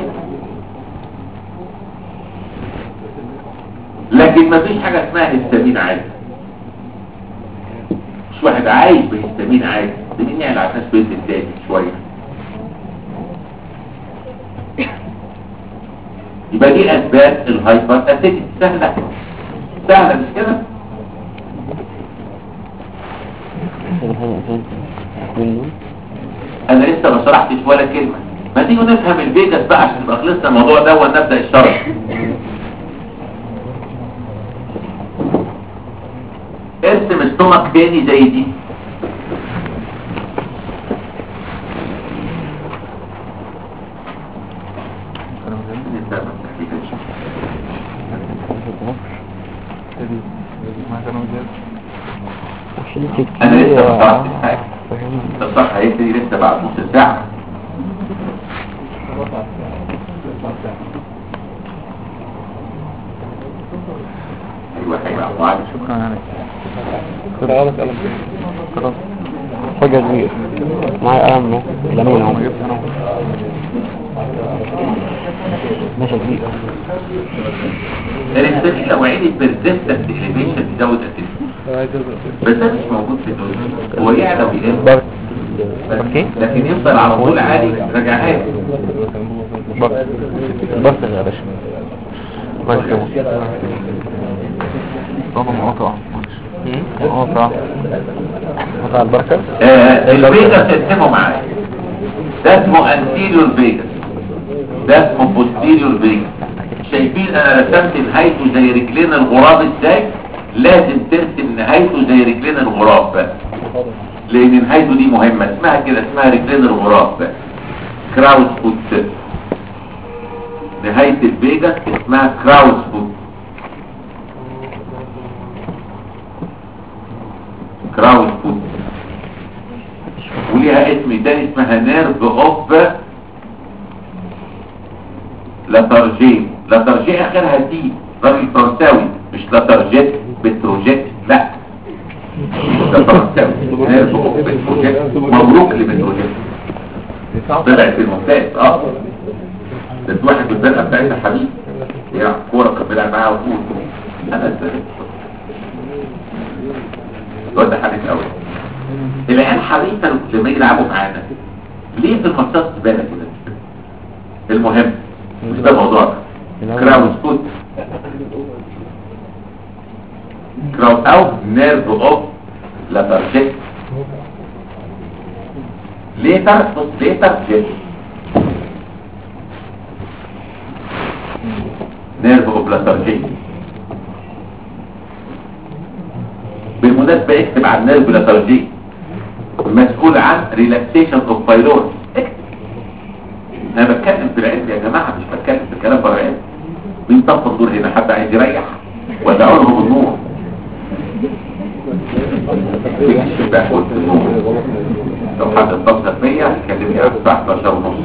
لكن مفيش حاجة اسمها هستامين عادي مش واحد عايش بهستامين عادي بدين يعني على اساس بيت التاني شوية يبقى دي اسباب الهايبر اسيدي سهلة سهلة مش كده انا لسه ما شرحتش ولا كلمة ما تيجوا نفهم الفيجاس بقى عشان نبقى خلصنا الموضوع ده ونبدأ الشرح ارسم السمك تاني زي دي انا لسه ما شرحتش حاجة الصح هيبتدي لسه بعد نص ساعة ايوه هيبقى معاك شكرا عليك خلاص قلم خلاص حاجة كبير معايا قلم اهو قلمين اهو ما جبت انا ماشي كبير الانسان لو عيد البرزستنت اليفيشن بيزود الاتنشن بس ده مش موجود في الدنيا هو يعلى ويقل برد بس اوكي. لكن يفضل على طول عالي رجعها لي. برد برد يا باشا الله يكرمك بابا مقاطع مقاطع قطع البركة آه، الفيجاس تقسمه معايا ده اسمه انتيريور فيجاس ده اسمه بوستيريور فيجاس شايفين انا رسمت نهايته زي رجلين الغراب ازاي لازم ترسم نهايته زي رجلين الغراب بقى لان نهايته دي مهمة اسمها كده اسمها رجلين الغراب بقى كراوس فوت نهاية الفيجاس اسمها كراوس فوت كراوس فوت وليها اسم تاني اسمها نيرف اوف لاترجي لاترجي اخرها تي راجل فرنساوي مش لاترجيت بتروجيت لا ده فرنساوي نيرف اوف بتروجيت مبروك لبتروجيت طلعت في الممتاز اه ده في واحد بالفرقه بتاعتها حبيب يا كوره كان بيلعب معاها وفوت انا ازاي الواد ده حديث قوي العيال حريفة لما يلعبوا معانا ليه في الماتشات زبالة كده المهم مش ده موضوع كراوس فوت كراو او نيرف اوف لاترجيت ليتر بص ليتر جيت نيرف اوف لاترجيت بالمناسبة اكتب عن نيرف لاترجيت مسؤول عن ريلاكسيشن اوف بايلورس انا بتكلم في العلم يا جماعه مش بتكلم في الكلام بره العلم مين طفى الدور هنا حد عايز يريح ولا اقول له بالنور في الشباك قلت النور لو حد اتصل بيا يكلمني على الساعه 11 ونص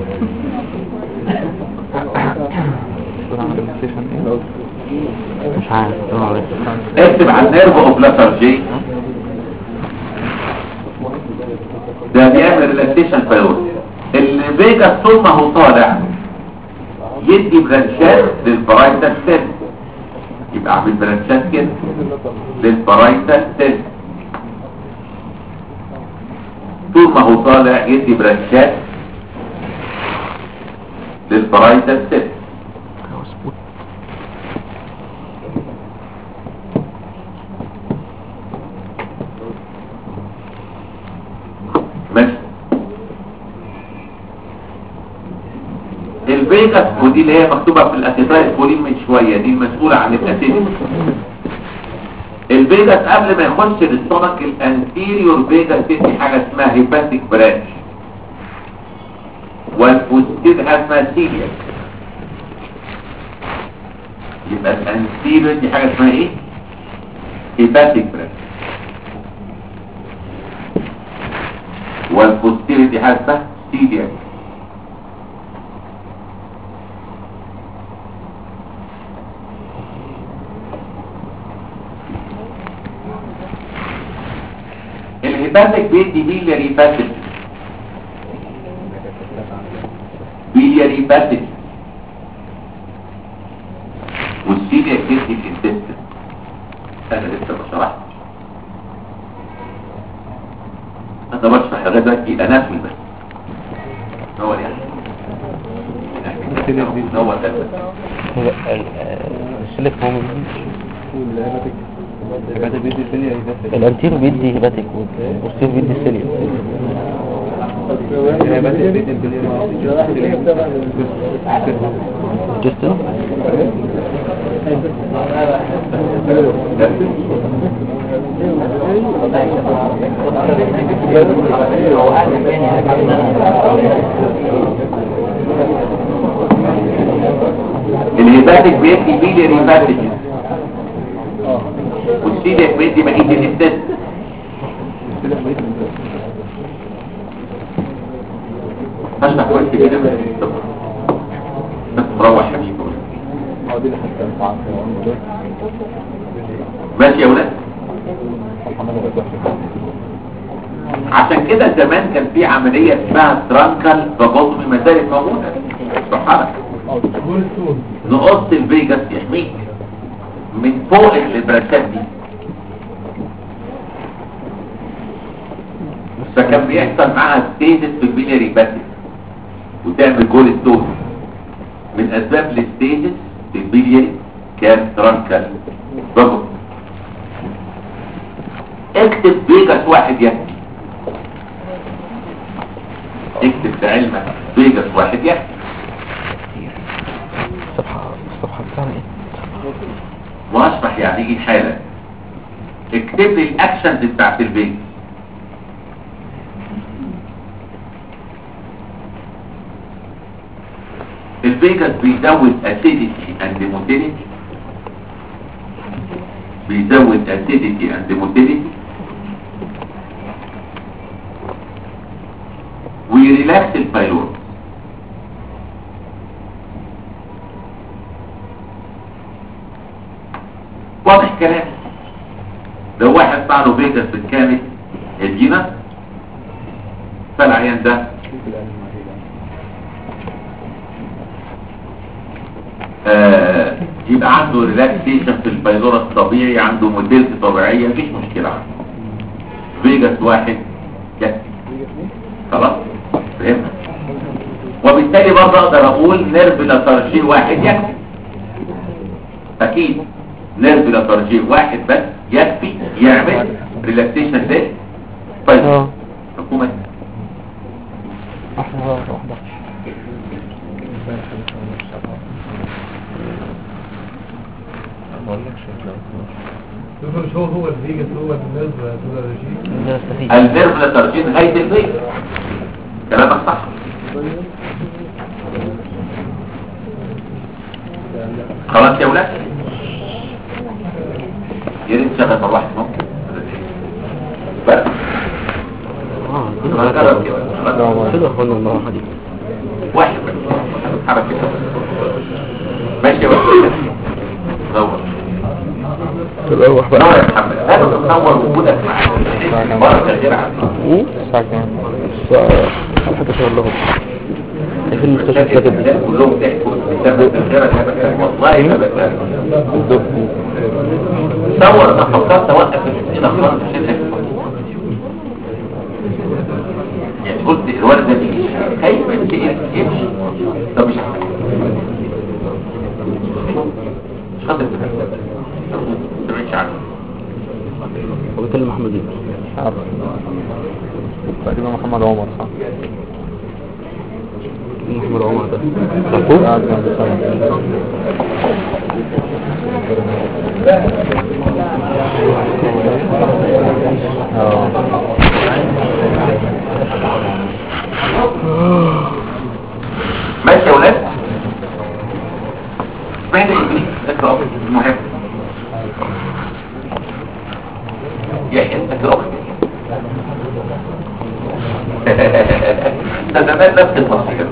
شكرا على الستيشن ايه مش عارف طبعا اكتب عن نيرف اوف لاترجي ده بيعمل ريلاكسيشن بايلورس الفيجاس طول ما هو طالع يدي برانشات للبرايتال سيل يبقى اعمل برانشات كده للبرايتال سيل طول ما هو طالع يدي برانشات للبرايتال سيل ماشي الفيجاس ودي اللي هي مكتوبة في الاسيتايل كولين من شوية دي المسؤولة عن الاسيد الفيجاس قبل ما يخش للسtomach الانتيريور فيجاس تدي حاجة اسمها هيباتيك برانش والبوستير حاجه اسمها سيليا يبقى الانسيليا دي حاجه اسمها ايه هيباتيك بريس والبوستير دي حاجه اسمها سيليا الهيباتيك بيدي بيلياري باسج بيلياري باسج والسيليا بيدي في الانتستين انا لسه ما شرحتش انا بشرح لغايه دلوقتي اناتومي بس هو يعني هو ده بس. هو السلك هو الانتيرو بيدي هيباتيك والبوستيرو بيدي السيليا جستن الهيباتيك بيدي بيلياري باسج والسيليا بيدي بقيه الانتستين اشرح كويس كده بس مروح حبيبي ماشي يا ولاد عشان كده زمان كان في عملية اسمها ترانكال فابوتومي ما زالت موجودة سبحانك نقص الفيجاس يحميك من فوق البراشات دي فكان بيحصل معاها ستيجز في البيلياري باسل وتعمل جول ستون من اسباب الستيجز في البيلياري كان ترانكال فابوتومي اكتب فيجاس واحد يحمي اكتب لعلمك فيجاس واحد يحمي الصفحة الصفحة بتاعنا ايه واشرح يعني ايه حالة اكتب لي الاكشنز بتاعت الفيجاس الفيجاس بيزود acidity and motility بيزود acidity and motility ويريلاكس البايلور واضح كلام لو واحد طعنه فيجاس بالكامل الجينة فالعيان ده آه يبقى عنده ريلاكسيشن في البايلورا الطبيعي عنده موديلتي طبيعية مفيش مشكلة عنده فيجاس واحد يكفي خلاص فهمنا وبالتالي برضه اقدر اقول نيرف لاترجي واحد يكفي اكيد نيرف لاترجي واحد بس يكفي يعمل ريلاكسيشن ده طيب اه حكومة احنا واحدة دكتور مش هو هو الفيجاس هو الناس هو الرجيم ده نستفيد النيرف لاترجي نهاية البيت كلامك صح خلاص يا ولاد يا ريت تشغل مروحة ممكن بس اه ما جرب كده خلاص. كده اخوانا المروحة دي واحد بس حركة كده ماشي يا ولاد دور تروح دور يا محمد لا تتصور وجودك معانا بركة غير عادية ايه الساعة كام؟ الساعة 11 الا ربع في المستشفى كده دي كلهم ضحكوا بسبب الغيرة اللي والله ما بتكلم تصور انا فكرت اوقف الاسئله خالص عشان اكل يعني قلت الولد ده بيجي خايف انت يمشي طب مش عارف. مش خاطر انت مش عارف هو بيكلم محمد ايه؟ عارف تقريبا محمد عمر صح محمد عمر ده تعرفوه؟ قاعد جنب سنة اه يحيى انت اخت ده زمان نفس المصير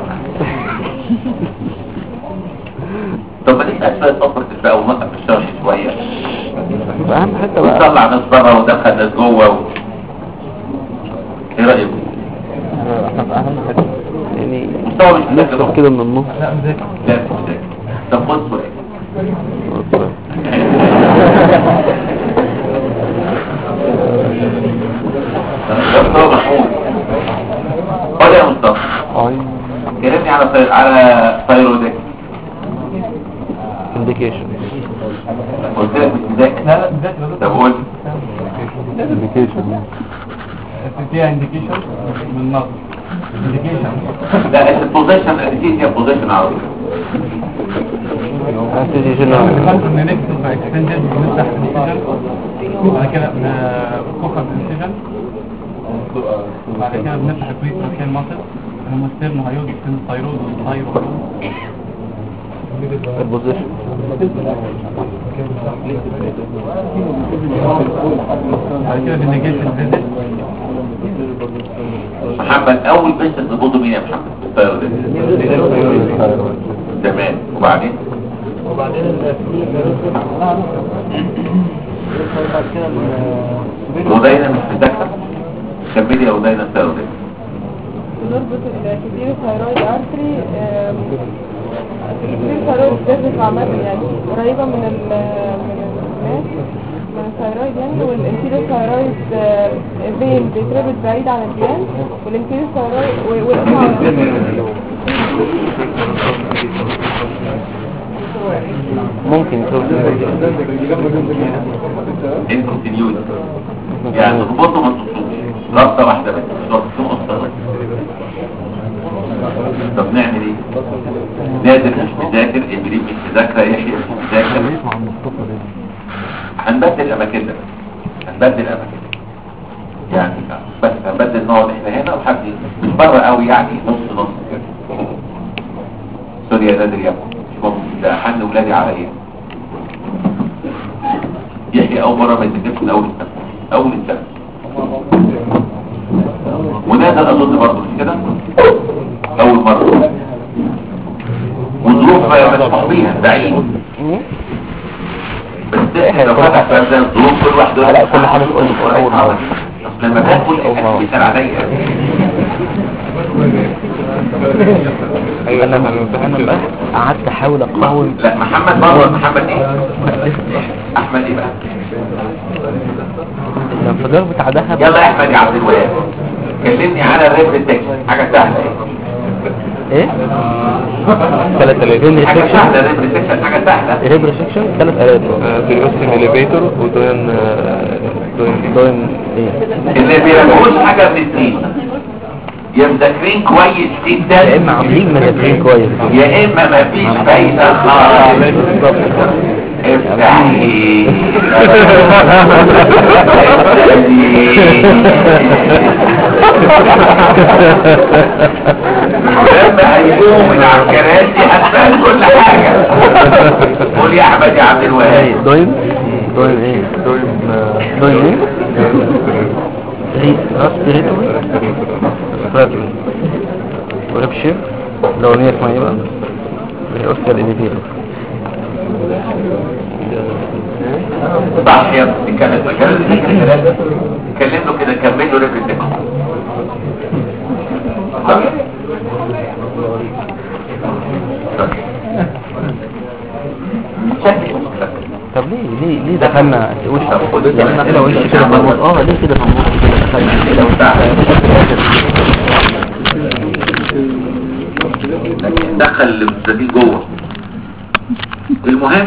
طب ما نسأل شوية أفرق بقى ونقف في الشرش شوية اهم حته بقى وطلع ناس بره ودخل ناس جوه و... ايه رأيكم؟ احنا في اهم حته يعني مستوى مش مذاكر نفصل كده من النص لا مذاكر لا مش مذاكر طب خد سؤال مصطفى محمود قول يا مصطفى كلمني على طير على ثايرودك انديكيشن قلت لك مش مذاكر لا لا مذاكر طب قول فيها انديكيشن من نص انديكيشن لا البوزيشن الاساسي بوزيشن عربي دخلت ان نكتب اكستندد ونفتح انسيجن بعد كده بنفكر بالانسيجن بعد كده بنفتح الكويت مكان مصر هم ستيرنو هيود ستيرنو ثايرود والثايرود البوزيشن بعد كده بالنيجيشن فيزيت محمد اول بنت تظبطه مين يا محمد الثايرودك تمام وبعدين ودينا مش مذاكره كملي يا ودينا الثايرودك نربط الكبير ثايرويد ارتري الكبير ثايرويد بيزنس عامة يعني قريبة من ال من الناس من الثايرويد يعني والانتيريور ثايرويد فين بيتربط بعيد عن الجلاند والانتيريور ثايرويد والإسمع ممكن انكونتينيوز يعني تظبطه ما تظبطوش رابطه واحده بس مش رابطه مقصره طب نعمل ايه نادر مش مذاكر ابراهيم مش مذاكره يحيى مش مذاكر هنبدل اماكننا هنبدل اماكننا يعني بس هنبدل نقعد احنا هنا وحد مش بره قوي يعني نص نص كده سوري يا نادر يا ابني مش ممكن ده حن ولادي عليا يحيى اول مره ما يتكلمش من اول السنه اول السنه ونادر اظن برضه مش كده اول مره وظروف مسموح بيها بعيد بس احنا لو فتح في هذا الظروف كل واحد لا، كل حاجة تقول لك أول مرة. اصل لما باكل الاكل بيسال عليا ايوه انا انا انا بقى قعدت احاول اقاوم لا محمد برضه محمد ايه احمد ايه بقى الانفجار بتاع دهب يلا يا احمد يا عبد الوهاب كلمني على الريب تكست حاجه سهله ايه ثلاث الاف حاجه سهله الريب تكست حاجه سهله ريب ريسكشن ثلاث الاف بيوسم اليفيتور ودوين آه، دوين دوين ايه اللي بيلاقوش حاجه من الاثنين يا مذاكرين كويس يا جدا اما عاملين مذاكرين كويس يا اما مفيش فايده خالص افتحي لما هيقوموا من على الكراسي هتبان كل حاجه قول يا احمد يا عبد الوهاب دوين دوين ايه دوين آه، دوين ايه ريسبيريتوري ريسبيريتوري وريبشير لو نية اسمها ايه بقى اوستيال انيفيتور صح يا ابني كانت كانت كلم له كده كمل له ريبل تكست صح صح. شكلي مستقبل طب ليه ليه ليه دخلنا وش طب لان كده وش كده في النص اه ليه كده في النص كده دخلنا كده لكن دخل المستفيد جوه المهم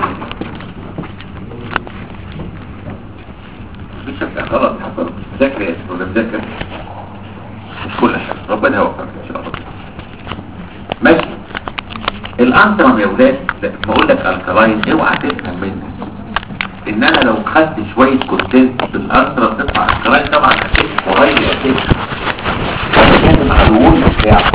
مش شك غلط حصل مش مذاكر يا اسم ولا مذاكر مش كل حاجه ربنا يوفقك ان شاء الله ماشي الانترم يا ولاد لما اقول لك الكلاين اوعى تفهم مني ان انا لو خدت شويه كونتنت بالانترم تطلع الكلاين طبعا هتبقى صغير كده على الوول بتاعه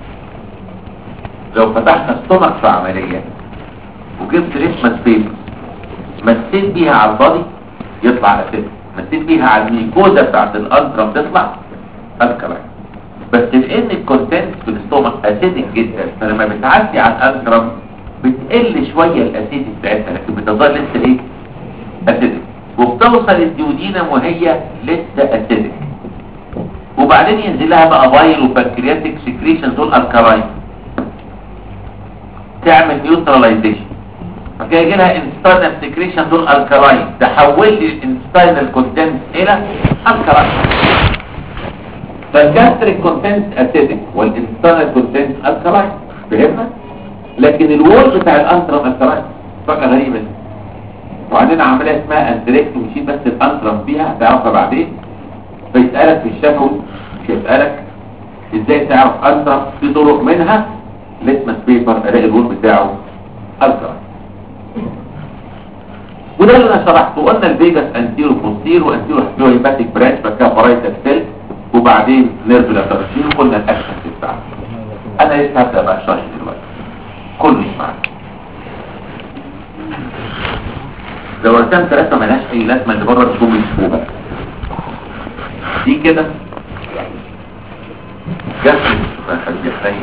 لو فتحنا ستومك في عملية وجبت ريتمس بيبر مثلت بيها على البادي يطلع اسيد حسيت بيها على الميكوزا بتاعت الانترا بتطلع الكلاين بس لان الكونتنت في الاستومك اسيدك جدا فلما بتعدي على الانترم بتقل شويه الاسيدك بتاعتها لكن بتظل لسه ايه اسيدك وبتوصل الديودينم وهي لسه اسيدك وبعدين ينزل لها بقى بايل وبنكرياتيك سكريشن دول الكلاين تعمل نيوتراليزيشن فكده يجي لها انستاينال سكريشن دول الكلاين تحول لي الانستاينال كونتنت الى الكلاين فالجاستريك كونتنت اسيدك والانستاينال كونتنت الكلاين فهمنا لكن الوول بتاع الانترم الكلاين فجأة غريبة دي. وبعدين عمليه اسمها اندريكت ومشيت بس الانترم فيها هتعرفها بعدين فيسألك في الشفوي مش هيسألك ازاي تعرف انترم في طرق منها ليتمس بيبر الاقي الوول بتاعه الكلاين وده اللي انا شرحته قلنا الفيجاس انتيرو بوستير وانتيرو هيباتيك برانش بعد كده بارايتال سيل وبعدين نيرف لاترشين قلنا الاكشن بتاعته انا لسه هبدا بقى شرح دلوقتي كله يسمعني لو رسمت رسمه ملهاش اي لازمه اللي بره تكون مشبوهه دي كده جسم خلي حنين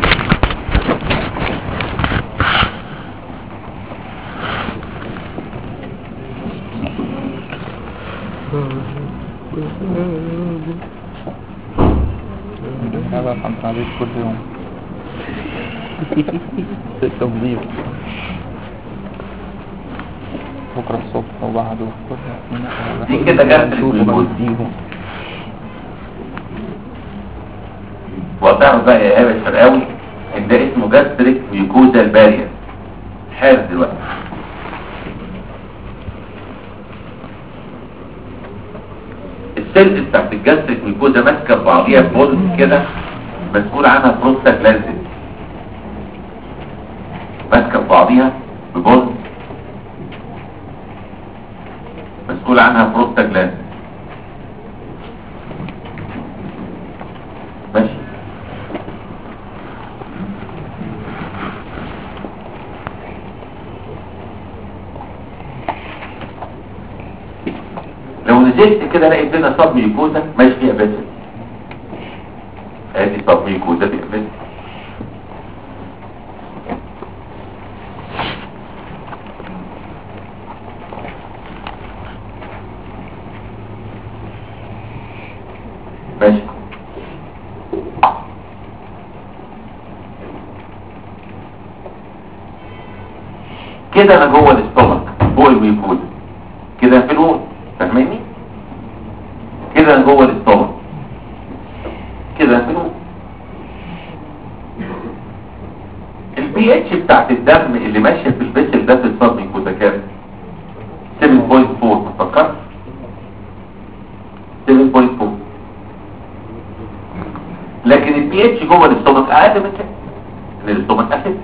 هذا خمسة عليك كل يوم تنظيف بكرة الصبح وبعده دي كده جسم الجلوكوز وتعرف بقى يا ايهاب الشرقاوي ان ده اسمه جاستريك ميوكوزا بارير حارس دلوقتي السيلز بتاعت الجاستريك ميوكوزا ماسكه ببعضيها بولز كده مسؤول عنها بروستاجلاندين ماسكه ببعضيها ببولز مسؤول عنها بروستاجلاندين ماشي لو نزلت كده الاقي فينا صب ميكوزا ماشي فيها بس ادي صب ميكوزا فيها بس ماشي كده انا جوه الاستومك فوق الميكوزا كده في الوول فاهميني كده انا جوه الاستومك كده في الوول البي اتش بتاعت الدم اللي ماشيه في الفيسل ده في الصدر ميكوزا كام 7.4 ما تفكرش 7.4 لكن البي اتش جوه الاستومك اقل من كده ان الاستومك اسيد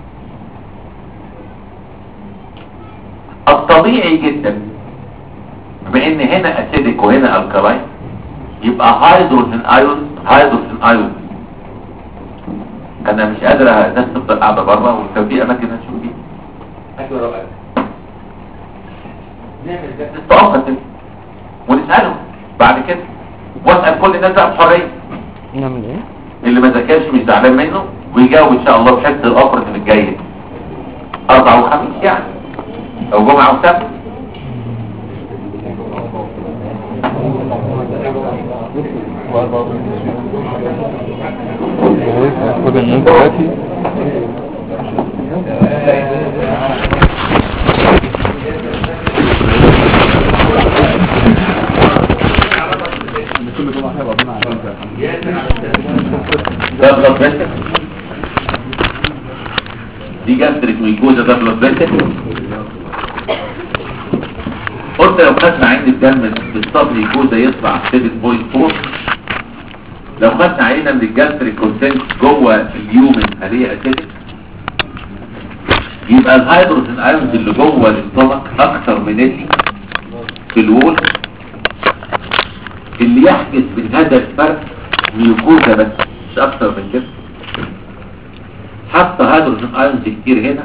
الطبيعي جدا بما ان هنا اسيدك وهنا الكلاين يبقى هيدروجين ايون هيدروجين ايون انا مش قادر الناس تفضل قاعده بره وكان في اماكن هنشوف فيها ايوه رأيك نعمل ده نتوقف كده ونسالهم بعد كده واسال كل الناس بقى بحريه نعمل ايه؟ اللي ما ذاكرش مش زعلان منه ويجاوب ان شاء الله في حته الاوبرتيف الجايه اربع وخميس يعني او جمعه وسبت المفروض ان انت دلوقتي ده بلاد فيسل دي جاستريك ميكوزا ده بلاد فيسل قلت لو خدنا عين الدم في الصب ميكوزا يطلع 7.4 لو خدنا عينه من الجاستريك كونتنت جوه اليومن هل هي اسيدك يبقى الهيدروجين ايونز اللي جوه الاستومك اكتر من اللي في الوول اللي يحجز من هذا الفرق ميوكوزا بس مش اكتر من كده حتى هيدروجين ايونز كتير هنا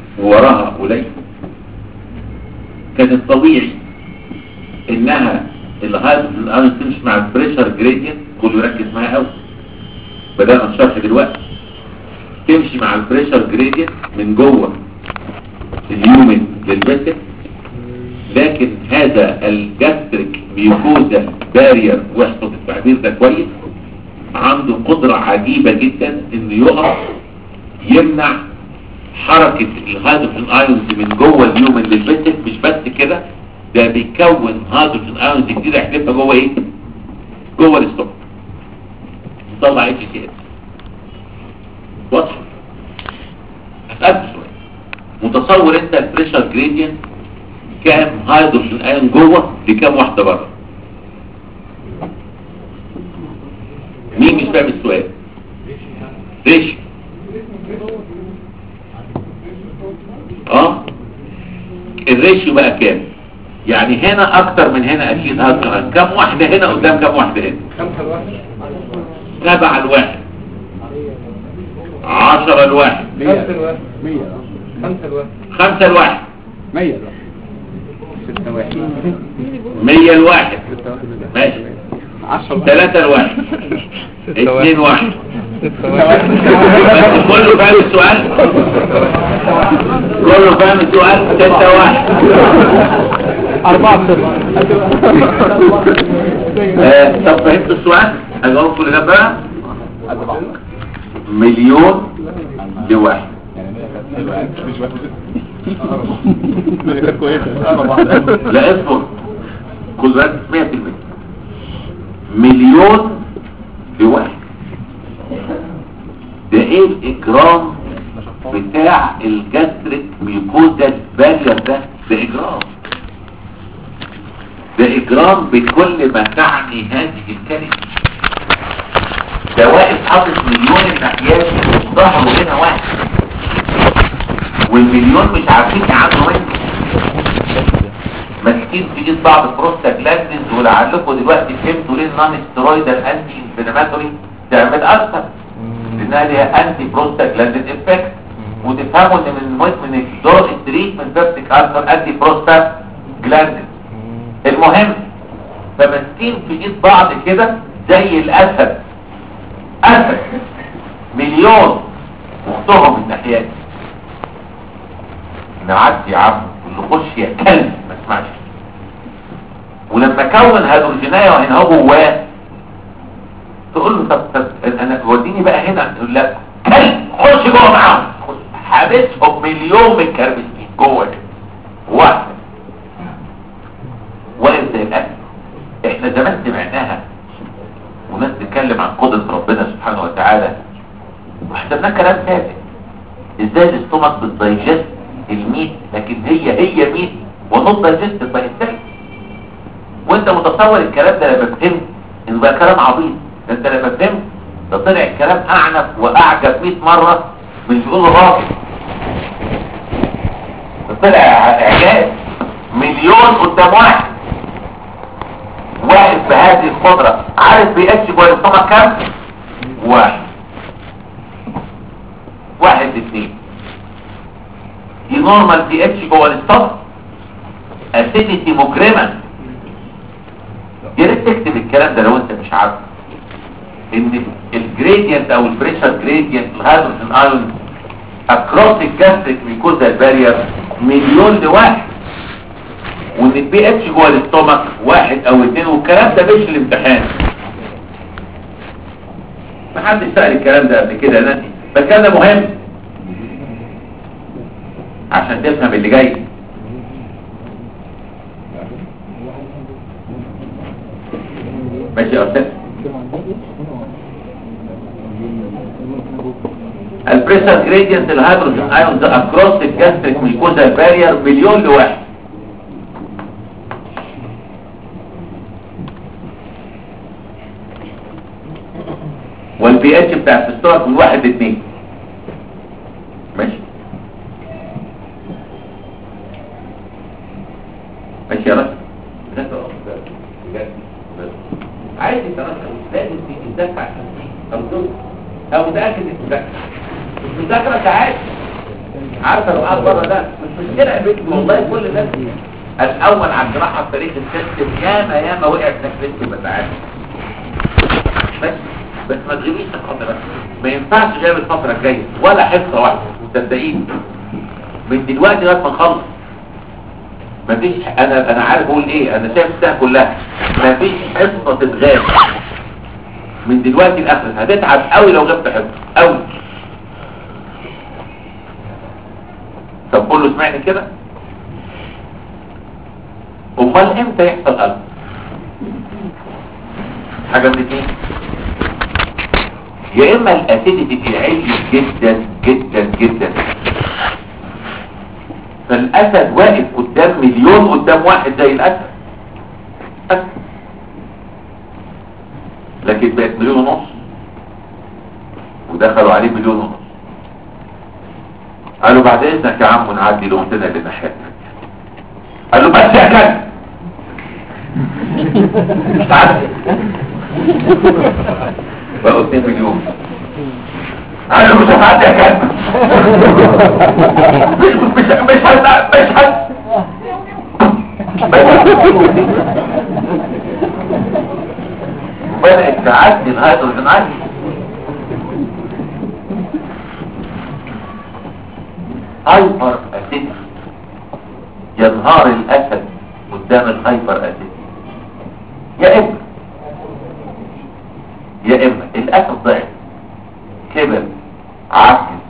ووراها قليل كان الطبيعي انها الهيدروجين ايون تمشي مع البريشر جريدينت كله يركز معايا قوي بدأنا الشرح دلوقتي تمشي مع البريشر جريدينت من جوه اليومن للبسك لكن هذا الجاستريك ميوكوزا بارير واحفظ التعبير ده كويس عنده قدرة عجيبة جدا انه يقف يمنع حركة الهيدروجين ايونز من جوه اليومن للبسك مش بس كده ده بيكون هيدروجين ايونز جديدة يحدفها جوه ايه جوه الستوك طلع اتش سي اس واضح هسألك سؤال متصور انت البريشر جريدينت كام هيدروجين ايون جوه لكام واحدة بره مين مش فاهم السؤال ريشيو اه الريشيو بقى كام يعني هنا اكتر من هنا اكيد هيدروجين كام واحدة هنا قدام كام واحدة هنا خمسة الواحد سبعة الواحد عشرة الواحد خمسة الواحد خمسة الواحد خمسة الواحد مية مية الواحد ماشي عشرة ثلاثة الواحد اثنين واحد ستة بس كله فاهم السؤال كله فاهم السؤال ستة واحد أربعة صفر آه، طب فهمت السؤال اجاوب كل ده بقى مليون لواحد لا اصبر كل ده 100% مليون لواحد ده ايه الاجرام بتاع الجاستريك ميوكوزا بارير ده ده اجرام ده اجرام بكل ما تعني هذه الكلمة ده واقف حاطط مليون الناحيات ظهره هنا واحد والمليون مش عارفين يعدوا منه ماسكين في ايد بعض بروستاجلاندينز ولعلكم دلوقتي فهمتوا ليه النون ستيرويدال انتي انفلاماتوري تعمل اكتر لانها ليها انتي بروستاجلاندين افكت وتفهموا ان من المهم من الدور التريتمنت بيرتيك الفر انتي بروستاجلاندين المهم فماسكين في ايد بعض كده زي الاسد اسد مليون واختهم من ناحيات نعدي يا عم واللي خش يا كلب ما اسمعش ولما كون هيدروجينايه وهنا هو جواه تقول له طب طب انا وديني بقى هنا يقول لك كلب خش جوه معاهم خش. حابسهم مليون من كربسين جوه كده واحد واقف زي الاكل احنا زمان سمعناها وناس تتكلم عن قدرة ربنا سبحانه وتعالى وحسبناه كلام تافه ازاي الاستومك بتدايجست الميت لكن هي هي ميت ونوت دايجست باي ازاي وانت متصور الكلام ده لما فهمت انه بقى كلام عبيط ده انت لما فهمت ده طلع الكلام اعنف واعجب 100 مرة من اللي بيقوله الراجل ده طلع اعجاز مليون قدام واحد واحد بهذه القدرة عارف بي اتش جوه الاستومك كام؟ واحد واحد اثنين دي نورمال بي اتش جوه الاستومك اسيديتي مجرمة يا ريت تكتب الكلام ده لو انت مش عارف ان الجريدينت او البريشر جريدينت الهيدروجين ايون اكروس الجاستريك ميكوزا البارير مليون لواحد وان البي اتش جوه الاستومك واحد او اتنين والكلام ده مش الامتحان محدش سأل الكلام ده قبل كده ناسي بس كان ده مهم عشان تفهم اللي جاي ماشي يا استاذ البريشر جريدينت الهيدروجين ايونز اكروس الجاستريك ميكوزا بارير مليون لواحد والبي اتش بتاع الفستورك من واحد لاثنين ماشي ماشي يا رجل عايز يتركب لازم تتذكر عشان ترجوك او متاكد انك تذاكر مش مذاكره ساعات عارفه لو قاعد بره ده مش مشكله يا بنتي والله كل الناس الاول على الجراحه في تاريخ السيستم ياما ياما وقع في نفس المساعات بس بس ما تغيبيش الفتره ما ينفعش غير الفتره الجايه ولا حصه واحده صدقيني من دلوقتي لغايه ما نخلص مفيش انا انا عارف اقول ايه انا شايف السنه كلها مفيش حصه تتغاب من دلوقتي لاخر هتتعب قوي لو غبت حصه قوي طب كله سمعني كده امال امتى يحصل قلب حاجه من اتنين يا اما الاسيديتي عالي جدا جدا جدا فالاسد واقف قدام مليون قدام واحد زي الاسد أسد. لكن بقت مليون ونص ودخلوا عليه مليون ونص قالوا بعد اذنك يا عم نعدي لوحدنا للناحيه قال له بس يا كلب مش تعدي بقوا 2 مليون قال له مش هتعدي يا كلب مش مش مش هت مش هت بدأت تعدي الهيدروجين عالي هايبر اسيد ينهار الاسد قدام الهايبر اسيد يا اما يا اما الاسد ضعف كبر عجز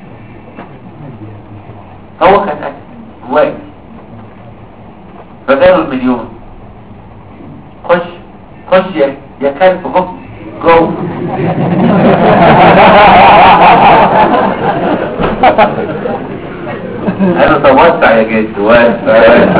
هو كان اسد واقف فجاله المليون خش خش يا يا كلب خش جوه قالوا طب وسع يا جد وسع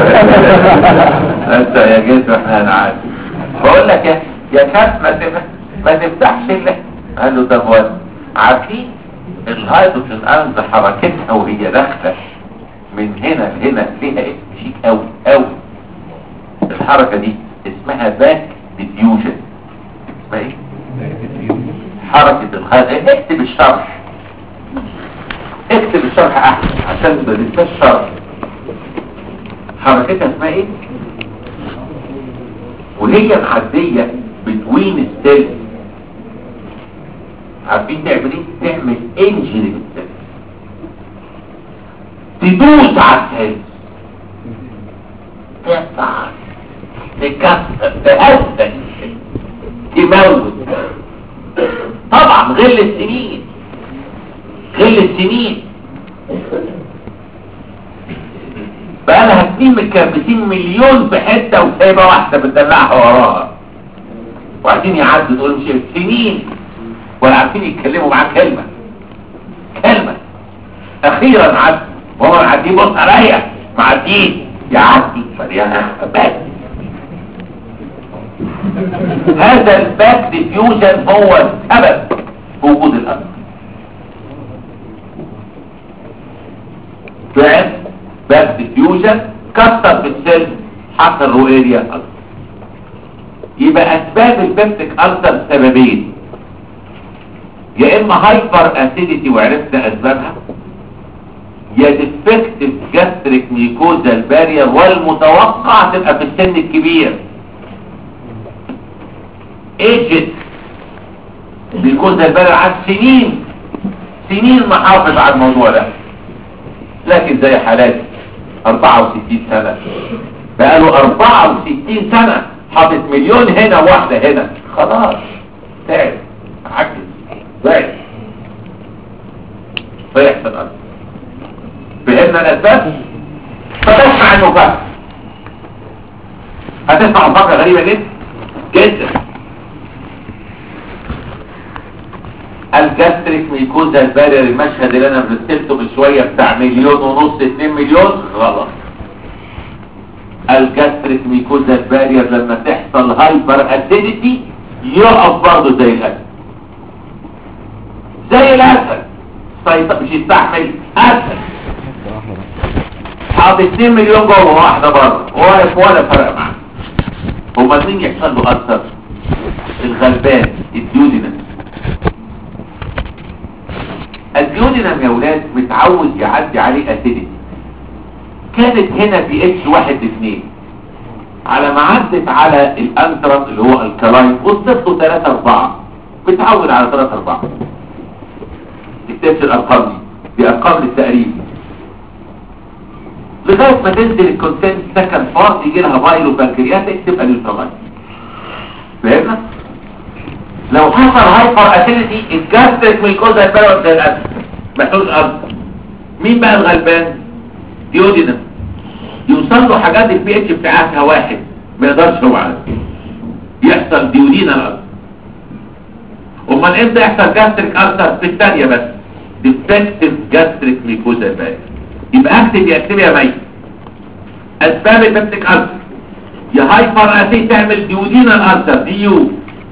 وسع يا جد واحنا هنعدي بقول لك يا يا كلب ما تف- ما تفتحش الا قال له طب وسع عارفين الهيدروجين انز حركتها وهي داخله من هنا لهنا ليها اسم شيك قوي قوي الحركه دي اسمها باك ديفيوجن اسمها ايه حركه الهيدروجين اكتب الشرح اكتب الشرح احسن عشان ما تنساش الشرح حركتها اسمها ايه وهي معديه بتوين السيل عارفين تعمل ايه تعمل انجري بالسيل تدوس على السيل تقطع تكسر تهزك تموت طبعا غل السنين غل السنين بقى لها سنين متكبسين مليون في حته وسايبه واحده بتدلعها وراها وعايزين يعدوا تقول مش سنين ولا عارفين يتكلموا معاه كلمه كلمه اخيرا عد وهو معدي بص عليا معدين يعدي مليانه بس هذا الباك ديفيوجن هو السبب في وجود الأمر فعل باك ديفيوجن كسر في السيل حصل روئيريا ألسر يبقى أسباب البيبتيك ألسر سببين يا إما هايبر أسيديتي وعرفنا أسبابها يا ديفكتيف جاستريك ميكوزا البارير والمتوقع تبقى في السن الكبير ايجت ميكوزا البارير عاد سنين سنين محافظ على الموضوع ده لكن زي حالاتي 64 سنة بقاله 64 سنة حاطط مليون هنا واحدة هنا خلاص تعب عجز ضعف فيحصل أمر فهمنا الأسباب فتسمع المفاجأة هتسمع مفاجأة غريبة جدا جدا الجاستريك ميكوزا البارير المشهد اللي انا مثلته من شوية بتاع مليون ونص اتنين مليون غلط الجاستريك ميكوزا البارير لما تحصل هايبر اسيديتي يقف برضه زي الاسد زي الاسد سيطر مش يستحمل اسد حاطط 2 مليون جوه واحده بره واقف ولا فرق معاه هما مين يحصل له اكتر الغلبان الديودينس الديودينم يا ولاد متعود يعدي عليه اسيديتي كانت هنا بي اتش واحد اتنين على ما عدت على الانترم اللي هو الكلاين وصلت له 3 4 بتعود على 3 4 تكتبش الارقام دي دي ارقام للتقريب لغايه ما تنزل الكونسنت سكند بارت يجي لها بايلو بنكرياتيك تبقى نيوترلايز فهمنا لو حصل هايبر اسيديتي الجاستريك ميكوزا البلد زي الاسد محتاج ارض مين بقى الغلبان ديودينم يوصل له حاجات البي اتش بتاعتها واحد ما يقدرش هو على يحصل ديودينا الارض امال امتى يحصل جاستريك ارثر في الثانيه بس ديفكتيف جاستريك ميكوزا البلد يبقى اكتب يا اكتب يا مي اسباب البيبتيك ارثر يا هايبر اسيد تعمل ديودينا الارثر دي يو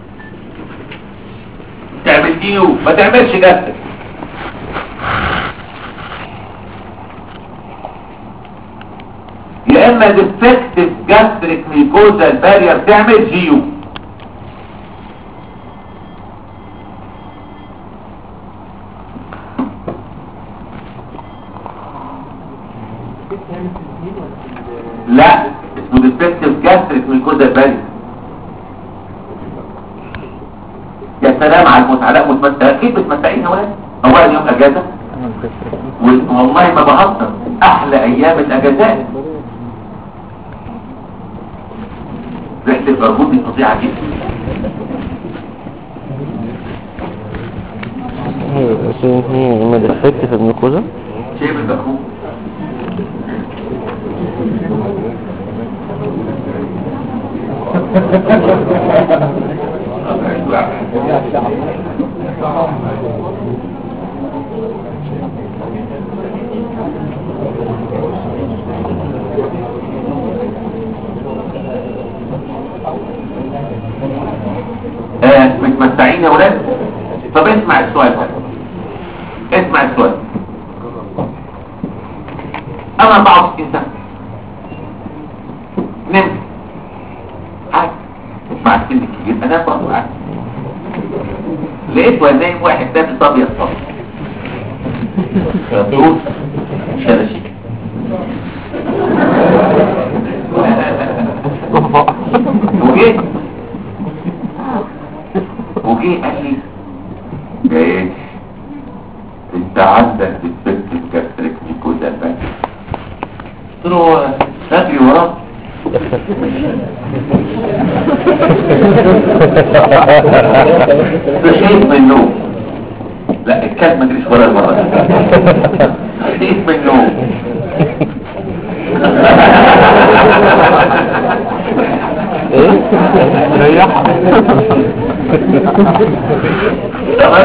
تعمل دي يو ما تعملش جاستريك يا اما ديفكتيف جاستريك ميكوزا بارير تعمل جيو لا اسمه ديفكتيف جاستريك ميكوزا بارير يا سلام على المتعة لا متمتع اكيد بتمتعين يا ولاد اولا يوم اجازة والله ما بهزر احلى ايام الاجازات رحلة البرغوث دي فظيعة جدا ما دفكت في الميكوزا شايف البرغوث آه متمتعين يا ولاد طب اسمع السؤال ده اسمع السؤال انا 64 سنة نمت عادي مع السن الكبير انا برضه عادي لقيت وانا نايم واحد تاني طب يصطاد فلوس شراشيك وجيت وجي قال لي ايش انت عندك بتفك الجاستريك ميكوزا البنك قلت له اجري وراه صحيت من النوم لا الكلب ما جريش ورا المره دي صحيت من النوم ايه ريح تمام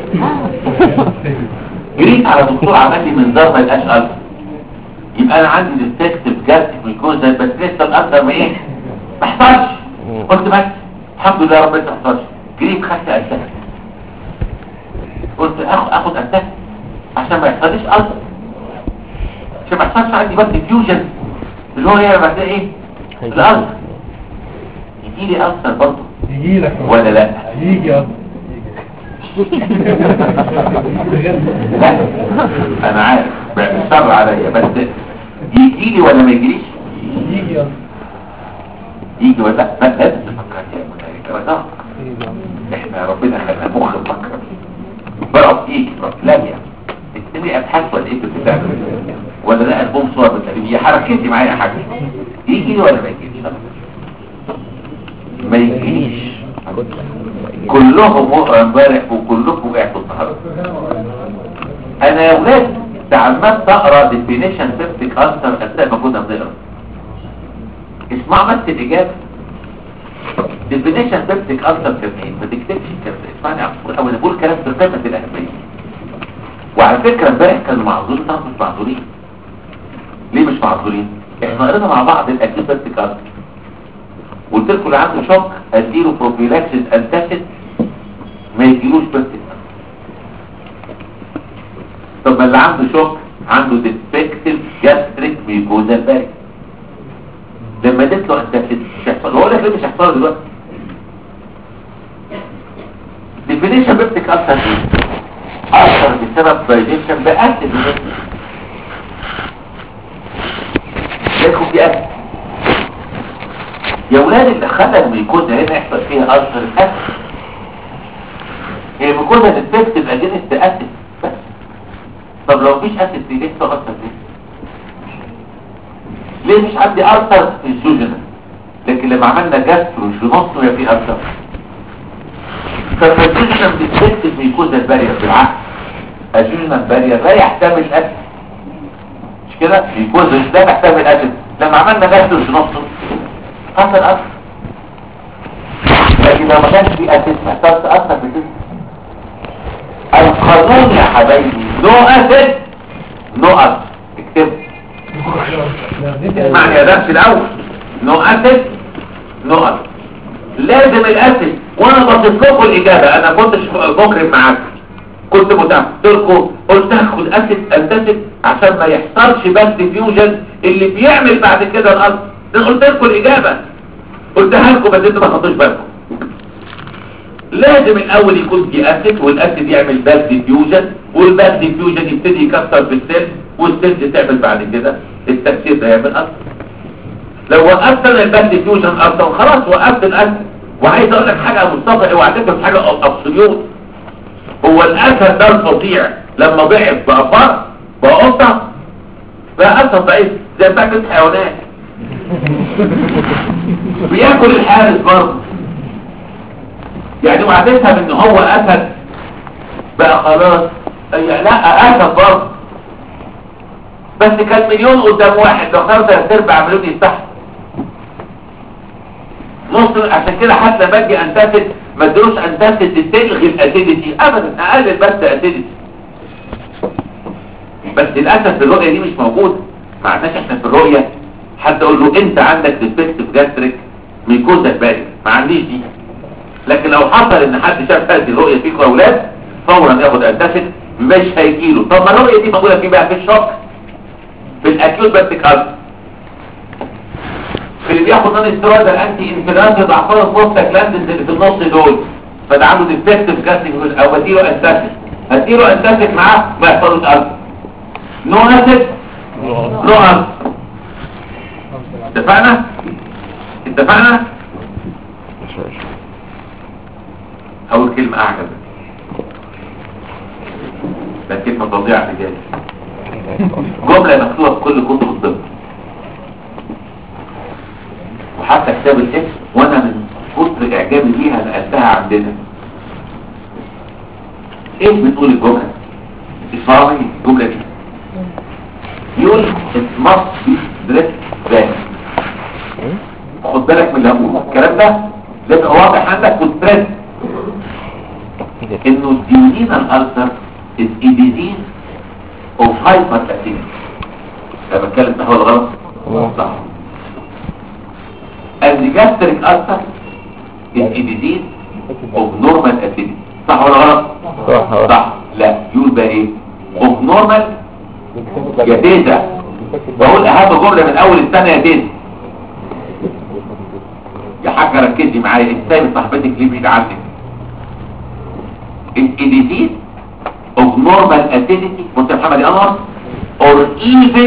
جريت على دكتور عمل لي منظار ما يبقاش قلب يبقى انا عندي ديتكتيف جاستيك ميكوزا بس لسه الاثر ما ايه ما حصلش قلت بس الحمد لله ربنا ما حصلش جريت خدت اساس قلت اخد اخد اساس عشان ما يحصلش اثر عشان ما يحصلش عندي بس فيوجن اللي هو هي بعد ايه الارض يجي لي اثر برضه يجي لك ولا لا يجي اصلا لا انا عارف بشر عليا بس يجي لي ولا ما يجيليش يجي اصلا يجي ولا لا لا لازم تفكر يا ملائكه ولا احنا ربنا خلنا مخ نفكر بقى يجي لا يا اكتبي ابحاث ولا ايه بتعمل ولا لا البوم صور بالتقريب هي حركتي معايا حاجه يجي لي ولا ما يجيليش ما يجيليش كلهم وقعوا امبارح وكلكم وقعتوا النهارده انا يا ولاد تعمدت اقرا ديفينيشن سيبتيك ألسر اثناء ما كنا بنقرا اسمع بس الاجابه ديفينيشن سيبتيك ألسر كان ايه ما تكتبش الكلام ده اسمعني يا عبد او انا بقول كلام في قمه الاهميه وعلى فكره امبارح كانوا معذورين طبعا مش معذورين ليه مش معذورين احنا قرينا مع بعض الاكيد سيبتيك ألسر قلت لكم اللي عنده شوك اديله بروفيلاكسيس انتاسيد ما يجيلوش بس طب ما اللي عنده شوك عنده ديفكتيف جاستريك ميكوزا باري لما اديت له انتاسيد مش هيحصل هو لك ليه مش هيحصل دلوقتي ديفينيشن بيبتيك اكتر ايه اكتر بسبب دايجيشن باسيد يدخل في اكل يا ولاد اللي خلى الميكوزا هنا يحصل فيها اثر الاكل هي الميكوزا الانفكتيف اجينست اسيد بس طب لو مفيش اسيد دي ليه تأثر ليه؟ ليه مش عندي اثر في الجوجنال لكن لما عملنا جاسترو جنوستو يبقى في اثر فالجوجنال بتفكتيف ميكوزا البارير بالعكس الجوجنال بارير لا يحتمل اسيد مش كده ميكوزا لا يحتمل اسيد لما عملنا جاسترو جنوستو حصل اثر لكن لو ما كانش في اسيد محتاج تاثر في الجسم القانون يا حبايبي نو اسيد نو اثر اكتب اسمعني يا درس الاول نو اسيد نو اثر لازم الاسيد وانا بصف لكم الاجابه انا كنتش مكرم معاكم كنت متعب لكم قلت هاخد اسيد انتسب عشان ما يحصلش بس فيوجن اللي بيعمل بعد كده الارض انا قلت لكم الاجابه قلتها لكم بس انتوا ما خدتوش بالكم لازم الاول يكون في اسيد والاسيد يعمل باد ديفيوجن والباد ديفيوجن يبتدي يكسر في السيل والسيل تعمل بعد كده التكسير ده يعمل اثر لو وقفت انا الباد ديفيوجن اصلا خلاص وقفت الاسيد وعايز اقول لك حاجه يا مصطفى اوعى تفهم حاجه ابسوليوت هو الاسد ده الفظيع لما ضعف بقى فرق بقى قطع بقى اسد ضعيف زي بتاعت الحيوانات بياكل الحارس برضه يعني وعدتها ان هو اسد بقى خلاص يعني لا اسد برضه بس كان مليون قدام واحد لو خلاص ثلاث ارباع مليون يستحق نص عشان كده حتى لما اجي انتفد ما ادروش انتفد تلغي الاسيديتي ابدا اقلل بس اسيديتي بس للاسف الرؤيه دي مش موجوده ما عندناش احنا في الرؤيه حد يقول له انت عندك ديفكتيف جاستريك ميكوزا بارد ما عنديش دي لكن لو حصل ان حد شاف هذه الرؤيه فيكم يا اولاد فورا ياخد انتاسيد مش هيجيله طب ما الرؤيه دي موجوده في بقى في الشوك في الاكيوت باتيك ألسر في اللي بياخد نون استرويد الانتي انفلاماتوري ضعفان البروستا جلاندز اللي في النص دول فده عنده ديفكتيف جاستريك او اديله انتاسيد اديله انتاسيد معاه ما يحصلوش ألسر نو اسيد نو ألسر اتفقنا اتفقنا اول كلمة اعجب ده كلمة تضيع رجال جملة مكتوبة في كل كتب الطب وحتى كتاب الاسم وانا من كتر اعجابي بيها نقلتها عندنا ايه بتقول الجملة اسمعوا الجملة دي يقول it must be dressed back خد بالك من اللي هقوله الكلام ده لازم واضح عندك والستريس انه الديونينال الالسر is a disease of hyperactivity لما اتكلم ده هو الغلط صح and the gastric ulcer is a disease of normal activity صح ولا غلط صح صح لا يقول بقى ايه of normal يا تيزا بقول اهم جملة من اول السنة يا تيزا يا حاجة ركزي معايا انت سايب صاحبتك ليه بعيد عنك a disease of normal acidity وانت يا محمد انور or even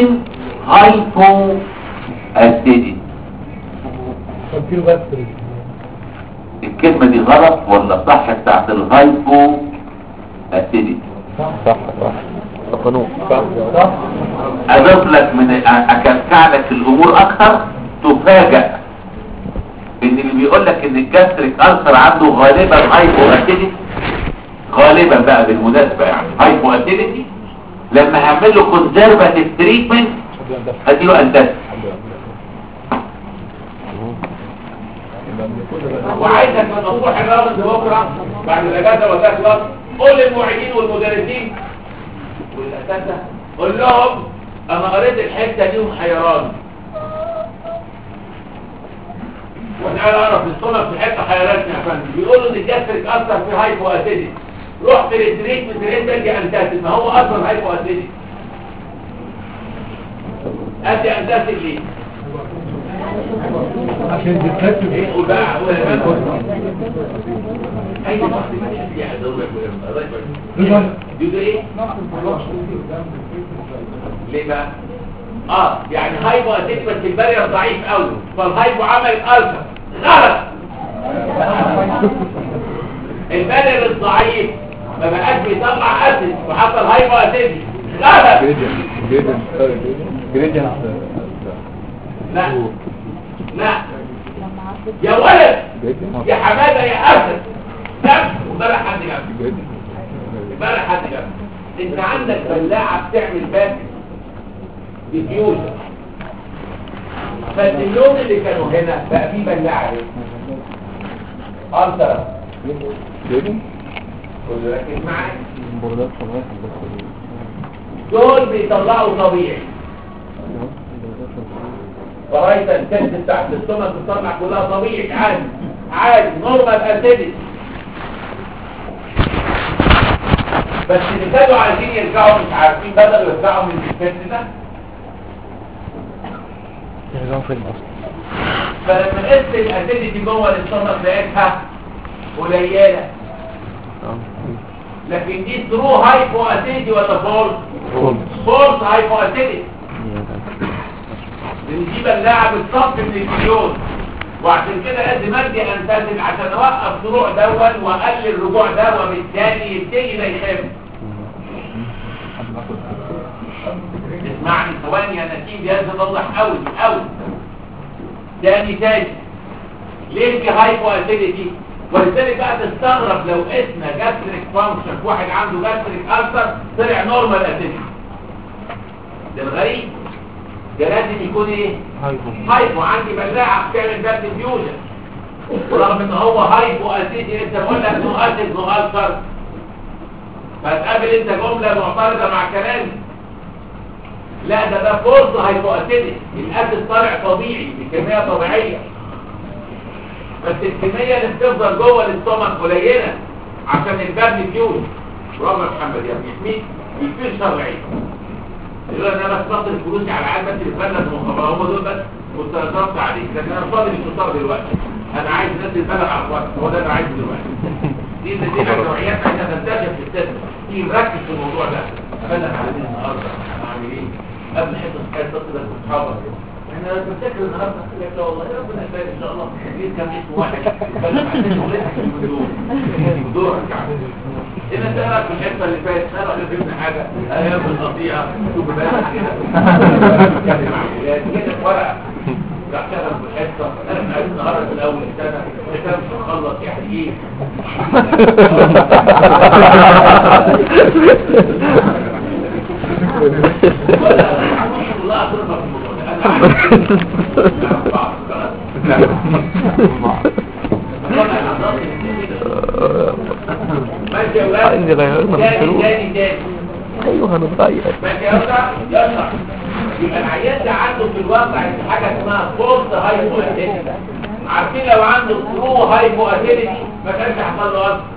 hypoacidity كيلو بس الكلمة دي غلط ولا صح بتاعت الهايبو اسيديتي صح صح قانون صح اضيف لك من اكلكع لك الامور اكتر تفاجأ ان اللي بيقول لك ان الجاستريك ألسر عنده غالبا هايبو اسيديتي غالبا بقى بالمناسبة يعني هايبو اسيديتي لما هعمل له كونزرفاتيف تريتمنت هديله انتاج وعايزك من مفتوح الرابط بكره بعد الاجازه وتخلص قول للمعيدين والمدرسين والاساتذه قول لهم انا قريت الحته دي وحيران وانا اعرف الصنف في حته حيرتني يا فندم بيقولوا ان الجاستريك اثر في هايبو اسيدي رحت للتريتمنت لقيت بدي انتاسيد ما هو اصلا هايبو اسيدي ادي انتاسيد ليه؟ عشان تتركب ايه قول بقى قول يا فندم اي واحد يعني ضروري الله يبارك رجل يقول ايه ليه بقى اه يعني هايبو اسيد بس البارير ضعيف قوي فالهايبو عمل الفا غلط البارير الضعيف ما بقاش بيطلع اسيد وحصل هايبو اسيد غلط لا لا يا ولد يا حماده يا اسد نفس وبلع حد جنبك بلع حد جنبك انت عندك بلاعه بتعمل باك ديفيوجن فاللون اللي كانوا هنا بقى فيه بلاعه ايه ألترا كل ركز معايا دول بيطلعوا طبيعي فرايت الكنز بتاعت السمك بتطلع كلها طبيعي عادي عادي نورمال اسيدي بس اللي كانوا عايزين يرجعوا مش عارفين بدأوا يرجعوا من الكنز ده يرجعوا فين اصلا فلما قست الاسيديتي جوه السمك لقيتها قليله لكن دي ثرو هايبو اسيدي ولا فولس فولس هايبو اسيدي لان دي بلاعه بالصف من الفيول وعشان كده لازم ادي انتزل عشان اوقف طلوع دول واقلل رجوع ده وبالتالي يبتدي ده يخف اسمعني ثواني انا في جهاز اوضح قوي قوي تاني تاني ليه الهايبو اسيديتي ولذلك بقى تستغرب لو اسمه جاستريك فانكشن واحد عنده جاستريك ألسر طلع نورمال اسيديتي ده الغريب ده لازم يكون ايه هايبو عندي بلاعه بتعمل باد ديفيوجن ورغم ان هو هايبو اسيدي انت بقول لك نو اسيد نو ألسر فتقابل انت جمله معترضه مع كلامي لا ده ده فورس هايبو اسيدي الاسيد طالع طبيعي بكميه طبيعيه بس الكميه اللي بتفضل جوه الاستومك قليله عشان الباب ديفيوجن برافو يا محمد يا ابني يحميك يكفي شرعي يقول انا بس بصرف فلوسي على العيال بس يتبلد المخابرات هم دول بس مستندات عليك لكن انا فاضي مش مضطر دلوقتي انا عايز الناس تتبلغ على الوقت هو ده اللي عايزه دلوقتي دي اللي دي نوعيات عايزه تنتشر في السن دي نركز في الموضوع ده ابلغ على مين النهارده انا اعمل ايه قبل حته حكايه تصل بس اصحابك احنا بنفتكر النهارده قلت له والله ربنا يسهل ان شاء الله تجيب كام اسم واحد بلغ عشان ولادك في دول دورك يعني هنا تقرا في الحته اللي فاتت تقرا في ابن حاجه ايام القطيعه شوف بقى كده كده مع الولاد كده في ورقه راح شغل في الحصه انا عايز النهارده في الاول السنه الكتاب مش هخلص يعني ايه والله اضربها في الموضوع ده انا عارف بعض ماشي يا ولاد عايز يغيرنا تاني بالفلوس. تاني تاني ايوه هنتغير ماشي يا ولاد يلا يبقى العيان ده عنده في الواقع حاجه اسمها فورس هايبو اسيديتي عارفين لو عنده ثرو هايبو اسيديتي ما كانش حصل له اصلا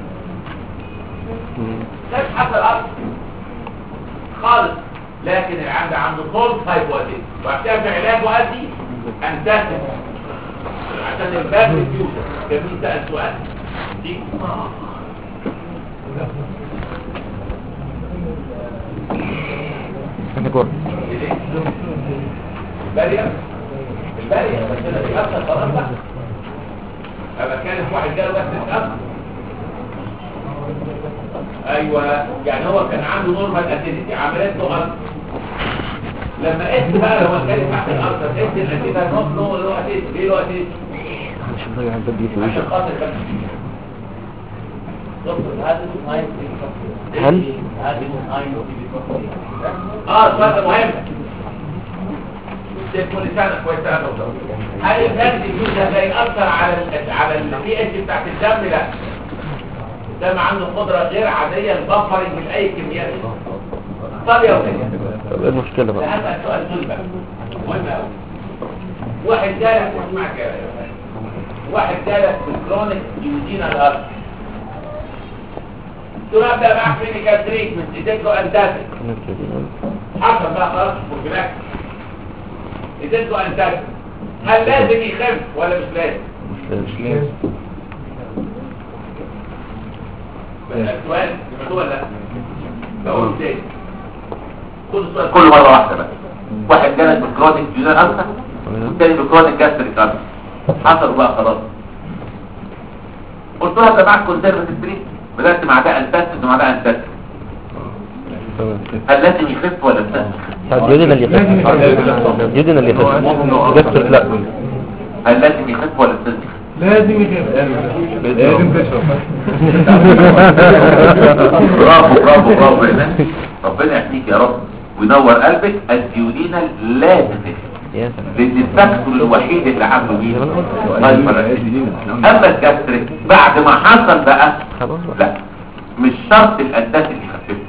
كانش حصل اصلا خالص لكن العيان ده عنده فورس هايبو اسيديتي وعشان في علاج مؤدي انتهت عشان الباب فيوجن جميل سأل سؤال دي انا جور البارية البارية بس انا في اكتر خلاص بقى ابقى كان واحد جاله بس الأب ايوه يعني هو كان عنده نورمال اسيديتي عملت له ألسر لما قست بقى لو كان تحت الألسر قست الاسيديتي نص له له اسيديتي ليه له اسيديتي مش مضيع الباب دي في عشان وشك خاطر بس هل اه السؤال ده مهم ده كل سنه كويس انا هل الفرد الجزء ده هيأثر على ال على البي اتش بتاعت الدم لا الدم عنده قدره غير عاديه للبفرنج من اي كميات طب يا ولد طب ايه المشكلة ده بقى هسأل سؤال دول بقى مهم قوي واحد جالك اسمع كده واحد جالك بالكرونيك يوزينا الارض تقول ابدا معاك كلينيكال تريتمنت اديت له انتاسيك حصل بقى خلاص بروفيلاكس اديت له انتاسيك هل لازم يخف ولا مش لازم؟ مش لازم بس السؤال سمعتوه ولا لا؟ بقول تاني خد السؤال كل مرة واحدة بقى واحد جالك بكرونيك جونال ألسر والتاني بكرونيك جاستريك ألسر حصل بقى خلاص قلت له انت معاك كونسيرفتيف بريد بدأت مع ده انتستد ومع ده انتستد هل لازم يخف ولا يستسلم؟ اليودين اللي يخف اليودين اللي يخف جاستريك لا هل لازم يخف ولا يستسلم؟ لازم يخف لازم تشرب برافو برافو برافو يا ناس ربنا يحميك يا رب وينور قلبك الديودينال لازم تخف يا سلام لان الفاكتور الوحيد اللي عنده مين هايبر أسيديميا. اما الجاستريك بعد ما حصل بقى خلاص بقى لا مش شرط الاساس اللي يخففه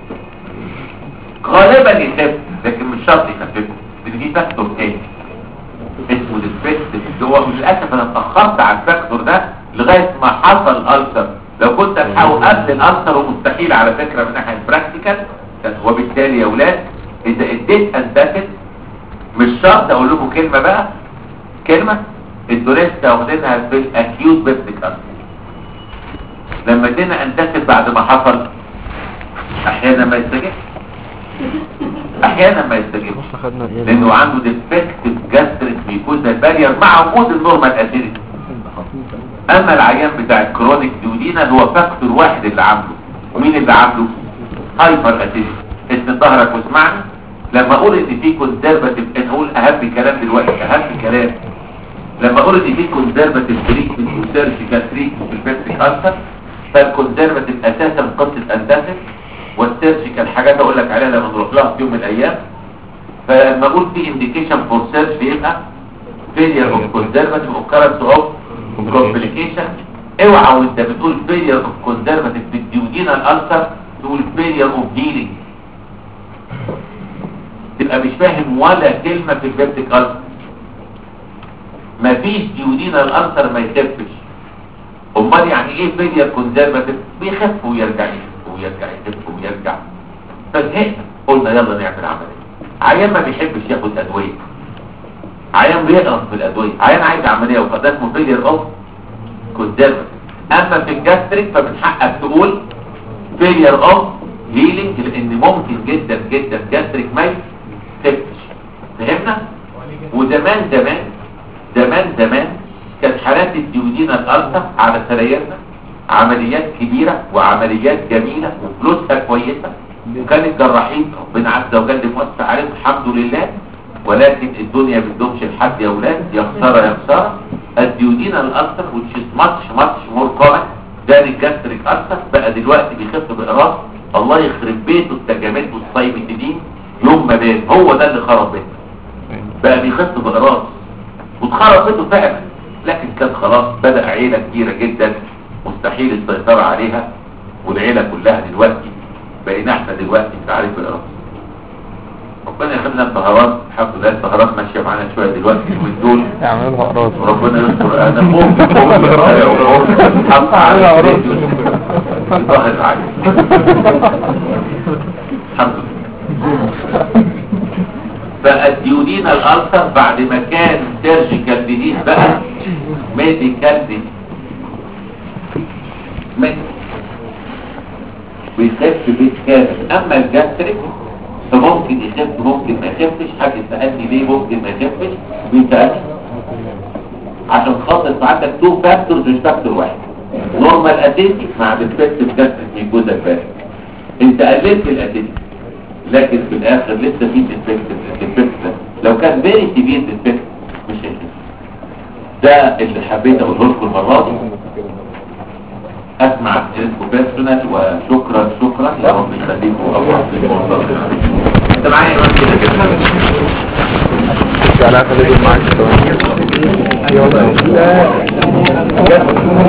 غالبا يخف لكن مش شرط يخففه لان في فاكتور تاني اسمه ديسبكت اللي هو للاسف انا اتاخرت على الفاكتور ده لغايه ما حصل الالسر لو كنت الحقه قبل الالسر ومستحيل على فكره من ناحيه براكتيكال وبالتالي يا اولاد اذا اديت انتاتد مش شرط اقول لكم كلمه بقى كلمه انتوا لسه واخدينها في الاكيوت بيبتيك ألسر لما ادينا انتاتد بعد ما حصل احيانا ما يستجيبش احيانا ما يستجيبش بص خدنا ايه لانه عنده ديفكتيف جاستريك ميكوزا بارير مع وجود النورمال اسيديتي اما العيان بتاع الكرونيك ديودينا هو فاكتور واحد اللي عامله ومين اللي عامله هايبر اسيديتي اسم ظهرك واسمعني لما اقول ان في كونزرفاتيف انا اقول اهم كلام دلوقتي اهم كلام لما اقول ان في كونزرفاتيف تريتمنت وسيرجيكال تريتمنت في البيبتيك ألسر فالكونزرفاتيف اساسا قصه انتاسف والسيرجيكال حاجات اقول لك عليها لما نروح لها في يوم من الايام فلما اقول في انديكيشن فور سيرش بيبقى failure of conservative occurrence of complication اوعى وانت بتقول failure of conservative في الديودينال ألسر تقول failure of healing تبقى مش فاهم ولا كلمة في البيبتيك ألسر مفيش ديودينال ألسر ما يخفش امال يعني ايه failure conservative بيخف ويرجع يخف ويرجع يخف ويرجع فزهقنا قلنا يلا نعمل عملية عيان ما بيحبش ياخد ادوية عيان بيقرف في الادوية عيان عايز عملية وقد اسمه فيلير اوف كونزرفتيف اما في الجاستريك فمن حقك تقول فيلير اوف هيلينج لان ممكن جدا جدا جاستريك ما يخفش فهمنا وزمان زمان زمان زمان كانت حالات الديودينا الألسر على سرايرنا عمليات كبيرة وعمليات جميلة وفلوسها كويسة وكانت جراحين ربنا عز وجل موسع عليهم الحمد لله ولكن الدنيا بتدومش لحد يا اولاد يا خساره يا خساره الديودينا الألسر which is much much more common ده الجاستريك ألسر بقى دلوقتي بيخف بإقراص الله يخرب بيته التجامات والسايبتدين يوم ما بان هو ده اللي خرب بيته بقى بيخف بإقراص واتخرب بيته فعلا لكن كان خلاص بدأ عيلة كبيرة جدا مستحيل السيطرة عليها والعيلة كلها دلوقتي بقينا احنا دلوقتي في عارف الإرادة ربنا يخلينا الطهارات الحمد لله الطهارات ماشية معانا شوية دلوقتي من دول اعملوا لها اقراص وربنا يستر انا ممكن ممكن حط على الراديو ظاهر عليه الحمد لله فالديودين الألسر بعد ما كان سيرجيكال ديزيز بقى ميديكال ديزيز بيخف بالكامل اما الجاستريك فممكن يخف ممكن ما يخفش حد سألني ليه ممكن ما يخفش بيسألني عشان خاطر عندك تو فاكتورز مش فاكتور واحد نورمال اسيتي مع ديفكتيف جاستريك ميكوزا البارد انت قللت الاسيتي لكن في الاخر لسه في ديفكتيف ديفكتيف لو كان فيري سيفير ديفكت مش هيخف ده اللي حبيت اقوله لكم المره دي اسمع اسمكم بيرسونال وشكرا شكرا يا رب يخليكم الله انت معايا يا رب كده كده على اخر معاك ثواني